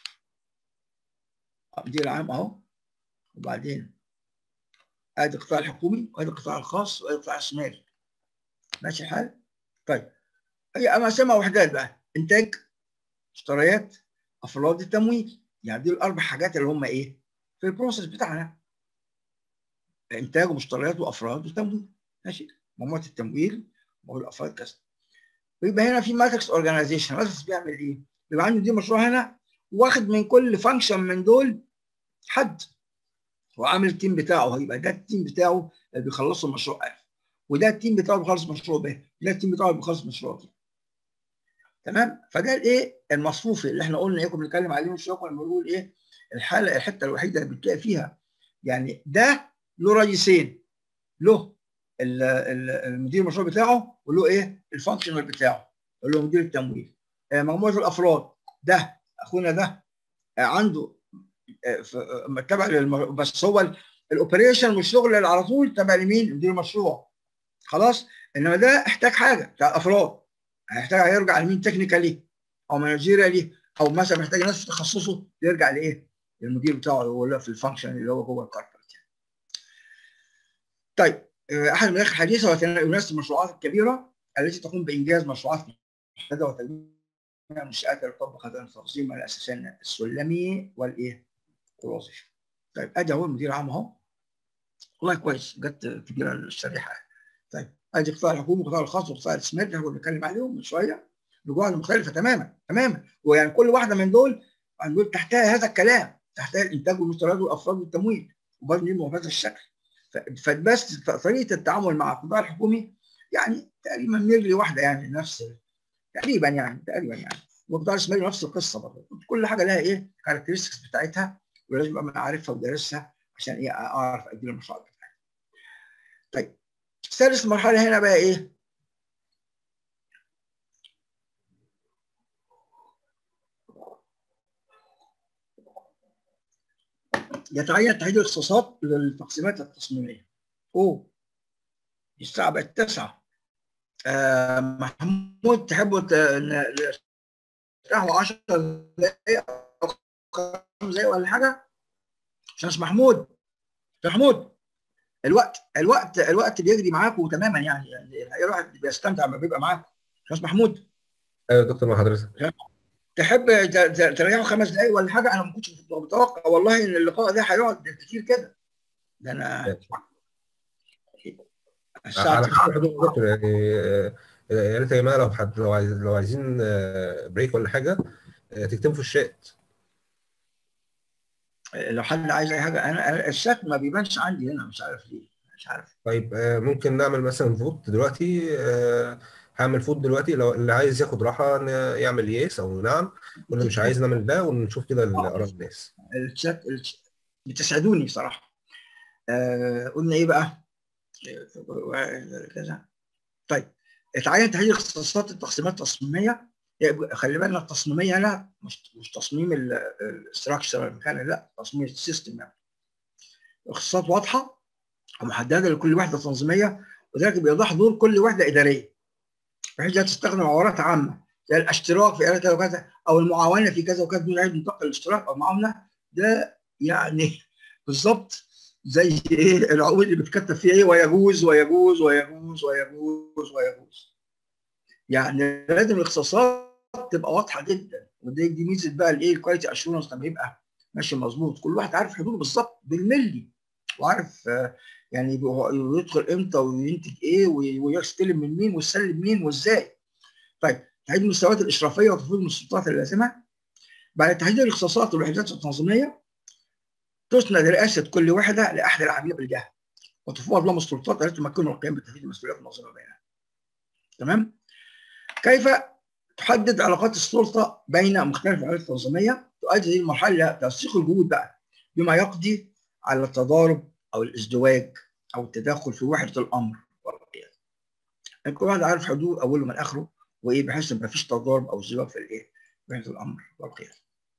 المدير العام اهو وبعدين ادي القطاع الحكومي وادي القطاع الخاص وادي القطاع الاستثماري ماشي الحال؟ طيب هي اماكن وحدات بقى انتاج مشتريات افراد التمويل يعني دي الاربع حاجات اللي هم ايه؟ في البروسيس بتاعنا انتاج ومشتريات وافراد وتمويل ماشي مجموعه التمويل مجموعه الافراد كذا ويبقى هنا في ماتريكس اورجانيزيشن ماتريكس بيعمل ايه؟ بيبقى عنده دي مشروع هنا واخد من كل فانكشن من دول حد وعامل التيم بتاعه هيبقى ده التيم بتاعه اللي بيخلصوا المشروع الف وده التيم بتاعه بيخلص مشروع ب ده التيم بتاعه بيخلص مشروع ب تمام فده الايه المصفوفي اللي احنا قلنا ايه كنا بنتكلم عليه من شويه كنا بنقول ايه الحاله الحته الوحيده اللي بتلاقي فيها يعني ده له رئيسين له ال- ال- المدير المشروع بتاعه وله ايه الفانكشنال بتاعه اللي هو مدير التمويل آه، مجموعه الافراد ده اخونا ده آه، عنده آه، ف- آه، تبع للم- بس هو الاوبريشن والشغل اللي على طول تبع لمين مدير المشروع خلاص انما ده احتاج حاجه بتاع الافراد هيحتاج يرجع لمين تكنيكالي او مانجيريالي او مثلا محتاج ناس في تخصصه يرجع لايه؟ للمدير بتاعه اللي هو في الفانكشن اللي هو جوه الكاربريت طيب آه، احد المناخ الحديثه وتنافس المشروعات الكبيره التي تقوم بانجاز مشروعات محدده وتجميع منشات تطبق هذا التنظيم على اساسين السلمي والايه؟ والوظيفي. طيب ادي اهو المدير العام اهو والله كويس جت كبيره الشريحه طيب ادي القطاع الحكومي والقطاع الخاص والقطاع الاستثماري اللي احنا كنا بنتكلم عليهم من شويه الجوانب مختلفه تماما تماما ويعني كل واحده من دول دول تحتها هذا الكلام تحتها الانتاج والمستوردات والافراد والتمويل وبرضه يبقوا بهذا الشكل ف- فبس طريقه التعامل مع القطاع الحكومي يعني تقريبا ميرلي واحده يعني نفس تقريبا يعني تقريبا يعني والقطاع الاستثماري نفس القصه برضه كل حاجه لها ايه كاركترستكس بتاعتها ولازم ابقى عارفها ودارسها عشان ايه اعرف ادير المشروع بتاعي. طيب ثالث مرحله هنا بقى ايه؟ يتعين تحديد الاختصاصات للتقسيمات التصميميه. اوه الساعه بقت 9 آه محمود تحبوا ت- ن- نفتحوا 10 دقائق او 5 دقائق ولا حاجه؟ استاذ محمود استاذ محمود الوقت الوقت الوقت بيجري معاكم تماما يعني يعني الحقيقة الواحد بيستمتع لما بيبقى معاكم استاذ محمود ايوه يا دكتور مع حضرتك تحب ت- ت- تريحوا خمس دقائق ولا حاجه انا ما كنتش متوقع والله ان اللقاء ده هيقعد كتير كده ده انا الساعه على 9 حسب الحدود يا دكتور يعني آه، يا ريت يا جماعه لو حد لو عايز لو عايزين آه، بريك ولا حاجه آه، تكتبوا في الشات لو حد عايز اي حاجه انا أنا الشات ما بيبانش عندي هنا مش عارف ليه مش عارف طيب آه، ممكن نعمل مثلا فوت دلوقتي آه، هعمل فوت دلوقتي لو اللي عايز ياخد راحه ن- يعمل يس او نعم واللي مش عايز نعمل ده ونشوف كده اراء الناس الشات الش- بتسعدوني صراحه آه قلنا ايه بقى آه، كذا طيب اتعين تحديد اختصاصات التقسيمات التصميميه يبقى خلي بالنا التصميميه هنا مش مش تصميم الاستراكشر المكان لا تصميم السيستم يعني اختصاصات واضحه ومحدده لكل وحده تنظيميه وذلك بيوضح دور كل وحده اداريه بحيث لا تستخدم عبارات عامه زي الاشتراك في آلة كذا وكذا او المعاونه في كذا وكذا دون اي نطاق الاشتراك او المعاونه ده يعني بالظبط زي ايه العقود اللي بتكتب فيها ايه ويجوز ويجوز ويجوز ويجوز ويجوز يعني لازم الاختصاصات تبقى واضحه جدا ودي دي ميزه بقى الايه الكواليتي اشورنس لما يبقى ماشي مظبوط كل واحد عارف حدوده بالظبط بالملي وعارف آه، يعني هو يدخل امتى وينتج ايه وي- ويستلم من مين ويسلم مين وازاي طيب تحديد المستويات الاشرافيه وتفويض السلطات اللازمه بعد تحديد الاختصاصات والوحدات التنظيميه تسند رئاسه كل وحده لاحد العاملين بالجهه وتفوض لهم السلطات التي تمكنهم القيام بتنفيذ المسؤوليات المنظمه بينها. تمام؟ كيف تحدد علاقات السلطه بين مختلف العلاقات التنظيميه تؤدي هذه المرحله الى تنسيق الجهود بقى بما يقضي على التضارب او الازدواج او التدخل في وحده الامر والقياده. يعني كل واحد عارف حدود اوله من اخره وايه بحيث ما فيش تضارب او ازدواج في الايه؟ وحده الامر والقياده.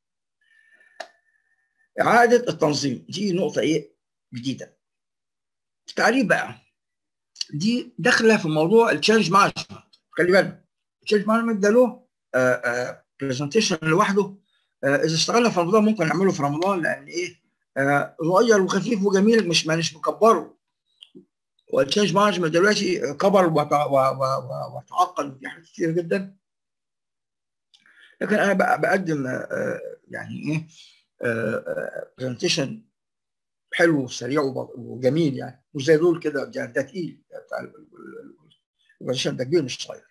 اعاده التنظيم دي نقطه ايه؟ جديده. التعريف بقى دي داخله في موضوع التشالنج مانجمنت خلي بالك التشالنج مانجمنت ده له برزنتيشن لوحده آه، اذا اشتغلنا في رمضان ممكن نعمله في رمضان لان ايه آه، صغير وخفيف وجميل مش مش مكبره والتشالنج مانجمنت دلوقتي كبر وت- و- و- و- وتعقد في حاجات كتير جدا لكن انا بق- بقدم آه، آه، يعني ايه برزنتيشن حلو وسريع وب- وجميل يعني مش زي دول كده ده ده تقيل بتاع البرزنتيشن ده كبير مش صغير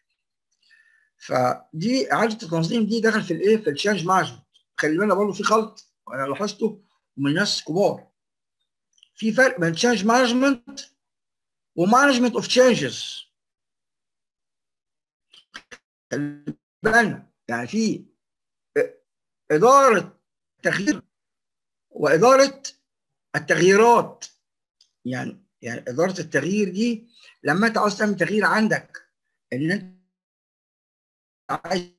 فدي اعاده التنظيم دي دخل في الايه في التشانج مانجمنت خلي بالنا برضه في خلط وانا لاحظته ومن ناس كبار في فرق بين تشانج مانجمنت ومانجمنت اوف تشينجز بالنا يعني في اداره تغيير واداره التغييرات يعني يعني اداره التغيير دي لما انت عاوز تعمل تغيير عندك ان انت عايز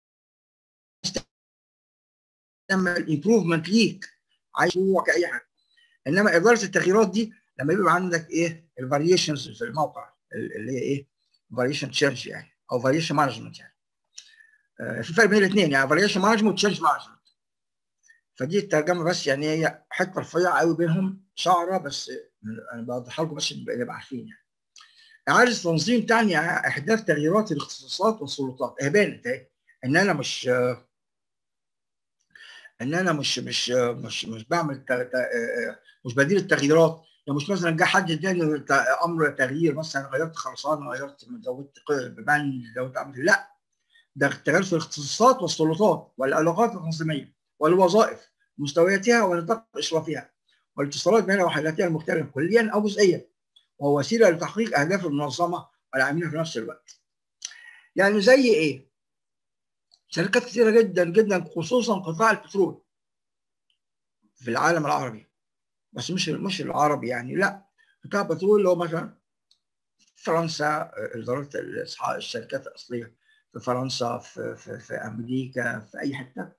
تعمل امبروفمنت ليك عايز هو اي حاجه انما اداره التغييرات دي لما يبقى عندك ايه الفاريشنز في الموقع اللي هي ايه فاريشن تشينج يعني او فاريشن مانجمنت يعني آه في فرق بين الاثنين يعني فاريشن مانجمنت وتشينج مانجمنت فدي الترجمه بس يعني هي حته رفيعه قوي بينهم شعره بس انا بوضحها لكم بس نبقى عارفين يعني اعاده تنظيم تعني احداث تغييرات الاختصاصات والسلطات هي بانت اهي ان انا مش ان انا مش مش مش مش بعمل مش بديل التغييرات يعني مش مثلا جه حد اداني امر تغيير مثلا غيرت خرسانه غيرت زودت بند زودت عملت لا ده تغيير في الاختصاصات والسلطات والعلاقات التنظيميه والوظائف مستوياتها ونطاق اشرافها والاتصالات بين وحداتها المختلفه كليا او جزئيا وهو وسيله لتحقيق اهداف المنظمه والعاملين في نفس الوقت. يعني زي ايه؟ شركات كثيره جدا جدا خصوصا قطاع البترول في العالم العربي بس مش مش العربي يعني لا قطاع البترول اللي هو مثلا فرنسا اداره الشركات الاصليه في فرنسا في, في, في امريكا في اي حته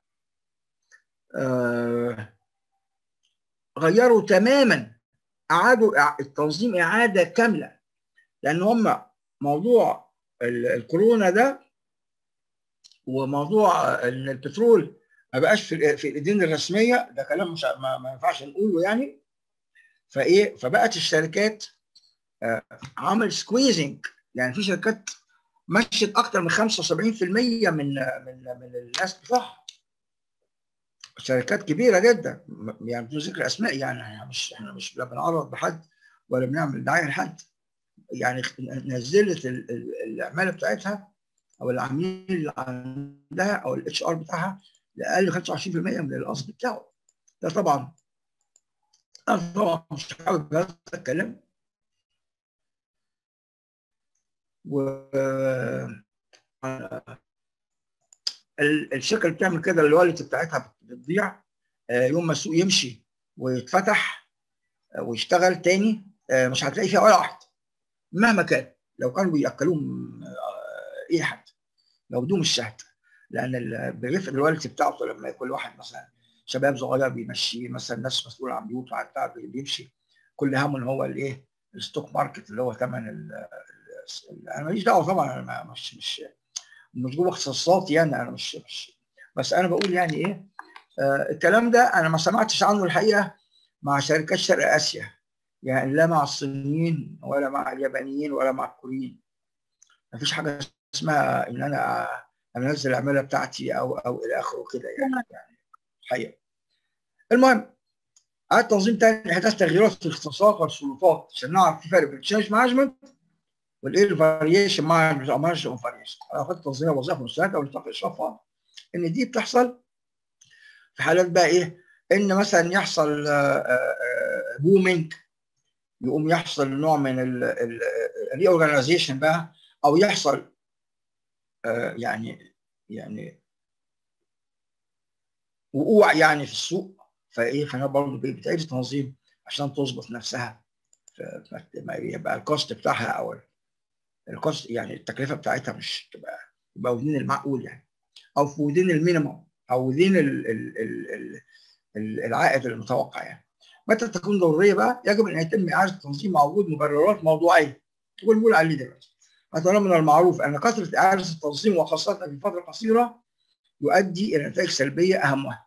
آه غيروا تماما اعادوا التنظيم اعاده كامله لان هم موضوع الكورونا ده وموضوع ان البترول ما بقاش في في الايدين الرسميه ده كلام مش ما, ما ينفعش نقوله يعني فايه فبقت الشركات عمل سكويزنج يعني في شركات مشت اكتر من 75% من من من الناس بتوعها شركات كبيره جدا يعني بدون ذكر اسماء يعني احنا مش احنا مش لا بنعرض بحد ولا بنعمل دعايه لحد يعني نزلت العماله بتاعتها او العميل اللي عندها او الاتش ار بتاعها لاقل 25% من الاصل بتاعه ده طبعا انا طبعا مش حابب هذا الكلام و الشركه اللي بتعمل كده الوالد بتاعتها بتضيع يوم ما السوق يمشي ويتفتح ويشتغل تاني مش هتلاقي فيها ولا واحد مهما كان لو كانوا بياكلوهم اي حد لو بدون الشهد لان بيفرق الوالد بتاعته لما كل واحد مثلا شباب صغير بيمشيه مثلا ناس مسؤول عن بيوت بتاع بيمشي كل همه ان هو الايه الستوك ماركت اللي هو ثمن انا ماليش دعوه طبعا انا مش مش مش جوه اختصاصاتي يعني انا مش مش بس انا بقول يعني ايه آه الكلام ده انا ما سمعتش عنه الحقيقه مع شركات شرق اسيا يعني لا مع الصينيين ولا مع اليابانيين ولا مع الكوريين ما فيش حاجه اسمها ان انا انزل العماله بتاعتي او او الى اخره كده يعني يعني الحقيقه المهم عاد تنظيم تاني احداث تغييرات في الاختصاصات والسلطات عشان نعرف في فرق بين التشينج مانجمنت والايه الفاريشن مانجمنت او مانجمنت فاريشن علاقات تنظيميه وظائف مستندة او نطاق اشرافها ان دي بتحصل في حالات بقى ايه ان مثلا يحصل بومينج يقوم يحصل نوع من الري اورجانيزيشن بقى او يحصل يعني يعني وقوع يعني في السوق فايه فانا برضه بتعيد تنظيم عشان تظبط نفسها ما يبقى الكوست بتاعها او الكوست يعني التكلفه بتاعتها مش تبقى تبقى ودين المعقول يعني او في ودين المينيموم او ودين ال ال ال ال العائد المتوقع يعني متى تكون ضروريه بقى يجب ان يتم اعاده تنظيم مع وجود مبررات موضوعيه والبول عليه دلوقتي مثلا من المعروف ان كثره اعاده التنظيم وخاصه في فتره قصيره يؤدي الى نتائج سلبيه اهمها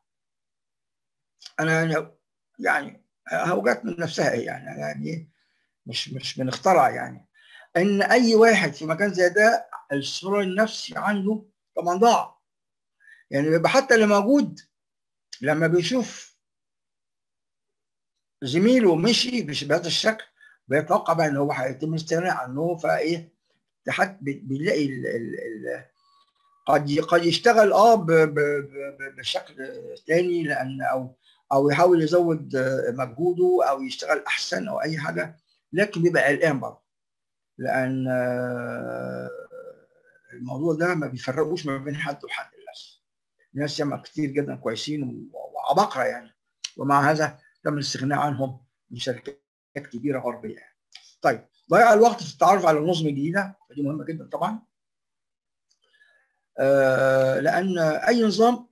انا يعني هوجات من نفسها يعني يعني مش مش بنخترع يعني ان اي واحد في مكان زي ده الصراع النفسي عنده طبعا ضاع يعني بيبقى حتى اللي موجود لما بيشوف زميله مشي بهذا الشكل بيتوقع بقى ان هو هيتم الاستغناء عنه فايه حتى بيلاقي ال ال ال قد قد يشتغل اه بشكل تاني لان او او يحاول يزود مجهوده او يشتغل احسن او اي حاجه لكن بيبقى قلقان برضه لان الموضوع ده ما بيفرقوش ما بين حد وحد للاسف ناس ياما كتير جدا كويسين وعباقره يعني ومع هذا تم الاستغناء عنهم من شركات كبيره غربيه يعني. طيب ضيع الوقت في التعرف على النظم الجديده ودي مهمه جدا طبعا آه لان اي نظام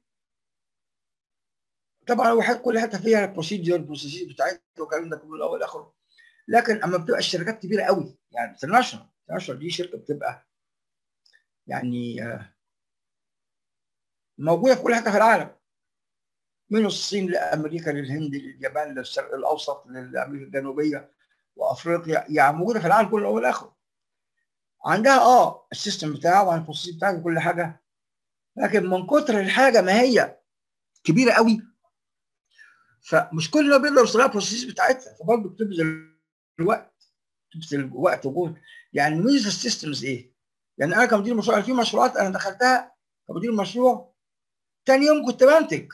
طبعا واحد كل حته فيها بروسيجر بروسيجر بتاعتها والكلام ده كله الاول اخره لكن اما بتبقى الشركات كبيره قوي يعني انترناشونال انترناشونال دي شركه بتبقى يعني آه موجوده في كل حته في العالم من الصين لامريكا للهند لليابان للشرق الاوسط لامريكا الجنوبيه وافريقيا يعني موجوده في العالم كله اول اخره عندها اه السيستم بتاعها وعن البروسيس بتاعها وكل حاجه لكن من كتر الحاجه ما هي كبيره قوي فمش كل ما بيقدر يوصلها البروسيس بتاعتها فبرضه بتبذل الوقت تبذل وقت وجهد يعني ميزه السيستمز ايه؟ يعني انا كمدير مشروع في مشروعات انا دخلتها كمدير مشروع تاني يوم كنت بنتج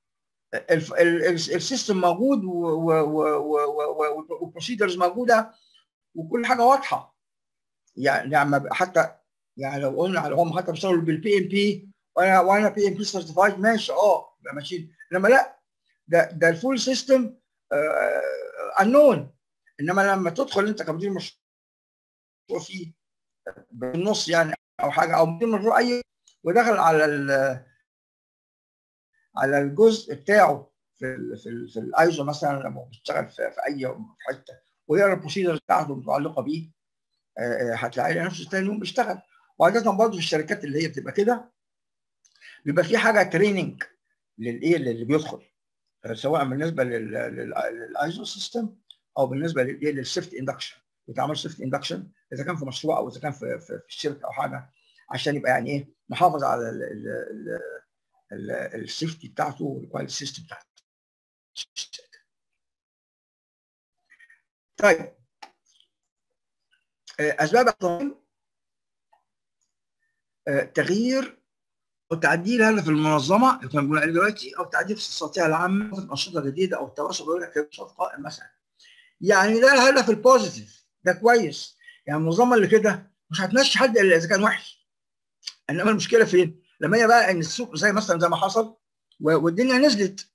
السيستم موجود والبروسيدرز موجوده وكل حاجه واضحه يعني يعني حتى يعني لو قلنا على هم حتى بيشتغلوا بالبي ام بي وانا وانا بي ام بي سيرتيفايد ماشي اه ماشيين انما لا ده ده الفول سيستم انون انما لما تدخل انت كمدير مشروع فيه بالنص يعني او حاجه او مدير مشروع اي ودخل على على الجزء بتاعه في ال في ال في الايزو مثلا لما بيشتغل في, في اي حته ويقرا البروسيدر بتاعته المتعلقه بيه هتلاقيه نفسه تاني يوم بيشتغل وعاده برضه في الشركات اللي هي بتبقى كده بيبقى في حاجه تريننج للايه اللي بيدخل سواء بالنسبه للايزو سيستم او بالنسبه للايه للسيفت اندكشن بيتعمل سيفت اندكشن اذا كان في مشروع او اذا كان في, في, في الشركه او حاجه عشان يبقى يعني ايه محافظ على السيفتي بتاعته والكواليتي سيستم بتاعته طيب اسباب التنظيم تغيير او تعديل هدف المنظمه اللي كنا بنقول عليه دلوقتي او تعديل في الاستراتيجيه العامه في انشطه جديده او التواصل بيقول لك نشاط قائم مثلا يعني ده الهدف البوزيتيف ده كويس يعني المنظمه اللي كده مش هتمشي حد الا اذا كان وحش انما المشكله فين؟ لما هي بقى ان السوق زي مثلا زي ما حصل والدنيا نزلت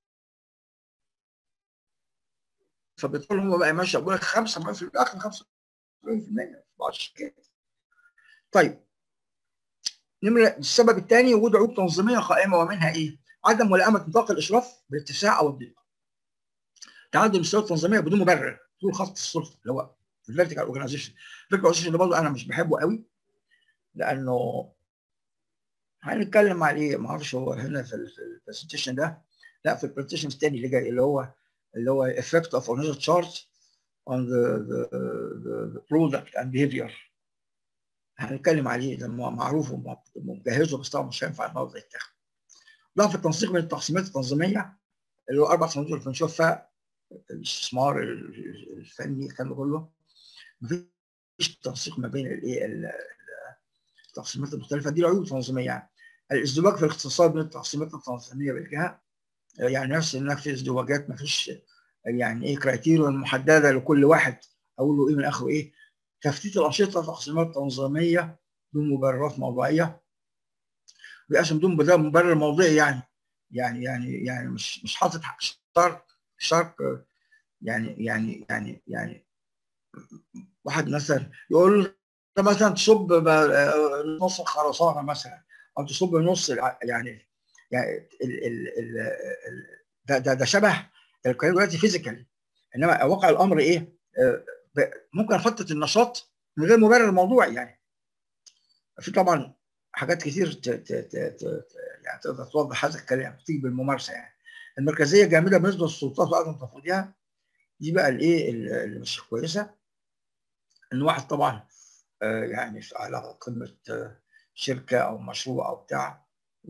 فبيضطروا هم بقى ماشي بقول لك 5 في الاخر 75% في بعض الشركات طيب نمرة السبب الثاني وجود عيوب تنظيميه قائمه ومنها ايه؟ عدم ملائمه نطاق الاشراف بالاتساع او الضيق. تعدد المستويات التنظيميه بدون مبرر طول خط السلطه اللي هو الفيرتيكال اورجنايزيشن. الفيرتيكال اورجنايزيشن ده برضه انا مش بحبه قوي لانه هنتكلم عليه ما اعرفش هو هنا في البرزنتيشن ده لا في البرزنتيشن الثاني اللي جاي اللي هو اللي هو effect of organizational chart on the, the, the, the product and behavior هنتكلم عليه ده معروف ومجهزه بس طبعا مش هينفع النهارده يتاخد ضعف التنسيق بين التقسيمات التنظيميه اللي هو اربع صناديق اللي بنشوفها الاستثمار الفني الكلام ده كله مفيش تنسيق ما بين الايه التقسيمات المختلفه دي العيوب التنظيميه يعني الازدواج في الاختصاصات بين التقسيمات التنظيميه بالجهه يعني نفس انك في ازدواجات ما فيش يعني ايه كرايتيريا محدده لكل واحد اقول له ايه من اخره ايه تفتيت الانشطه تقسيمات تنظيميه بدون مبررات موضوعيه بيقسم بدون مبرر موضعي يعني يعني يعني يعني مش مش حاطط شرط شرط يعني يعني يعني يعني واحد مثلا يقول مثلا تصب نص الخرسانه مثلا او تصب نص يعني يعني ال ال ال ده ده, ده شبه الكلام دلوقتي فيزيكال انما واقع الامر ايه؟ ممكن اخطط النشاط من غير مبرر موضوعي يعني في طبعا حاجات كتير ت ت ت ت يعني تقدر توضح هذا الكلام تيجي بالممارسه يعني المركزيه جامده بالنسبه للسلطات وعدم تفويضها دي بقى الايه اللي مش كويسه ان واحد طبعا يعني على قمه شركه او مشروع او بتاع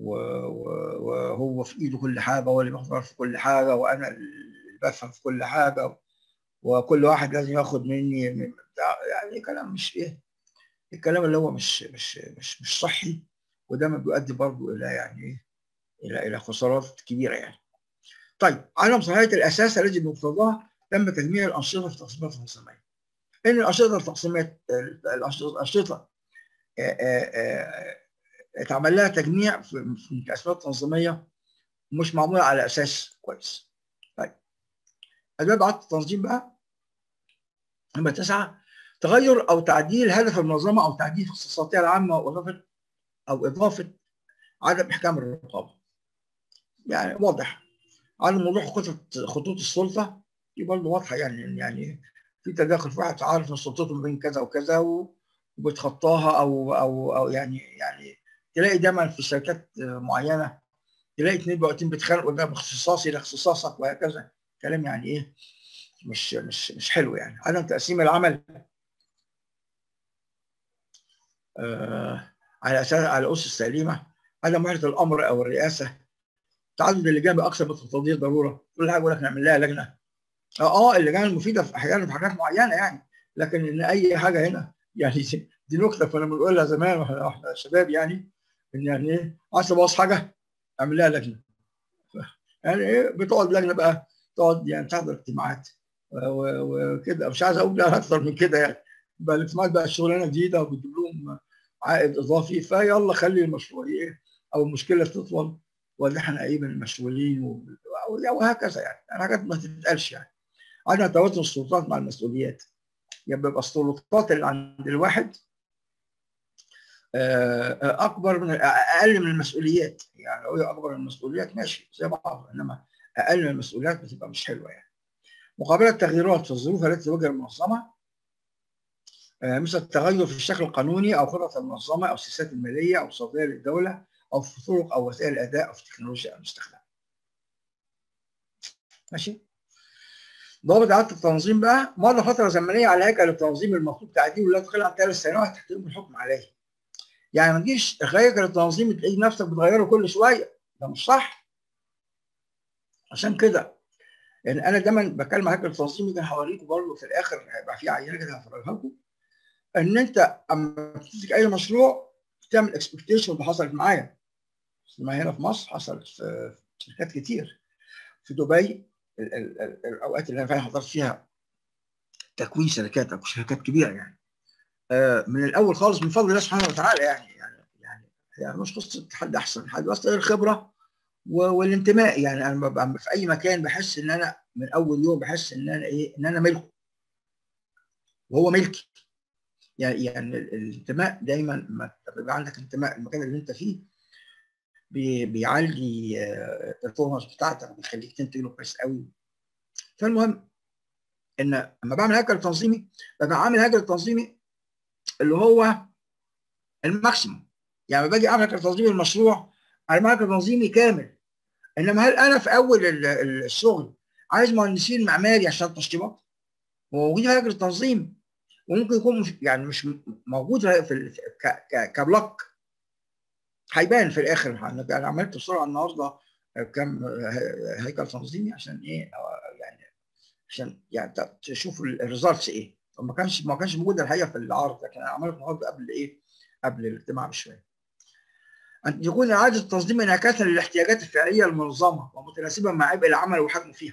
وهو في ايده كل حاجه هو اللي بيختار في كل حاجه وانا اللي بفهم في كل حاجه وكل واحد لازم ياخد مني من يعني كلام مش ايه الكلام اللي هو مش مش مش مش صحي وده ما بيؤدي برضه الى يعني ايه الى الى خسارات كبيره يعني. طيب عدم صحيحه الاساس الذي بمقتضاه تم تجميع الانشطه في تقسيمات التنظيميه. ان الانشطه التقسيمات الانشطه اتعمل لها تجميع في الاسباب تنظيميه مش معموله على اساس كويس. طيب اسباب اعاده التنظيم بقى نمبر تسعه تغير او تعديل هدف المنظمه او تعديل اختصاصاتها العامه واضافه او اضافه عدم احكام الرقابه. يعني واضح عدم وضوح خطط خطوط السلطه دي برضه واضحه يعني يعني في تداخل في واحد عارف ان سلطته ما بين كذا وكذا وبتخطاها او او او يعني يعني تلاقي دايما في شركات معينه تلاقي اثنين بقوا بيتخانقوا ده باختصاصي لاختصاصك وهكذا كلام يعني ايه مش مش مش حلو يعني عدم تقسيم العمل آه على اساس على اسس سليمه عدم وحده الامر او الرئاسه تعدد اللجان باكثر من تقتضيه ضروره كل حاجه يقول لك نعمل لها لجنه اه اه اللجان المفيده في احيانا في حاجات معينه يعني لكن ان اي حاجه هنا يعني دي نكته كنا بنقولها زمان واحنا شباب يعني ان يعني ايه عايز تبوظ حاجه اعمل لها لجنه يعني ايه بتقعد لجنه بقى تقعد يعني تحضر اجتماعات وكده مش عايز اقول اكتر من كده يعني بقى الاجتماعات بقى شغلانه جديده وبتجيب لهم عائد اضافي فيلا خلي المشروع ايه او المشكله تطول ولا احنا ايه من المسؤولين وهكذا يعني حاجات ما تتقالش يعني عندنا توازن السلطات مع المسؤوليات يعني بيبقى السلطات اللي عند الواحد اكبر من اقل من المسؤوليات يعني لو هي اكبر من المسؤوليات ماشي زي بعض انما اقل من المسؤوليات بتبقى مش حلوه يعني مقابله التغييرات في الظروف التي تواجه المنظمه مثل التغير في الشكل القانوني او خطط المنظمه او السياسات الماليه او الاقتصاديه للدوله او في طرق او وسائل الاداء او في التكنولوجيا المستخدمه. ماشي؟ ضابط اعاده التنظيم بقى مر فتره زمنيه على هيكل التنظيم المطلوب تعديله لا تقل عن ثلاث سنوات تحت الحكم عليه. يعني ما تجيش هيكل التنظيم تلاقي نفسك بتغيره كل شويه ده مش صح. عشان كده يعني انا دايما بتكلم عن هيكل التنظيم يمكن هوريكم برضه في الاخر هيبقى في عينه كده هفرجها لكم ان انت اما تمسك اي مشروع تعمل اكسبكتيشن اللي حصلت معايا ما هنا في مصر حصلت في شركات كتير في دبي ال ال ال الاوقات اللي انا فعلا حضرت فيها تكوين شركات او شركات كبيره يعني آه من الاول خالص من فضل الله سبحانه وتعالى يعني يعني يعني, يعني مش قصه حد احسن حد بس الخبره والانتماء يعني انا ببقى في اي مكان بحس ان انا من اول يوم بحس ان انا ايه ان انا ملكه وهو ملكي يعني يعني الانتماء دايما لما بيبقى عندك انتماء المكان اللي انت فيه بي بيعلي البرفورمانس بتاعتك بيخليك تنتج له كويس قوي فالمهم ان لما بعمل هيكل تنظيمي ببقى عامل هيكل تنظيمي اللي هو الماكسيموم يعني باجي اعمل هيكل تنظيمي المشروع انا هيكل تنظيمي كامل انما هل انا في اول الشغل عايز مهندسين معماري عشان التشطيبات وموجود هيكل التنظيم وممكن يكون مش يعني مش موجود في كبلوك هيبان في الاخر انا عملت بسرعه النهارده كم هيكل تنظيمي عشان ايه يعني عشان يعني تشوف الريزلتس ايه ما كانش ما كانش موجود الحقيقه في العرض لكن انا عملته النهارده قبل ايه قبل الاجتماع بشويه أن يكون إعادة التنظيم انعكاسا للاحتياجات الفعلية المنظمة ومتناسبا مع عبء العمل وحجمه فيها.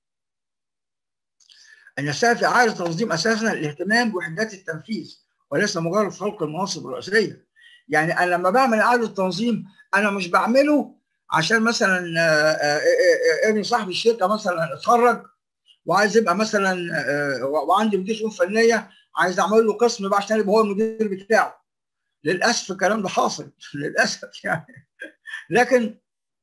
أن يساهم في إعادة التنظيم أساسا الاهتمام بوحدات التنفيذ وليس مجرد خلق المناصب الرئيسية. يعني أنا لما بعمل إعادة تنظيم أنا مش بعمله عشان مثلا ابن صاحب الشركة مثلا اتخرج وعايز يبقى مثلا وعندي مدير شؤون فنية عايز أعمل له قسم بقى عشان يبقى هو المدير بتاعه. للاسف الكلام ده حاصل للاسف يعني لكن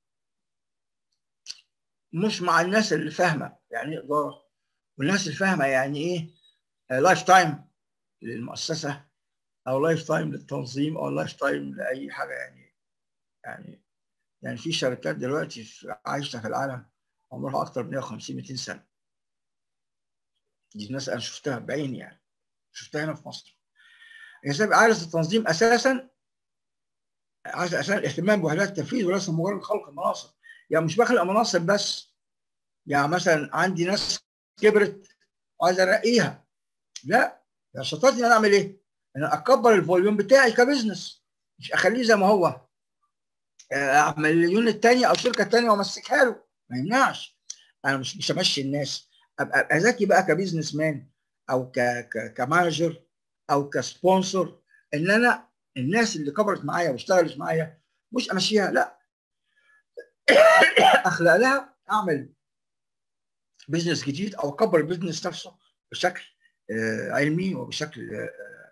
مش مع الناس اللي فاهمه يعني ايه اداره والناس اللي فاهمه يعني ايه لايف تايم للمؤسسه او لايف تايم للتنظيم او لايف تايم لاي حاجه يعني يعني يعني في شركات دلوقتي في عايشه في العالم عمرها اكتر من 150 200 سنه دي ناس انا شفتها بعيني يعني شفتها هنا في مصر يسبب إعادة التنظيم أساسا عشان الاهتمام بوحدات التنفيذ وليس مجرد خلق المناصب يعني مش بخلق مناصب بس يعني مثلا عندي ناس كبرت وعايز ارقيها لا يا شطارتي ان انا اعمل ايه؟ ان انا اكبر الفوليوم بتاعي كبزنس مش اخليه زي ما هو اعمل اليونت الثانيه او شركه ثانيه وامسكها له ما يمنعش انا مش مش همشي الناس ابقى ابقى ذكي بقى كبزنس مان او ك ك كمانجر او كسبونسر ان انا الناس اللي كبرت معايا واشتغلت معايا مش امشيها لا اخلق لها اعمل بزنس جديد او اكبر البزنس نفسه بشكل آه، علمي وبشكل آه،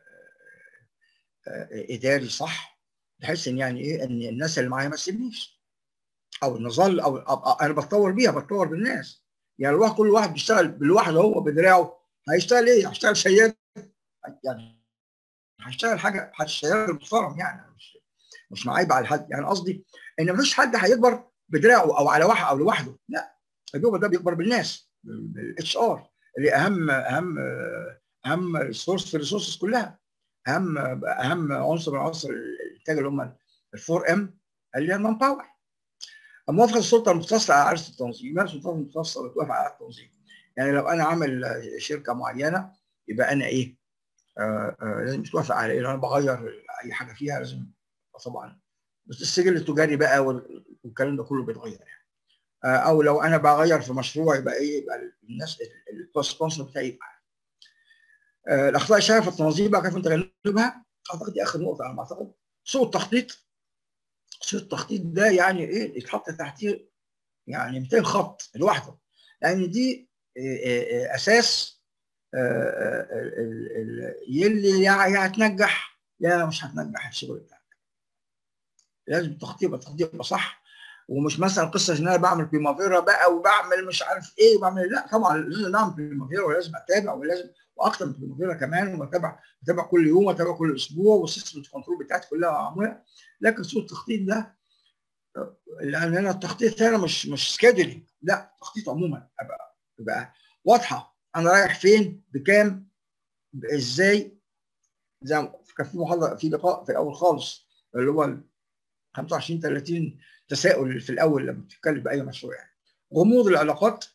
آه، اداري صح بحيث ان يعني ايه ان الناس اللي معايا ما تسيبنيش او نظل او أو- انا بتطور بيها بتطور بالناس يعني الواحد كل واحد بيشتغل بالواحد هو بدراعه هيشتغل ايه؟ هيشتغل شيال يعني هيشتغل حاجه هيشتغل محترم يعني مش مش معايب على حد يعني قصدي ان مفيش حد هيكبر بدراعه او على واحد او لوحده لا الجوبر ده بيكبر بالناس بالاتش ار اللي اهم اهم اهم سورس في الريسورسز كلها اهم اهم عنصر من عناصر الانتاج اللي هم الفور ام اللي هي المان باور موافقه السلطه المختصه على عرض التنظيم السلطه المختصه بتوافق على التنظيم يعني لو انا عامل شركه معينه يبقى انا ايه آه آه لازم توافق على ايه لو انا بغير اي حاجه فيها لازم طبعا بس السجل التجاري بقى وال- والكلام ده كله بيتغير يعني آه او لو انا بغير في مشروع يبقى ايه يبقى الناس السبونسر بتاعي يبقى آه الاخطاء الشائعه في التنظيم بقى كيف نتجنبها اعتقد دي اخر نقطه على ما اعتقد سوء التخطيط سوء التخطيط ده يعني ايه يتحط تحتيه يعني 200 خط لوحده لان دي آه، آه، آه، اساس آه، آه، ال- ال- يلي يا يا هتنجح يا مش هتنجح الشغل بتاعك لازم التخطيط يبقى التخطيط يبقى صح ومش مثلا قصه ان انا بعمل بريمافيرا بقى وبعمل مش عارف ايه وبعمل لا طبعا لازم اعمل بريمافيرا ولازم اتابع ولازم واكتر من بريمافيرا كمان واتابع اتابع كل يوم واتابع كل اسبوع والسيستم كنترول بتاعتي كلها معموله لكن سوء التخطيط ده لان انا التخطيط هنا مش مش سكيدولينج لا تخطيط عموما ابقى يبقى واضحه انا رايح فين بكام ازاي زي ما كان في محاضره في لقاء في الاول خالص اللي هو ال 25 30 تساؤل في الاول لما بتتكلم باي مشروع يعني غموض العلاقات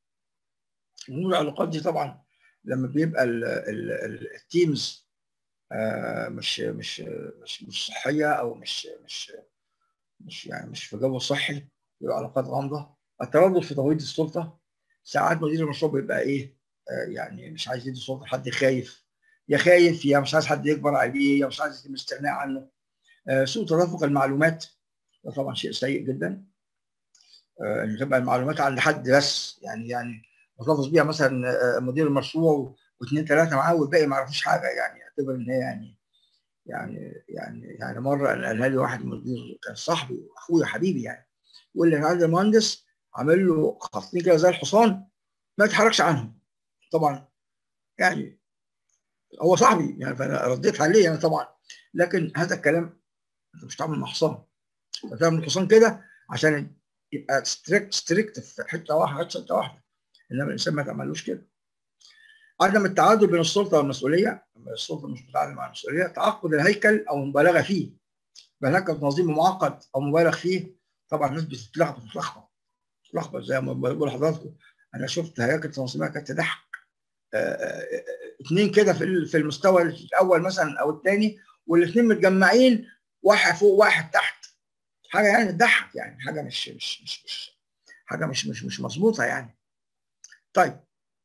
غموض العلاقات دي طبعا لما بيبقى ال- ال- ال- التيمز آه، مش مش مش مش صحيه او مش مش مش يعني مش في جو صحي بيبقى علاقات غامضه التردد في تمويل السلطه ساعات مدير المشروع بيبقى ايه آه، يعني مش عايز يدي سلطه لحد خايف يا خايف يا مش عايز حد يكبر عليه يا مش عايز يتم الاستغناء عنه آه، سوء تدفق المعلومات ده طبعا شيء سيء جدا آه، ان تبقى المعلومات عند حد بس يعني يعني محتفظ بيها مثلا آه، مدير المشروع واثنين ثلاثه معاه والباقي ما يعرفوش حاجه يعني يعتبر ان هي يعني يعني يعني يعني مره قالها لي واحد مدير كان صاحبي واخويا حبيبي يعني يقول لي انا عندي المهندس عامل له خطين كده زي الحصان ما يتحركش عنهم طبعا يعني هو صاحبي يعني فانا رديت عليه يعني طبعا لكن هذا الكلام انت مش تعمل مع حصان انت تعمل حصان كده عشان يبقى ستريكت ستريكت في حته واحده حته واحده انما الانسان ما تعملوش كده عدم التعادل بين السلطه والمسؤوليه السلطه مش بتتعامل مع المسؤوليه تعقد الهيكل او المبالغه فيه هناك تنظيم معقد او مبالغ فيه طبعا الناس بتتلخبط بتتلخبط بتتلخبط زي ما بقول لحضراتكم انا شفت هياكل تنظيميه كانت تضحك آه، آه، اثنين كده في ال- في المستوى الاول مثلا او الثاني والاثنين متجمعين واحد فوق واحد تحت حاجه يعني تضحك يعني حاجه مش مش مش, مش حاجه مش مش مش مظبوطه يعني طيب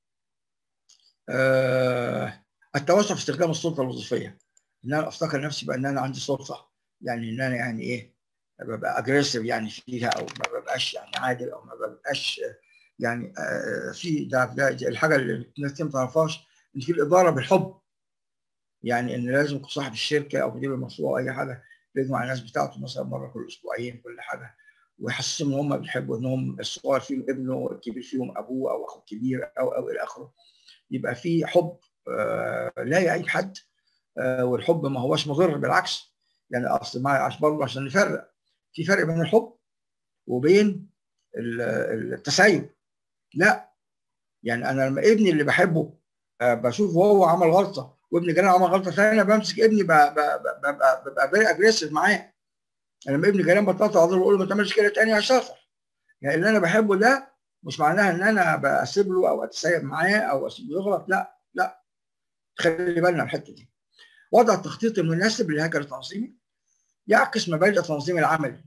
آه التوسع في استخدام السلطه الوظيفيه ان انا افتكر نفسي بان انا عندي سلطه يعني ان انا يعني ايه ببقى اجريسيف يعني فيها او ما ببقاش يعني عادل او ما ببقاش يعني آه في ده, ده ده الحاجه اللي الناس ما تعرفهاش ان في الاداره بالحب يعني ان لازم يكون صاحب الشركه او مدير المشروع او اي حاجه يجمع الناس بتاعته مثلا مره كل اسبوعين كل حاجه ويحسسهم ان هم بيحبوا انهم الصغير فيهم ابنه الكبير فيهم ابوه او اخوه الكبير او او الى اخره يبقى في حب آه لا يعيب حد آه والحب ما هوش مضر بالعكس يعني اصل ما عشان برضه عشان نفرق في فرق بين الحب وبين ال- التسيب لا يعني انا لما ابني اللي بحبه آه بشوفه هو عمل غلطه وابني جيران عمل غلطه ثانيه بمسك ابني ببقى ببقى فيري اجريسيف معاه لما ابني جيران بطلت اعذره واقول له ما تعملش كده تاني يا شاطر يعني اللي انا بحبه ده مش معناها ان انا بسيب له او اتسيب معاه او اسيبه يغلط لا لا خلي بالنا من الحته دي وضع التخطيط المناسب للهيكل التنظيمي يعكس مبادئ التنظيم العملي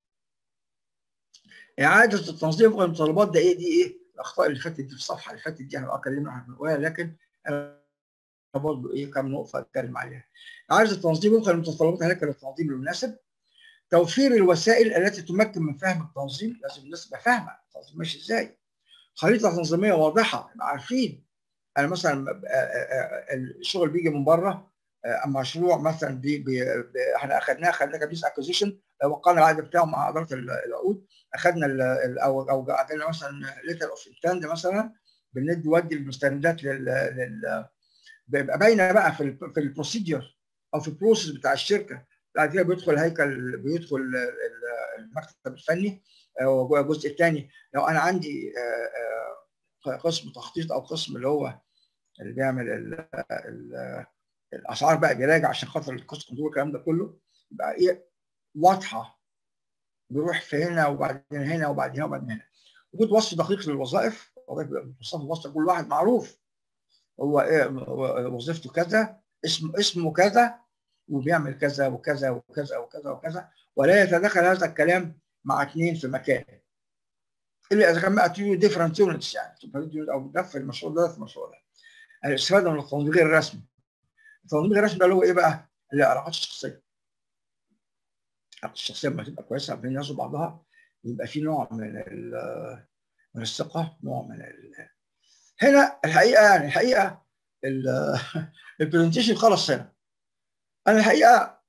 اعاده التنظيم وفق المتطلبات ده ايه دي ايه الاخطاء اللي فاتت دي في الصفحه اللي فاتت دي انا اتكلمنا عنها لكن برضه ايه كام نقطه اتكلم عليها. عايز التنظيم وفق المتطلبات هناك للتنظيم المناسب. توفير الوسائل التي تمكن من فهم التنظيم لازم الناس تبقى فاهمه التنظيم ماشي ازاي. خريطه تنظيميه واضحه نبقى عارفين انا مثلا الشغل بيجي من بره مشروع مثلا بي بي احنا اخذناه اخذنا كبيس اكوزيشن وقعنا العقد بتاعه مع اداره العقود اخذنا او او عملنا مثلا ليتر اوف انتند مثلا بندي ودي المستندات لل لل بيبقى باينه بقى في ال في البروسيدير او في البروسيس بتاع الشركه بعد كده بيدخل هيكل بيدخل المكتب الفني والجزء الثاني لو انا عندي قسم تخطيط او قسم اللي هو اللي بيعمل ال ال الاسعار بقى بيراجع عشان خاطر الكوست كنترول الكلام ده كله يبقى ايه واضحه بيروح في هنا وبعدين هنا وبعدين هنا وبعدين هنا وجود وصف دقيق للوظائف وصف وصف كل واحد معروف هو ايه وظيفته كذا اسم اسمه كذا وبيعمل كذا وكذا وكذا وكذا وكذا ولا يتدخل هذا الكلام مع اثنين في مكان الا اذا كان بقى تو ديفرنت يونتس يعني او ده في المشروع ده في المشروع ده الاستفاده من التنظيم غير الرسمي التنظيم غير الرسمي ده اللي هو ايه بقى؟ العلاقات الشخصيه العلاقات الشخصيه لما تبقى كويسه بين الناس وبعضها يبقى في نوع من من الثقه نوع من ال... هنا الحقيقه يعني الحقيقه البرزنتيشن خلص هنا انا الحقيقه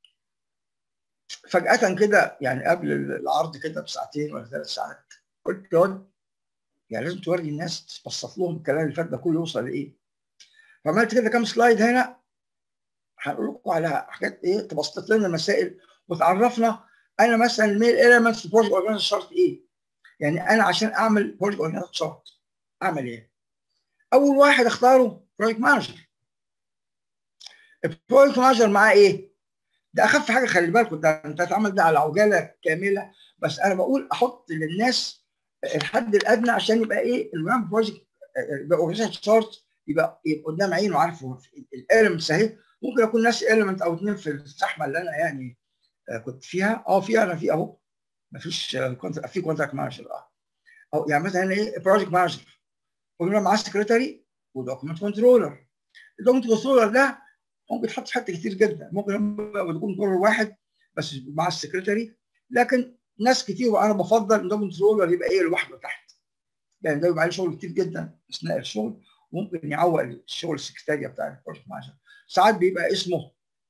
فجاه كده يعني قبل العرض كده بساعتين ولا ثلاث ساعات قلت له يعني لازم توري الناس تبسط لهم الكلام اللي فات ده كله يوصل لايه فعملت كده كام سلايد هنا هنقول لكم على حاجات ايه تبسط لنا المسائل وتعرفنا انا مثلا الميل اليمنتس بروجكت اورجانيزيشن شارت ايه يعني انا عشان اعمل بروجكت اورجانيزيشن شارت اعمل ايه اول واحد اختاره بروجكت مانجر البروجكت مانجر معاه ايه ده اخف حاجه خلي بالكم ده انت هتعمل ده على عجاله كامله بس انا بقول احط للناس الحد الادنى عشان يبقى ايه المهم بروجكت يبقى اورجانيزيشن شارت يبقى يبقى قدام عينه عارف الاليمنتس اهي ممكن يكون ناس اليمنت او اثنين في الزحمه اللي انا يعني كنت فيها اه في انا في اهو مفيش كونتراكت في كونتراكت مانجر اه او يعني مثلا هنا ايه بروجكت مانجر قلنا معاه سكرتري ودوكيمنت كنترولر الدوكيمنت كنترولر ده ممكن تحط حته كتير جدا ممكن يكون كنترولر واحد بس مع السكرتري لكن ناس كتير وانا بفضل ان الدوكيمنت كنترولر يبقى ايه لوحده تحت يعني ده يبقى عليه شغل كتير جدا اثناء الشغل ممكن يعوق الشغل السكرتاريا بتاع البروجكت مانجر ساعات بيبقى اسمه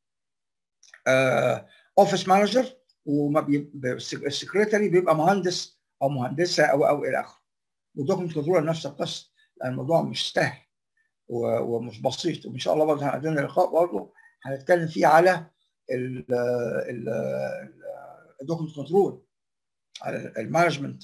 اوفيس مانجر والسكرتاري بيبقى مهندس او مهندسه او او الى اخره والدوكيمنت كنترول نفس القصه لان الموضوع مش سهل ومش بسيط وان شاء الله برضه عندنا لقاء برضه هنتكلم فيه على الدوكيمنت كنترول على المانجمنت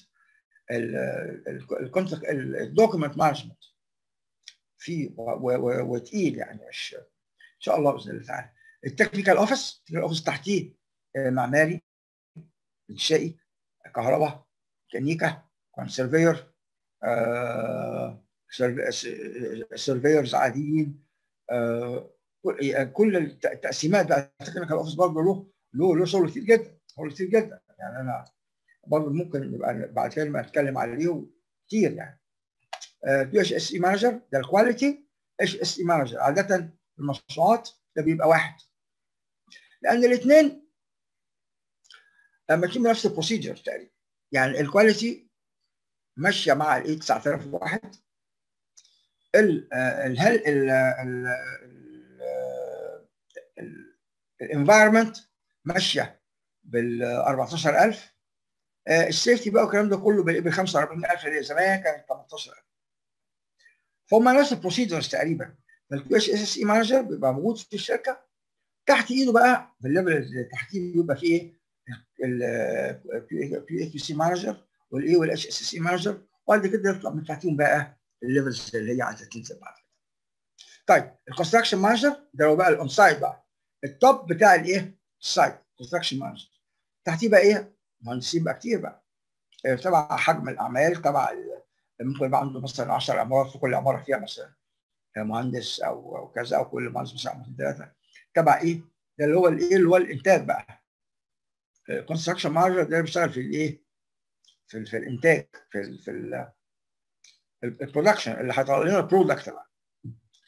الدوكيمنت مانجمنت فيه وتقيل يعني مش ان شاء الله باذن الله تعالى التكنيكال اوفيس التكنيكال اوفيس تحتيه معماري انشائي كهرباء ميكانيكا كونسرفير سيرفيرز عاديين كل التقسيمات بتاعت التكنيكال اوفيس برضه له له له شغل كتير جدا شغل كتير جدا يعني انا برضه ممكن نبقى بعد كده اتكلم عليه كتير يعني بي اتش اس اي مانجر ده الكواليتي اتش اس اي مانجر عاده المشروعات ده بيبقى واحد لان الاثنين ماشيين بنفس البروسيجر تقريبا يعني الكواليتي ماشيه مع الاي 9001 ال الهل الانفايرمنت ماشيه بال 14000 السيفتي بقى والكلام ده كله ب 45000 اللي زمان كانت 18000 فهم نفس البروسيدرز تقريبا فالكيو اتش اس اس اي مانجر بيبقى موجود في الشركه تحت ايده بقى في الليفل اللي تحتيه بيبقى فيه ايه الكيو اتش سي مانجر والاي والاتش اس اس اي مانجر وبعد كده يطلع من تحتيهم بقى الليفلز اللي هي عايزه تنزل بعد كده. طيب الكونستراكشن مانجر ده هو بقى الاون سايد بقى التوب بتاع الايه؟ السايد كونستراكشن مانجر تحتيه بقى ايه؟ مهندسين بقى كتير بقى تبع حجم الاعمال تبع ممكن يبقى عنده مثلا 10 عمارات في كل عماره فيها مثلا مهندس او او كذا او كل مهندس مثلا عمارتين ثلاثه تبع ايه؟ ده اللي هو الايه اللي هو الانتاج بقى الكونستراكشن مانجر ده بيشتغل في الايه؟ في, في الانتاج في ال في ال البرودكشن اللي هيطلع لنا البرودكت بقى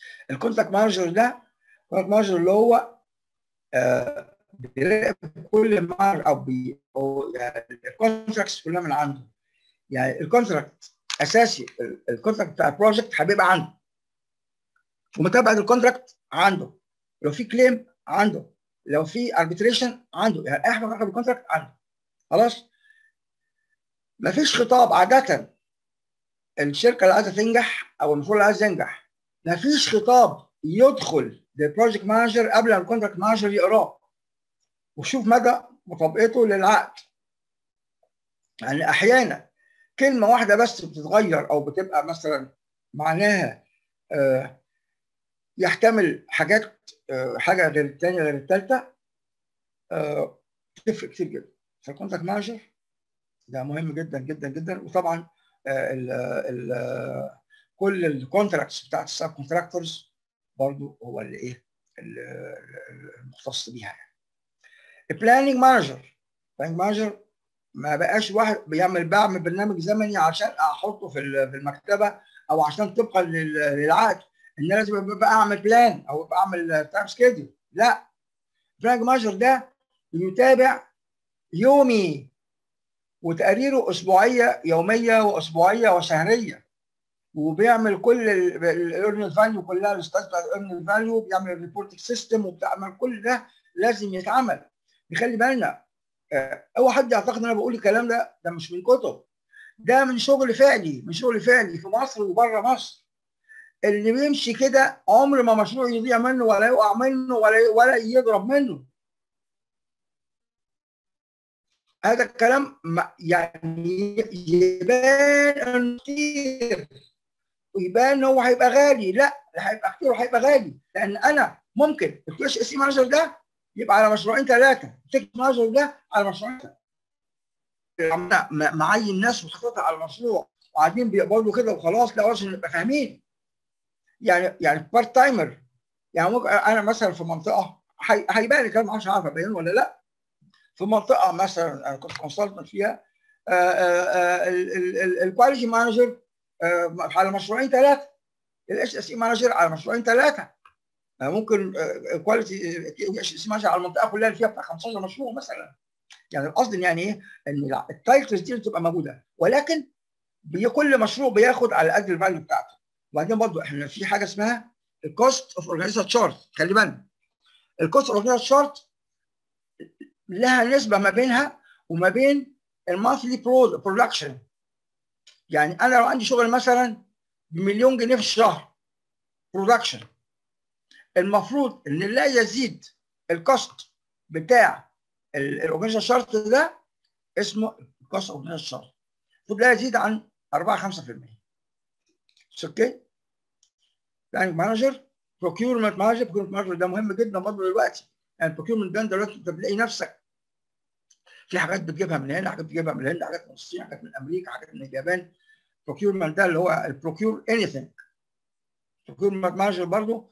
الكونتاكت مانجر ده الكونتاكت مانجر اللي هو آه بيراقب كل مانجر او بي او يعني الكونتراكتس كلها من عنده يعني الكونتراكت اساسي الكونتراكت بتاع البروجكت هيبقى عنده ومتابعه الكونتراكت عنده لو في كليم عنده لو في اربيتريشن عنده يعني اي حاجه علاقه بالكونتراكت عنده خلاص مفيش خطاب عاده الشركه اللي عايزه تنجح او المشروع اللي عايز ينجح مفيش خطاب يدخل للبروجكت مانجر قبل ما الكونتراكت مانجر يقراه وشوف مدى مطابقته للعقد يعني احيانا كلمه واحده بس بتتغير او بتبقى مثلا معناها آه يحتمل حاجات آه حاجه غير الثانيه غير الثالثه آه تفرق كتير جدا فالكونتاكت مانجر ده مهم جدا جدا جدا وطبعا ال ال كل الكونتراكتس بتاعت السب كونتراكتورز برضو هو اللي ايه المختص بيها يعني البلاننج مانجر البلاننج مانجر ما بقاش واحد بيعمل بعمل برنامج زمني عشان احطه في في المكتبه او عشان طبقا للعقد ان لازم بقى اعمل بلان او اعمل تايم سكيدول لا البلاننج مانجر ده يتابع يومي وتقاريره اسبوعيه يوميه واسبوعيه وشهريه وبيعمل كل الايرنال فاليو كلها الاستاذ بتاع الايرنال فاليو بيعمل ريبورتنج سيستم وبتعمل كل ده لازم يتعمل نخلي بالنا اوعى حد يعتقد ان انا بقول الكلام ده ده مش من كتب ده من شغل فعلي من شغل فعلي في مصر وبره مصر اللي بيمشي كده عمر ما مشروع يضيع منه ولا يقع منه ولا ولا يضرب منه هذا الكلام يعني يبان انه كتير ويبان ان هو هيبقى غالي لا هيبقى كتير وهيبقى غالي لان انا ممكن الكاش اس مانجر ده يبقى على مشروعين ثلاثه التك مانجر ده على مشروعين ثلاثه معين ناس وحاططها على المشروع وقاعدين بيقبضوا كده وخلاص لا لازم نبقى فاهمين يعني يعني بارت تايمر يعني ممكن انا مثلا في منطقه هيبان الكلام مش عارف ابينه ولا لا في منطقه مثلا انا كنت كونسلتنت فيها الكواليتي مانجر على مشروعين ثلاثه الاتش اس اي مانجر على مشروعين ثلاثه ممكن كواليتي اتش اس مانجر على المنطقه كلها اللي فيها بتاع 15 مشروع مثلا يعني القصد يعني ايه ان التايتلز دي بتبقى موجوده ولكن كل مشروع بياخد على قد الفاليو بتاعته وبعدين برضه احنا في حاجه اسمها الكوست اوف اورجانيزر تشارت خلي بالنا الكوست اوف اورجانيزر تشارت لها نسبه ما بينها وما بين المانثلي برودكشن يعني انا لو عندي شغل مثلا بمليون جنيه في الشهر برودكشن المفروض ان لا يزيد الكوست بتاع الاورجانيزر شارت ده اسمه الكوست اورجانيزر شارت المفروض لا يزيد عن 4 5% اوكي بلاننج مانجر بروكيورمنت مانجر بروكيورمنت مانجر ده مهم جدا برضه دلوقتي يعني البروكيورمنت ده دلوقتي انت بتلاقي نفسك في حاجات بتجيبها من هنا حاجات بتجيبها من الهند حاجات من الصين حاجات من امريكا حاجات من اليابان procurement ده اللي هو البروكيور اني ثينج procurement مانجر برضه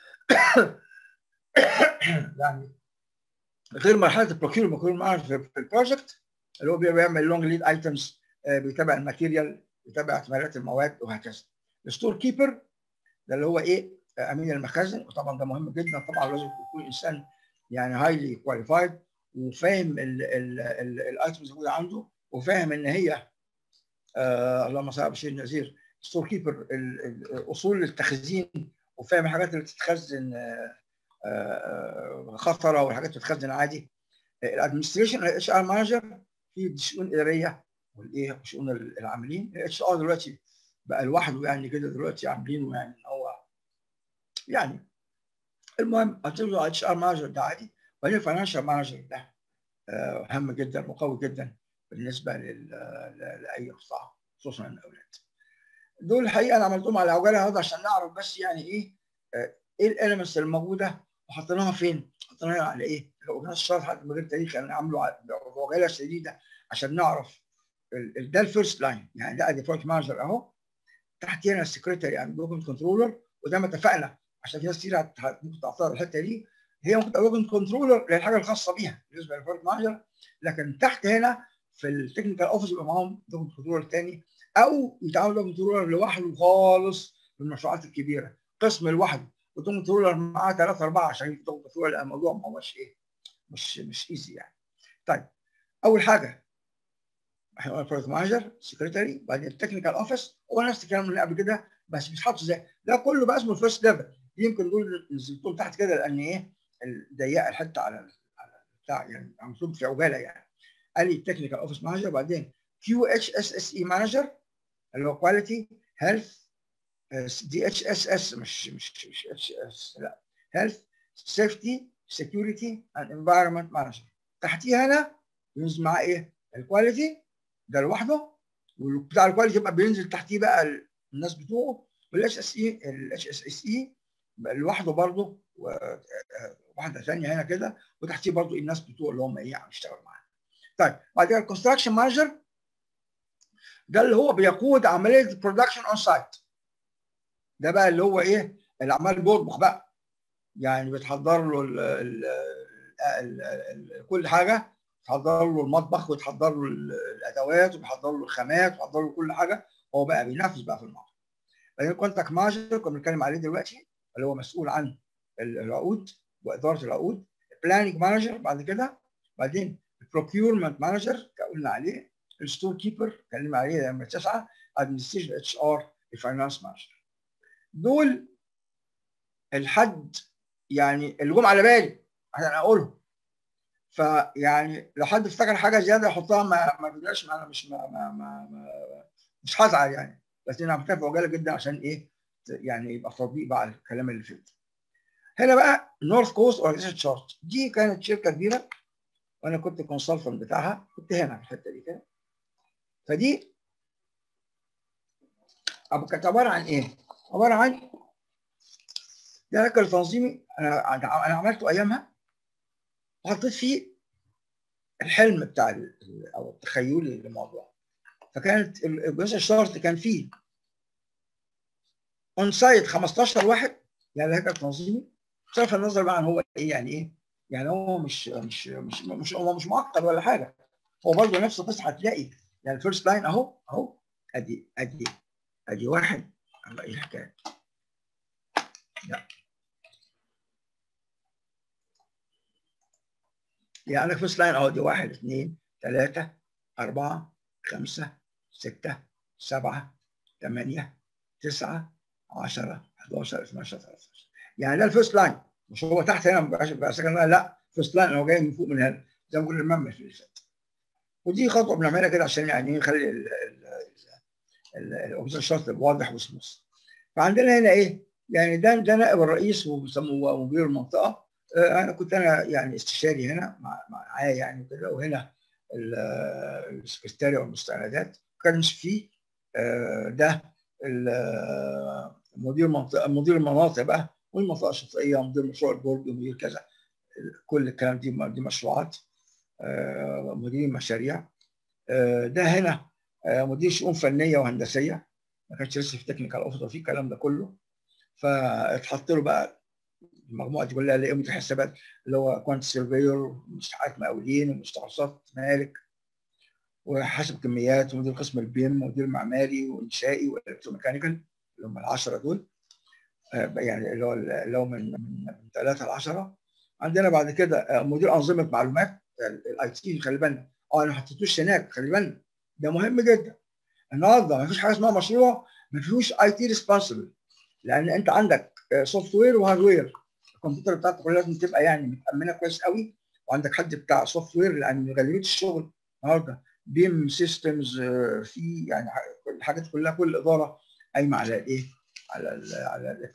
يعني غير مرحله البروكيور procurement مانجر في البروجكت اللي هو بيعمل لونج ليد ايتمز بيتابع الماتيريال بيتابع احتمالات المواد وهكذا الستور كيبر ده اللي هو ايه امين المخازن وطبعا ده مهم جدا طبعا لازم يكون انسان يعني هايلي كواليفايد وفاهم الايتمز الموجوده عنده وفاهم ان هي آه اللهم صل على بشير النذير ستور كيبر اصول التخزين وفاهم الحاجات اللي تتخزن آه آه خطره والحاجات اللي تتخزن عادي الادمنستريشن الاتش ار مانجر في شؤون اداريه والايه وشؤون العاملين الاتش ار دلوقتي بقى لوحده يعني كده دلوقتي عاملينه يعني هو يعني المهم هتبقى اتش ار مانجر ده عادي وبعدين الفاينانشال مانجر ده هام جدا وقوي جدا بالنسبه لاي قطاع خصوصا الاولاد. دول الحقيقه انا عملتهم على عجاله هذا عشان نعرف بس يعني ايه ايه الاليمنتس الموجوده وحطيناها فين؟ حطيناها على ايه؟ لو الناس شرح حتى من غير تاريخ انا عامله بعجاله شديده عشان نعرف ده الفيرست لاين يعني ده ادي بروجكت مانجر اهو تحت هنا السكرتري يعني دوكمنت كنترولر وزي ما اتفقنا عشان في ناس كتير ممكن تعترض الحته دي هي ممكن تبقى دوكمنت كنترولر للحاجه الخاصه بيها بالنسبه للبروجكت مانجر لكن تحت هنا في التكنيكال اوفيس يبقى معاهم دوكمنت كنترولر تاني او يتعاملوا دوكمنت كنترولر لوحده خالص في المشروعات الكبيره قسم لوحده وكنترولر معاه ثلاثة أربعة عشان يفتحوا كنترولر الموضوع ما هوش إيه مش مش إيزي يعني طيب أول حاجة احنا قلنا بروجكت مانجر سكرتاري بعدين التكنيكال اوفيس هو نفس الكلام اللي قبل كده بس مش حاطه زي ده كله بقى اسمه الفيرست ليفل يمكن دول نزلتهم تحت كده لان ايه ضيقه الحته على على بتاع يعني مكتوب في عجاله يعني قال لي التكنيكال اوفيس مانجر بعدين كيو اتش اس اس اي مانجر اللي هو كواليتي هيلث دي اتش اس اس مش مش مش اتش اس لا هيلث سيفتي سكيورتي اند انفايرمنت مانجر تحتيها هنا ينزل معاه ايه؟ الكواليتي ده لوحده وبتاع الكواليتي يبقى بينزل تحتيه بقى الناس بتوعه والاتش اس اي الاتش اس اس اي لوحده برضه واحده ثانيه هنا كده وتحتيه برضه الناس بتوعه اللي هم ايه هيشتغلوا معاه. طيب بعد كده الكونستراكشن مانجر ده اللي هو بيقود عمليه البرودكشن اون سايت. ده بقى اللي هو ايه اللي عمال بيطبخ بقى يعني بتحضر له ال ال ال ال كل حاجه تحضر له المطبخ وتحضر له الادوات وبيحضر له الخامات وبيحضر له كل حاجه هو بقى بينافس بقى في المطبخ. بعدين كونتاكت مانجر كنا بنتكلم عليه دلوقتي اللي هو مسؤول عن العقود واداره العقود بلاننج مانجر بعد كده بعدين البروكيورمنت مانجر قلنا عليه الستور كيبر اتكلمنا عليه لما تسعه ادمنستريشن اتش ار الفاينانس مانجر دول الحد يعني اللي جم على بالي عشان اقولهم فيعني لو حد افتكر حاجه زياده يحطها ما ما تقولش انا مش ما ما ما, ما مش هزعل يعني بس انا عملتها في عجاله جدا عشان ايه يعني يبقى تطبيق بقى على الكلام اللي فات هنا بقى نورث كوست اورجنايزيشن شارت دي كانت شركه كبيره وانا كنت الكونسلتنت بتاعها كنت هنا في الحته دي كده فدي كانت عباره عن ايه؟ عباره عن ده هيكل تنظيمي انا انا عملته ايامها وحطيت فيه الحلم بتاع او التخيلي للموضوع فكانت الاورجنايزيشن شارت كان فيه اون سايت 15 واحد يعني هيكل تنظيمي بصرف النظر بقى عن هو ايه يعني ايه يعني هو مش مش مش مش هو مش معقد ولا حاجه هو برضه نفس القصه هتلاقي يعني الفيرست لاين اهو اهو ادي ادي ادي واحد الله ايه الحكايه لا يعني عندك فيرست لاين اهو دي واحد اثنين ثلاثة أربعة خمسة ستة سبعة ثمانية تسعة 10 11 12 13 يعني ده الفيرست لاين مش هو تحت هنا بقى سكند لاين لا فيرست لاين هو جاي من فوق من هنا زي ما كنا بنعمل في اللي فات ودي خطوه بنعملها كده عشان يعني نخلي الاوبزيشن شارت واضح وسموث فعندنا هنا ايه يعني ده ده نائب الرئيس وبيسموه مدير المنطقه انا كنت انا يعني استشاري هنا معايا يعني كده وهنا السكرتاري والمستندات كان فيه ده مدير منطقه مدير المناطق بقى والمنطقه الشاطئيه مدير مشروع البرج ومدير كذا كل الكلام دي دي مشروعات مدير مشاريع ده هنا مدير شؤون فنيه وهندسيه ما كانش لسه في تكنيكال اوفيس في الكلام ده كله فاتحط له بقى المجموعه دي كلها اللي قيمه الحسابات اللي هو كوانت سيرفيور مستحقات مقاولين ومستخلصات مالك وحسب كميات ومدير قسم البيم ومدير معماري وانشائي والكتروميكانيكال اللي هم العشره دول يعني اللي هو اللي هو من من ثلاثه ل 10 عندنا بعد كده مدير انظمه معلومات الاي تي خلي بالنا اه انا ما حطيتوش هناك خلي بالنا ده مهم جدا النهارده ما فيش حاجه اسمها مشروع ما فيهوش اي تي ريسبونسبل لان انت عندك سوفت وير وهاردوير الكمبيوتر بتاعتك كلها لازم تبقى يعني متامنه كويس قوي وعندك حد بتاع سوفت وير لان غالبيه الشغل النهارده بيم سيستمز في يعني الحاجات كلها كل الاداره قايمه على الايه؟ على ال على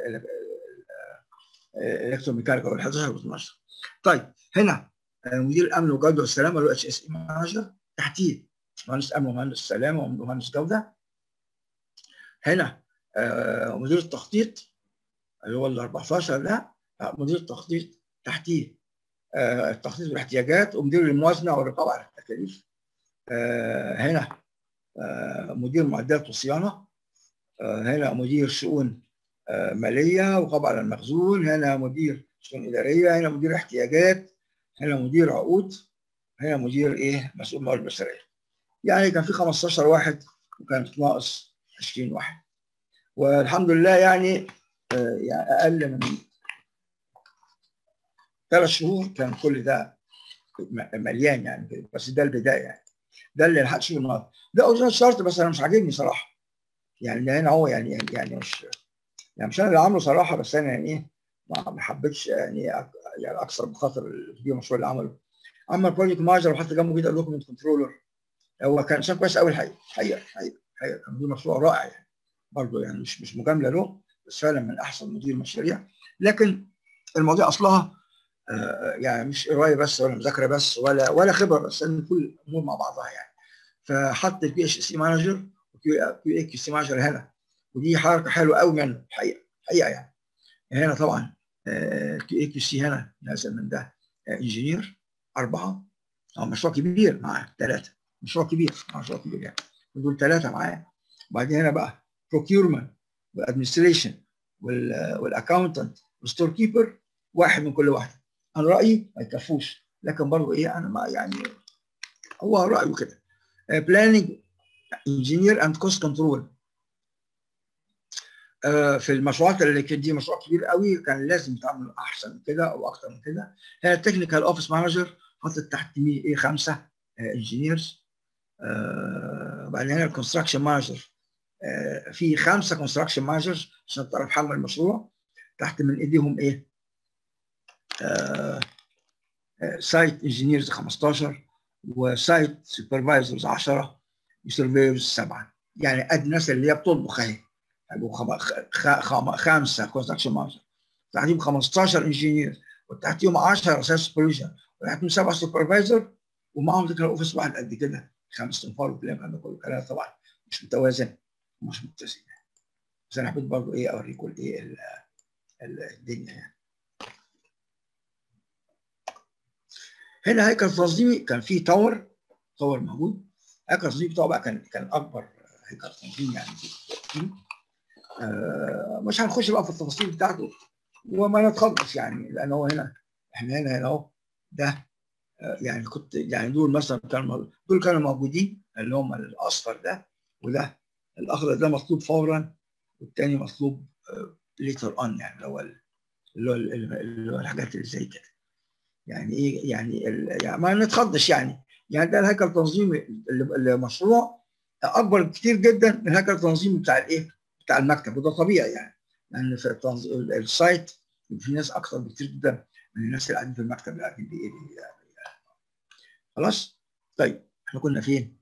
الالكتروميكانيكال وال 11 و 12 طيب هنا مدير الامن والجوده والسلامه اللي هو اتش اس اي مانجر تحتيه مهندس امن ومهندس سلامه ومهندس جوده هنا مدير التخطيط اللي هو ال 14 ده مدير التخطيط تحتيه التخطيط والاحتياجات ومدير الموازنه والرقابه على التكاليف هنا مدير معدات وصيانه هنا مدير شؤون ماليه وقبع على المخزون هنا مدير شؤون اداريه هنا مدير احتياجات هنا مدير عقود هنا مدير ايه مسؤول موارد بشريه يعني كان في 15 واحد وكانت ناقص 20 واحد والحمد لله يعني آه، يعني اقل من ثلاث شهور كان كل ده م- مليان يعني بس ده البدايه يعني ده اللي لحد شهور النهارده ده اوريجينال شارت بس انا مش عاجبني صراحه يعني ده هنا هو يعني يعني, يعني مش يعني مش انا اللي عامله صراحه بس انا يعني ايه ما ما حبيتش يعني أك- يعني اكثر بخاطر الفيديو المشروع اللي عمله عمل بروجكت مانجر وحتى جنبه كده دوكيمنت كنترولر هو كان انسان كويس قوي الحقيقه الحقيقه الحقيقه الحقيقه كان مدير مشروع رائع يعني برضه يعني مش مش مجامله له بس فعلا من احسن مدير مشاريع لكن المواضيع اصلها آه، يعني مش قرايه بس ولا مذاكره بس ولا ولا خبره بس ان كل الامور مع بعضها يعني فحط البي اتش سي مانجر وكيو اي كيو سي مانجر هنا ودي حركه حلوه قوي منه الحقيقه الحقيقه يعني هنا طبعا كيو اي كيو سي هنا نازل من ده انجينير اربعه هو مشروع كبير معاه ثلاثه مشروع كبير مشروع كبير يعني دول ثلاثه معاه وبعدين هنا بقى بروكيورمنت والادمنستريشن والاكاونتنت والستور كيبر واحد من كل واحده انا رايي ما يكفوش لكن برضه ايه انا ما يعني هو رايه كده بلاننج انجينير اند كوست كنترول في المشروعات اللي كانت دي مشروع كبير قوي كان لازم تعمل احسن من كده او اكتر من كده هنا التكنيكال اوفيس مانجر حاطط تحت مي ايه خمسه انجينيرز بعدين هنا الكونستراكشن مانجر في خمسه كونستراكشن مانجرز عشان تعرف حجم المشروع تحت من ايديهم ايه سايت انجينيرز 15 وسايت سوبرفايزرز 10 وسيرفيرز 7 يعني قد الناس اللي هي بتطبخ اهي هيبقوا خم- خ- خم- خمسه كونستراكشن مانجر تحتيهم 15 انجينير وتحتيهم 10 اساس سوبرفيجن وتحتيهم سبعه سوبرفايزر ومعاهم ذكر اوفيس واحد قد كده خمس تنفار والكلام ده كله كلام طبعا مش متوازن ومش متزن بس انا حبيت برضه ايه اوريكم الايه ال- ال- الدنيا يعني هنا هيكل تنظيمي كان فيه تاور تاور موجود هيكل تنظيمي بتاعه بقى كان كان اكبر هيكل تنظيمي يعني فيه. آه، مش هنخش بقى في التفاصيل بتاعته وما نتخلص يعني لان هو هنا احنا هنا هنا اهو ده آه، يعني كنت يعني دول مثلا كانوا دول كانوا موجودين اللي هم الاصفر ده وده الاخضر ده مطلوب فورا والتاني مطلوب ليتر اون يعني اللي هو ال- اللي هو ال- اللي هو الحاجات اللي زي كده يعني ايه يعني, ال- يعني ما نتخضش يعني يعني ده الهيكل التنظيمي اللي- المشروع اكبر كتير جدا من الهيكل التنظيمي بتاع الايه؟ بتاع المكتب وده طبيعي يعني لان في التنظ... ال- السايت في ناس اكتر بكتير جدا من الناس اللي قاعدين في المكتب اللي قاعدين بايه يعني خلاص طيب احنا كنا فين؟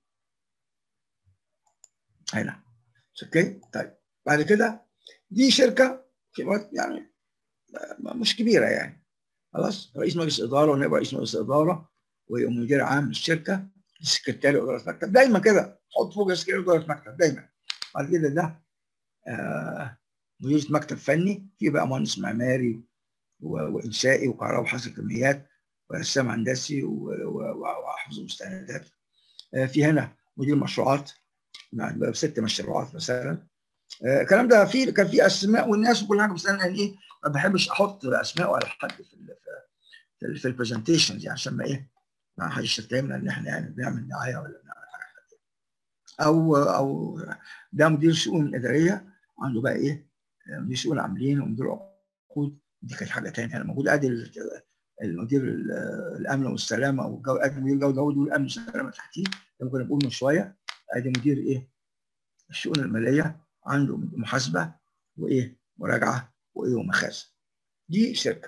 هنا اوكي طيب بعد كده دي شركه كبيرة يعني م- مش كبيره يعني خلاص رئيس مجلس اداره ونائب رئيس مجلس اداره ومدير عام للشركه سكرتاري اداره مكتب دايما كده حط فوق سكرتاري اداره مكتب دايما بعد كده ده آه مدير مكتب فني في بقى مهندس معماري و- وانشائي وكهرباء وحاسب كميات ورسام هندسي و- و- وحفظ مستندات آه في هنا مدير مشروعات يعني بقى ست مشروعات مثلا آه، الكلام ده في كان في اسماء والناس وكل حاجه بس انا يعني ايه ما بحبش احط اسماء ولا حد في ال في, ال في البرزنتيشنز يعني عشان ما ايه ما حدش يتهمنا ان احنا يعني بنعمل دعايه ولا بنعمل حاجه او او ده مدير شؤون اداريه عنده بقى ايه مدير شؤون عاملين ومدير عقود دي كانت حاجه ثانيه انا موجود ادي ال- المدير ال- الامن والسلامه والجو ادي مدير الجوده والامن والسلامه تحتيه زي ما كنا بنقول من شويه ادي مدير ايه الشؤون الماليه عنده محاسبه وايه مراجعه وايه ومخازن دي شركه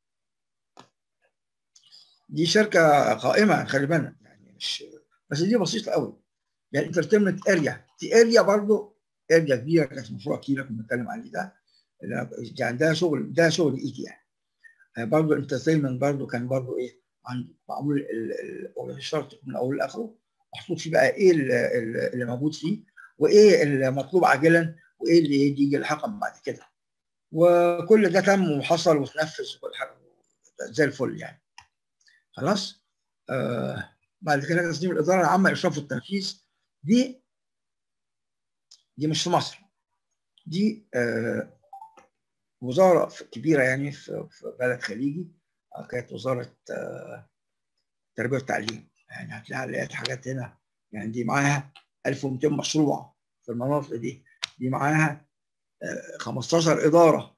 دي شركه قائمه خلي بالك يعني مش بس دي بسيطه قوي يعني انترتينمنت اريا دي اريا برضه اريا كبيره كانت مشروع كبير كنا بنتكلم عليه ده يعني ده شغل ده شغل ايدي يعني برضه انترتينمنت برضه كان برضه ايه عند معمول الشرط من اوله لاخره محطوط فيه بقى ايه اللي موجود فيه وايه المطلوب عاجلا وايه اللي يجي لاحقا بعد كده وكل ده تم وحصل وتنفذ وكل حاجه زي الفل يعني خلاص آه بعد كده تصميم الاداره العامه الاشراف والتنفيذ دي دي مش في مصر دي آه وزاره كبيره يعني في, في بلد خليجي آه كانت وزاره آه التربيه والتعليم يعني هتلاقي لقيت حاجات هنا يعني دي معاها 1200 مشروع في المناطق دي دي معاها 15 اداره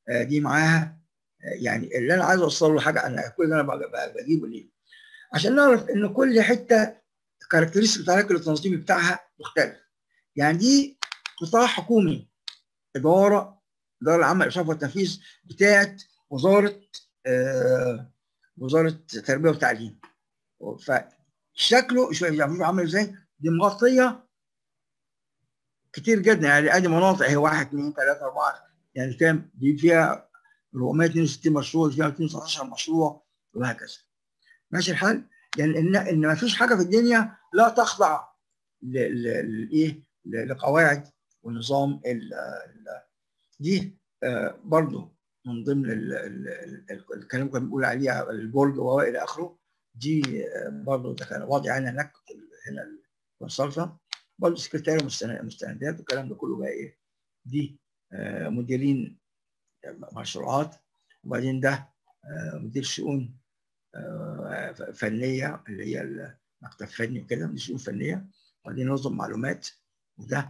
آه، دي معاها آه، يعني اللي انا عايز اوصل له حاجه انا كل اللي انا بج- بج- بجيبه ليه عشان نعرف ان كل حته الكاركترستيك بتاع الهيكل التنظيمي بتاعها مختلف يعني دي قطاع حكومي اداره اداره العامه الاشراف والتنفيذ بتاعت وزاره آه وزاره التربيه والتعليم فشكله شويه يعني عامل ازاي دي مغطيه كتير جدا يعني ادي مناطق هي 1 2 3 4 يعني كام دي فيها 462 مشروع فيها 219 مشروع وهكذا ماشي الحال يعني ان ان ما فيش حاجه في الدنيا لا تخضع لايه لقواعد ونظام ال ال دي آه برضو من ضمن ال ال ال الكلام كان بنقول عليها البورد والى اخره دي آه برضو ده كان واضع هنا هناك هنا الكونسلتنت برضه سكرتاري مستندات والكلام ده كله بقى ايه دي آه مديرين مشروعات وبعدين ده آه مدير شؤون آه فنيه اللي هي المكتب فني وكده مدير شؤون فنيه وبعدين نظم معلومات وده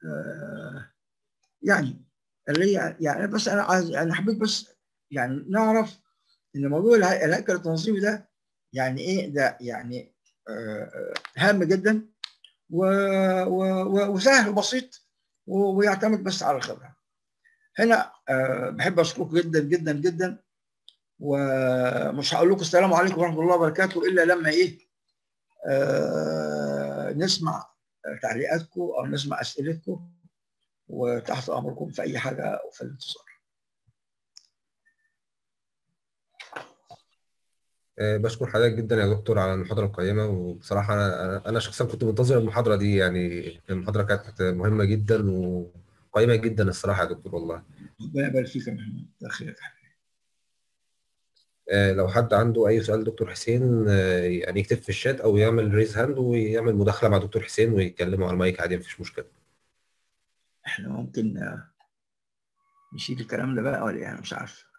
يعني اللي هي يعني بس انا عايز انا حبيت بس يعني نعرف ان موضوع الهيكل التنظيمي ده يعني ايه ده يعني هام جدا و... و... وسهل وبسيط ويعتمد بس على الخبره. هنا أه بحب اشكركم جدا جدا جدا ومش هقول لكم السلام عليكم ورحمه الله وبركاته الا لما ايه أه نسمع تعليقاتكم او نسمع اسئلتكم وتحت امركم في اي حاجه وفي الانتظار. بشكر حضرتك جدا يا دكتور على المحاضرة القيمة وبصراحة أنا أنا شخصيا كنت منتظر المحاضرة دي يعني المحاضرة كانت مهمة جدا وقيمة جدا الصراحة يا دكتور والله. ربنا يبارك فيك يا محمد ده خير لو حد عنده أي سؤال دكتور حسين يعني يكتب في الشات أو يعمل ريز هاند ويعمل مداخلة مع دكتور حسين ويتكلموا على المايك عادي مفيش مشكلة. احنا ممكن نشيل الكلام ده بقى ولا يعني مش عارف.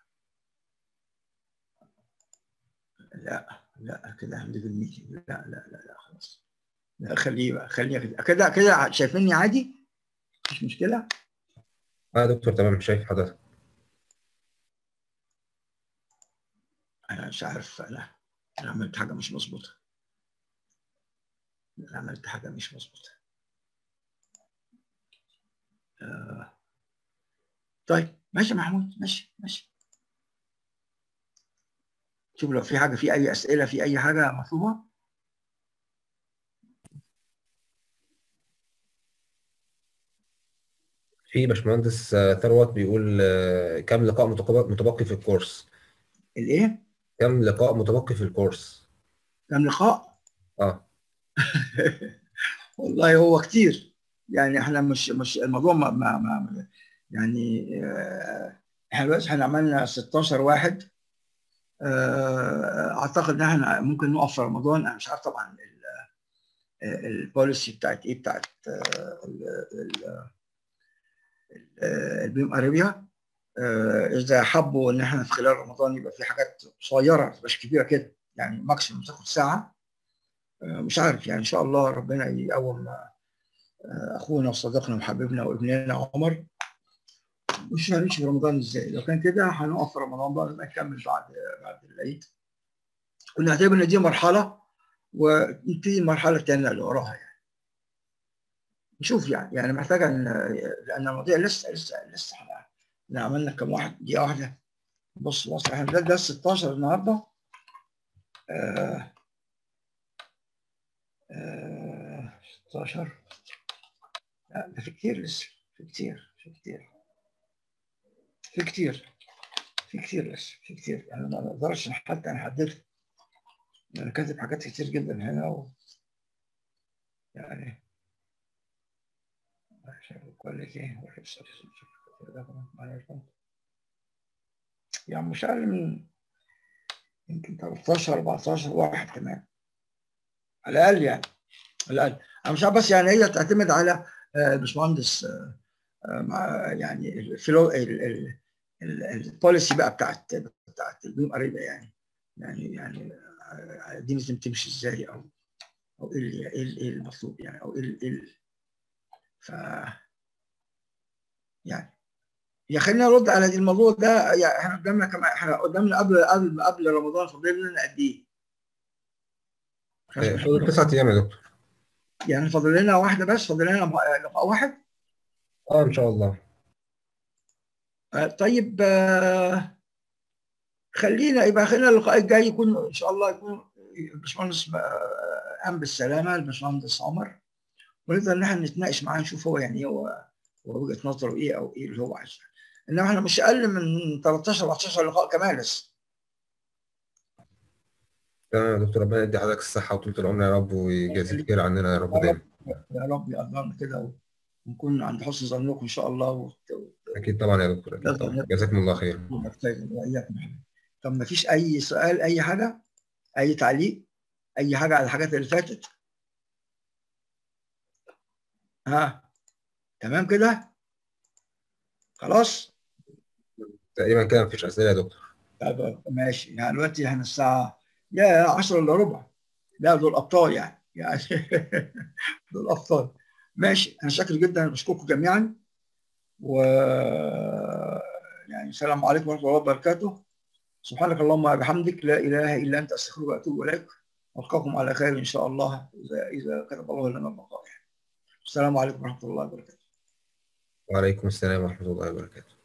لا لا كده هنجيب الميتنج لا لا لا لا خلاص لا خليه بقى خليه كده كده كده شايفيني عادي مفيش مشكله اه دكتور تمام شايف حضرتك انا مش عارف انا انا عملت حاجه مش مظبوطه انا عملت حاجه مش مظبوطه آه. طيب ماشي محمود ماشي ماشي شوف لو في حاجه في اي اسئله في اي حاجه مطلوبه في باشمهندس ثروت بيقول كم لقاء متبقي في الكورس الايه كم لقاء متبقي في الكورس كم لقاء اه والله هو كتير يعني احنا مش مش الموضوع ما, ما, ما يعني احنا دلوقتي احنا عملنا 16 واحد اعتقد ان احنا ممكن نقف في رمضان انا مش عارف طبعا البوليسي بتاعت ايه بتاعت البيم اريبيا اذا حبوا ان احنا في خلال رمضان يبقى في حاجات صغيره مش كبيره كده يعني ماكسيموم تاخد ساعه مش عارف يعني ان شاء الله ربنا يقوم اخونا وصديقنا وحبيبنا وابننا عمر مش هنمشي في رمضان ازاي لو كان كده هنقف في رمضان بقى نكمل بعد بعد العيد ونعتبر ان دي مرحله ونبتدي المرحله الثانيه اللي وراها يعني نشوف يعني يعني محتاجه ان لان المواضيع لسه لسه لسه احنا عملنا كم واحد دقيقه واحده بص بص احنا ده, ده 16 النهارده آه آه 16 لا ده في كتير لسه في كتير في كتير في كتير في كتير لسه في كتير انا ما اقدرش حتى انا حددت انا كاتب حاجات كتير جدا هنا و... يعني كواليتي يعني مش اقل من يمكن 13 14 واحد كمان على الاقل يعني على الاقل انا مش عارف بس يعني هي تعتمد على الباشمهندس يعني الفلو البوليسي بقى بتاعت بتاعت البيم اريبيا يعني يعني يعني دي لازم تمشي ازاي او او ايه ايه المطلوب يعني او ايه ايه ف يعني يا خلينا نرد على الموضوع ده يعني احنا قدامنا كم احنا قدامنا قبل قبل قبل رمضان فاضل لنا قد ايه؟ فاضل تسعة ايام يا دكتور يعني فاضل لنا واحده بس فاضل لنا لقاء واحد اه ان شاء الله آه، طيب آه، خلينا يبقى خلينا اللقاء الجاي يكون ان شاء الله يكون الباشمهندس آه، قام بالسلامه الباشمهندس عمر ونقدر ان احنا نتناقش معاه نشوف هو يعني هو هو وجهه نظره ايه او ايه اللي هو عايزه انما احنا مش اقل من 13 14 لقاء كمان لسه تمام يا دكتور ربنا يدي حضرتك الصحة وطولة العمر يا رب ويجازيك خير عننا يا رب دايما يا رب يقدرنا كده ونكون عند حسن ظنكم ان شاء الله و... أكيد طبعا يا دكتور أكيد طبعا جزاكم الله خير وإياكم يا حبيبي. طب ما فيش اي سؤال اي حاجه اي تعليق اي حاجه على الحاجات اللي فاتت ها تمام كده خلاص تقريبا كده مفيش أسئلة يا دكتور طب ماشي يعني دلوقتي احنا الساعه يا 10 الا ربع لا دول ابطال يعني يعني دول ابطال ماشي انا شاكر جدا بشكركم جميعا و يعني السلام عليكم ورحمه الله وبركاته سبحانك اللهم وبحمدك لا اله الا انت استغفرك واتوب اليك والقاكم على خير ان شاء الله اذا اذا كتب الله لنا البقاء السلام عليكم ورحمه الله وبركاته وعليكم السلام ورحمة الله وبركاته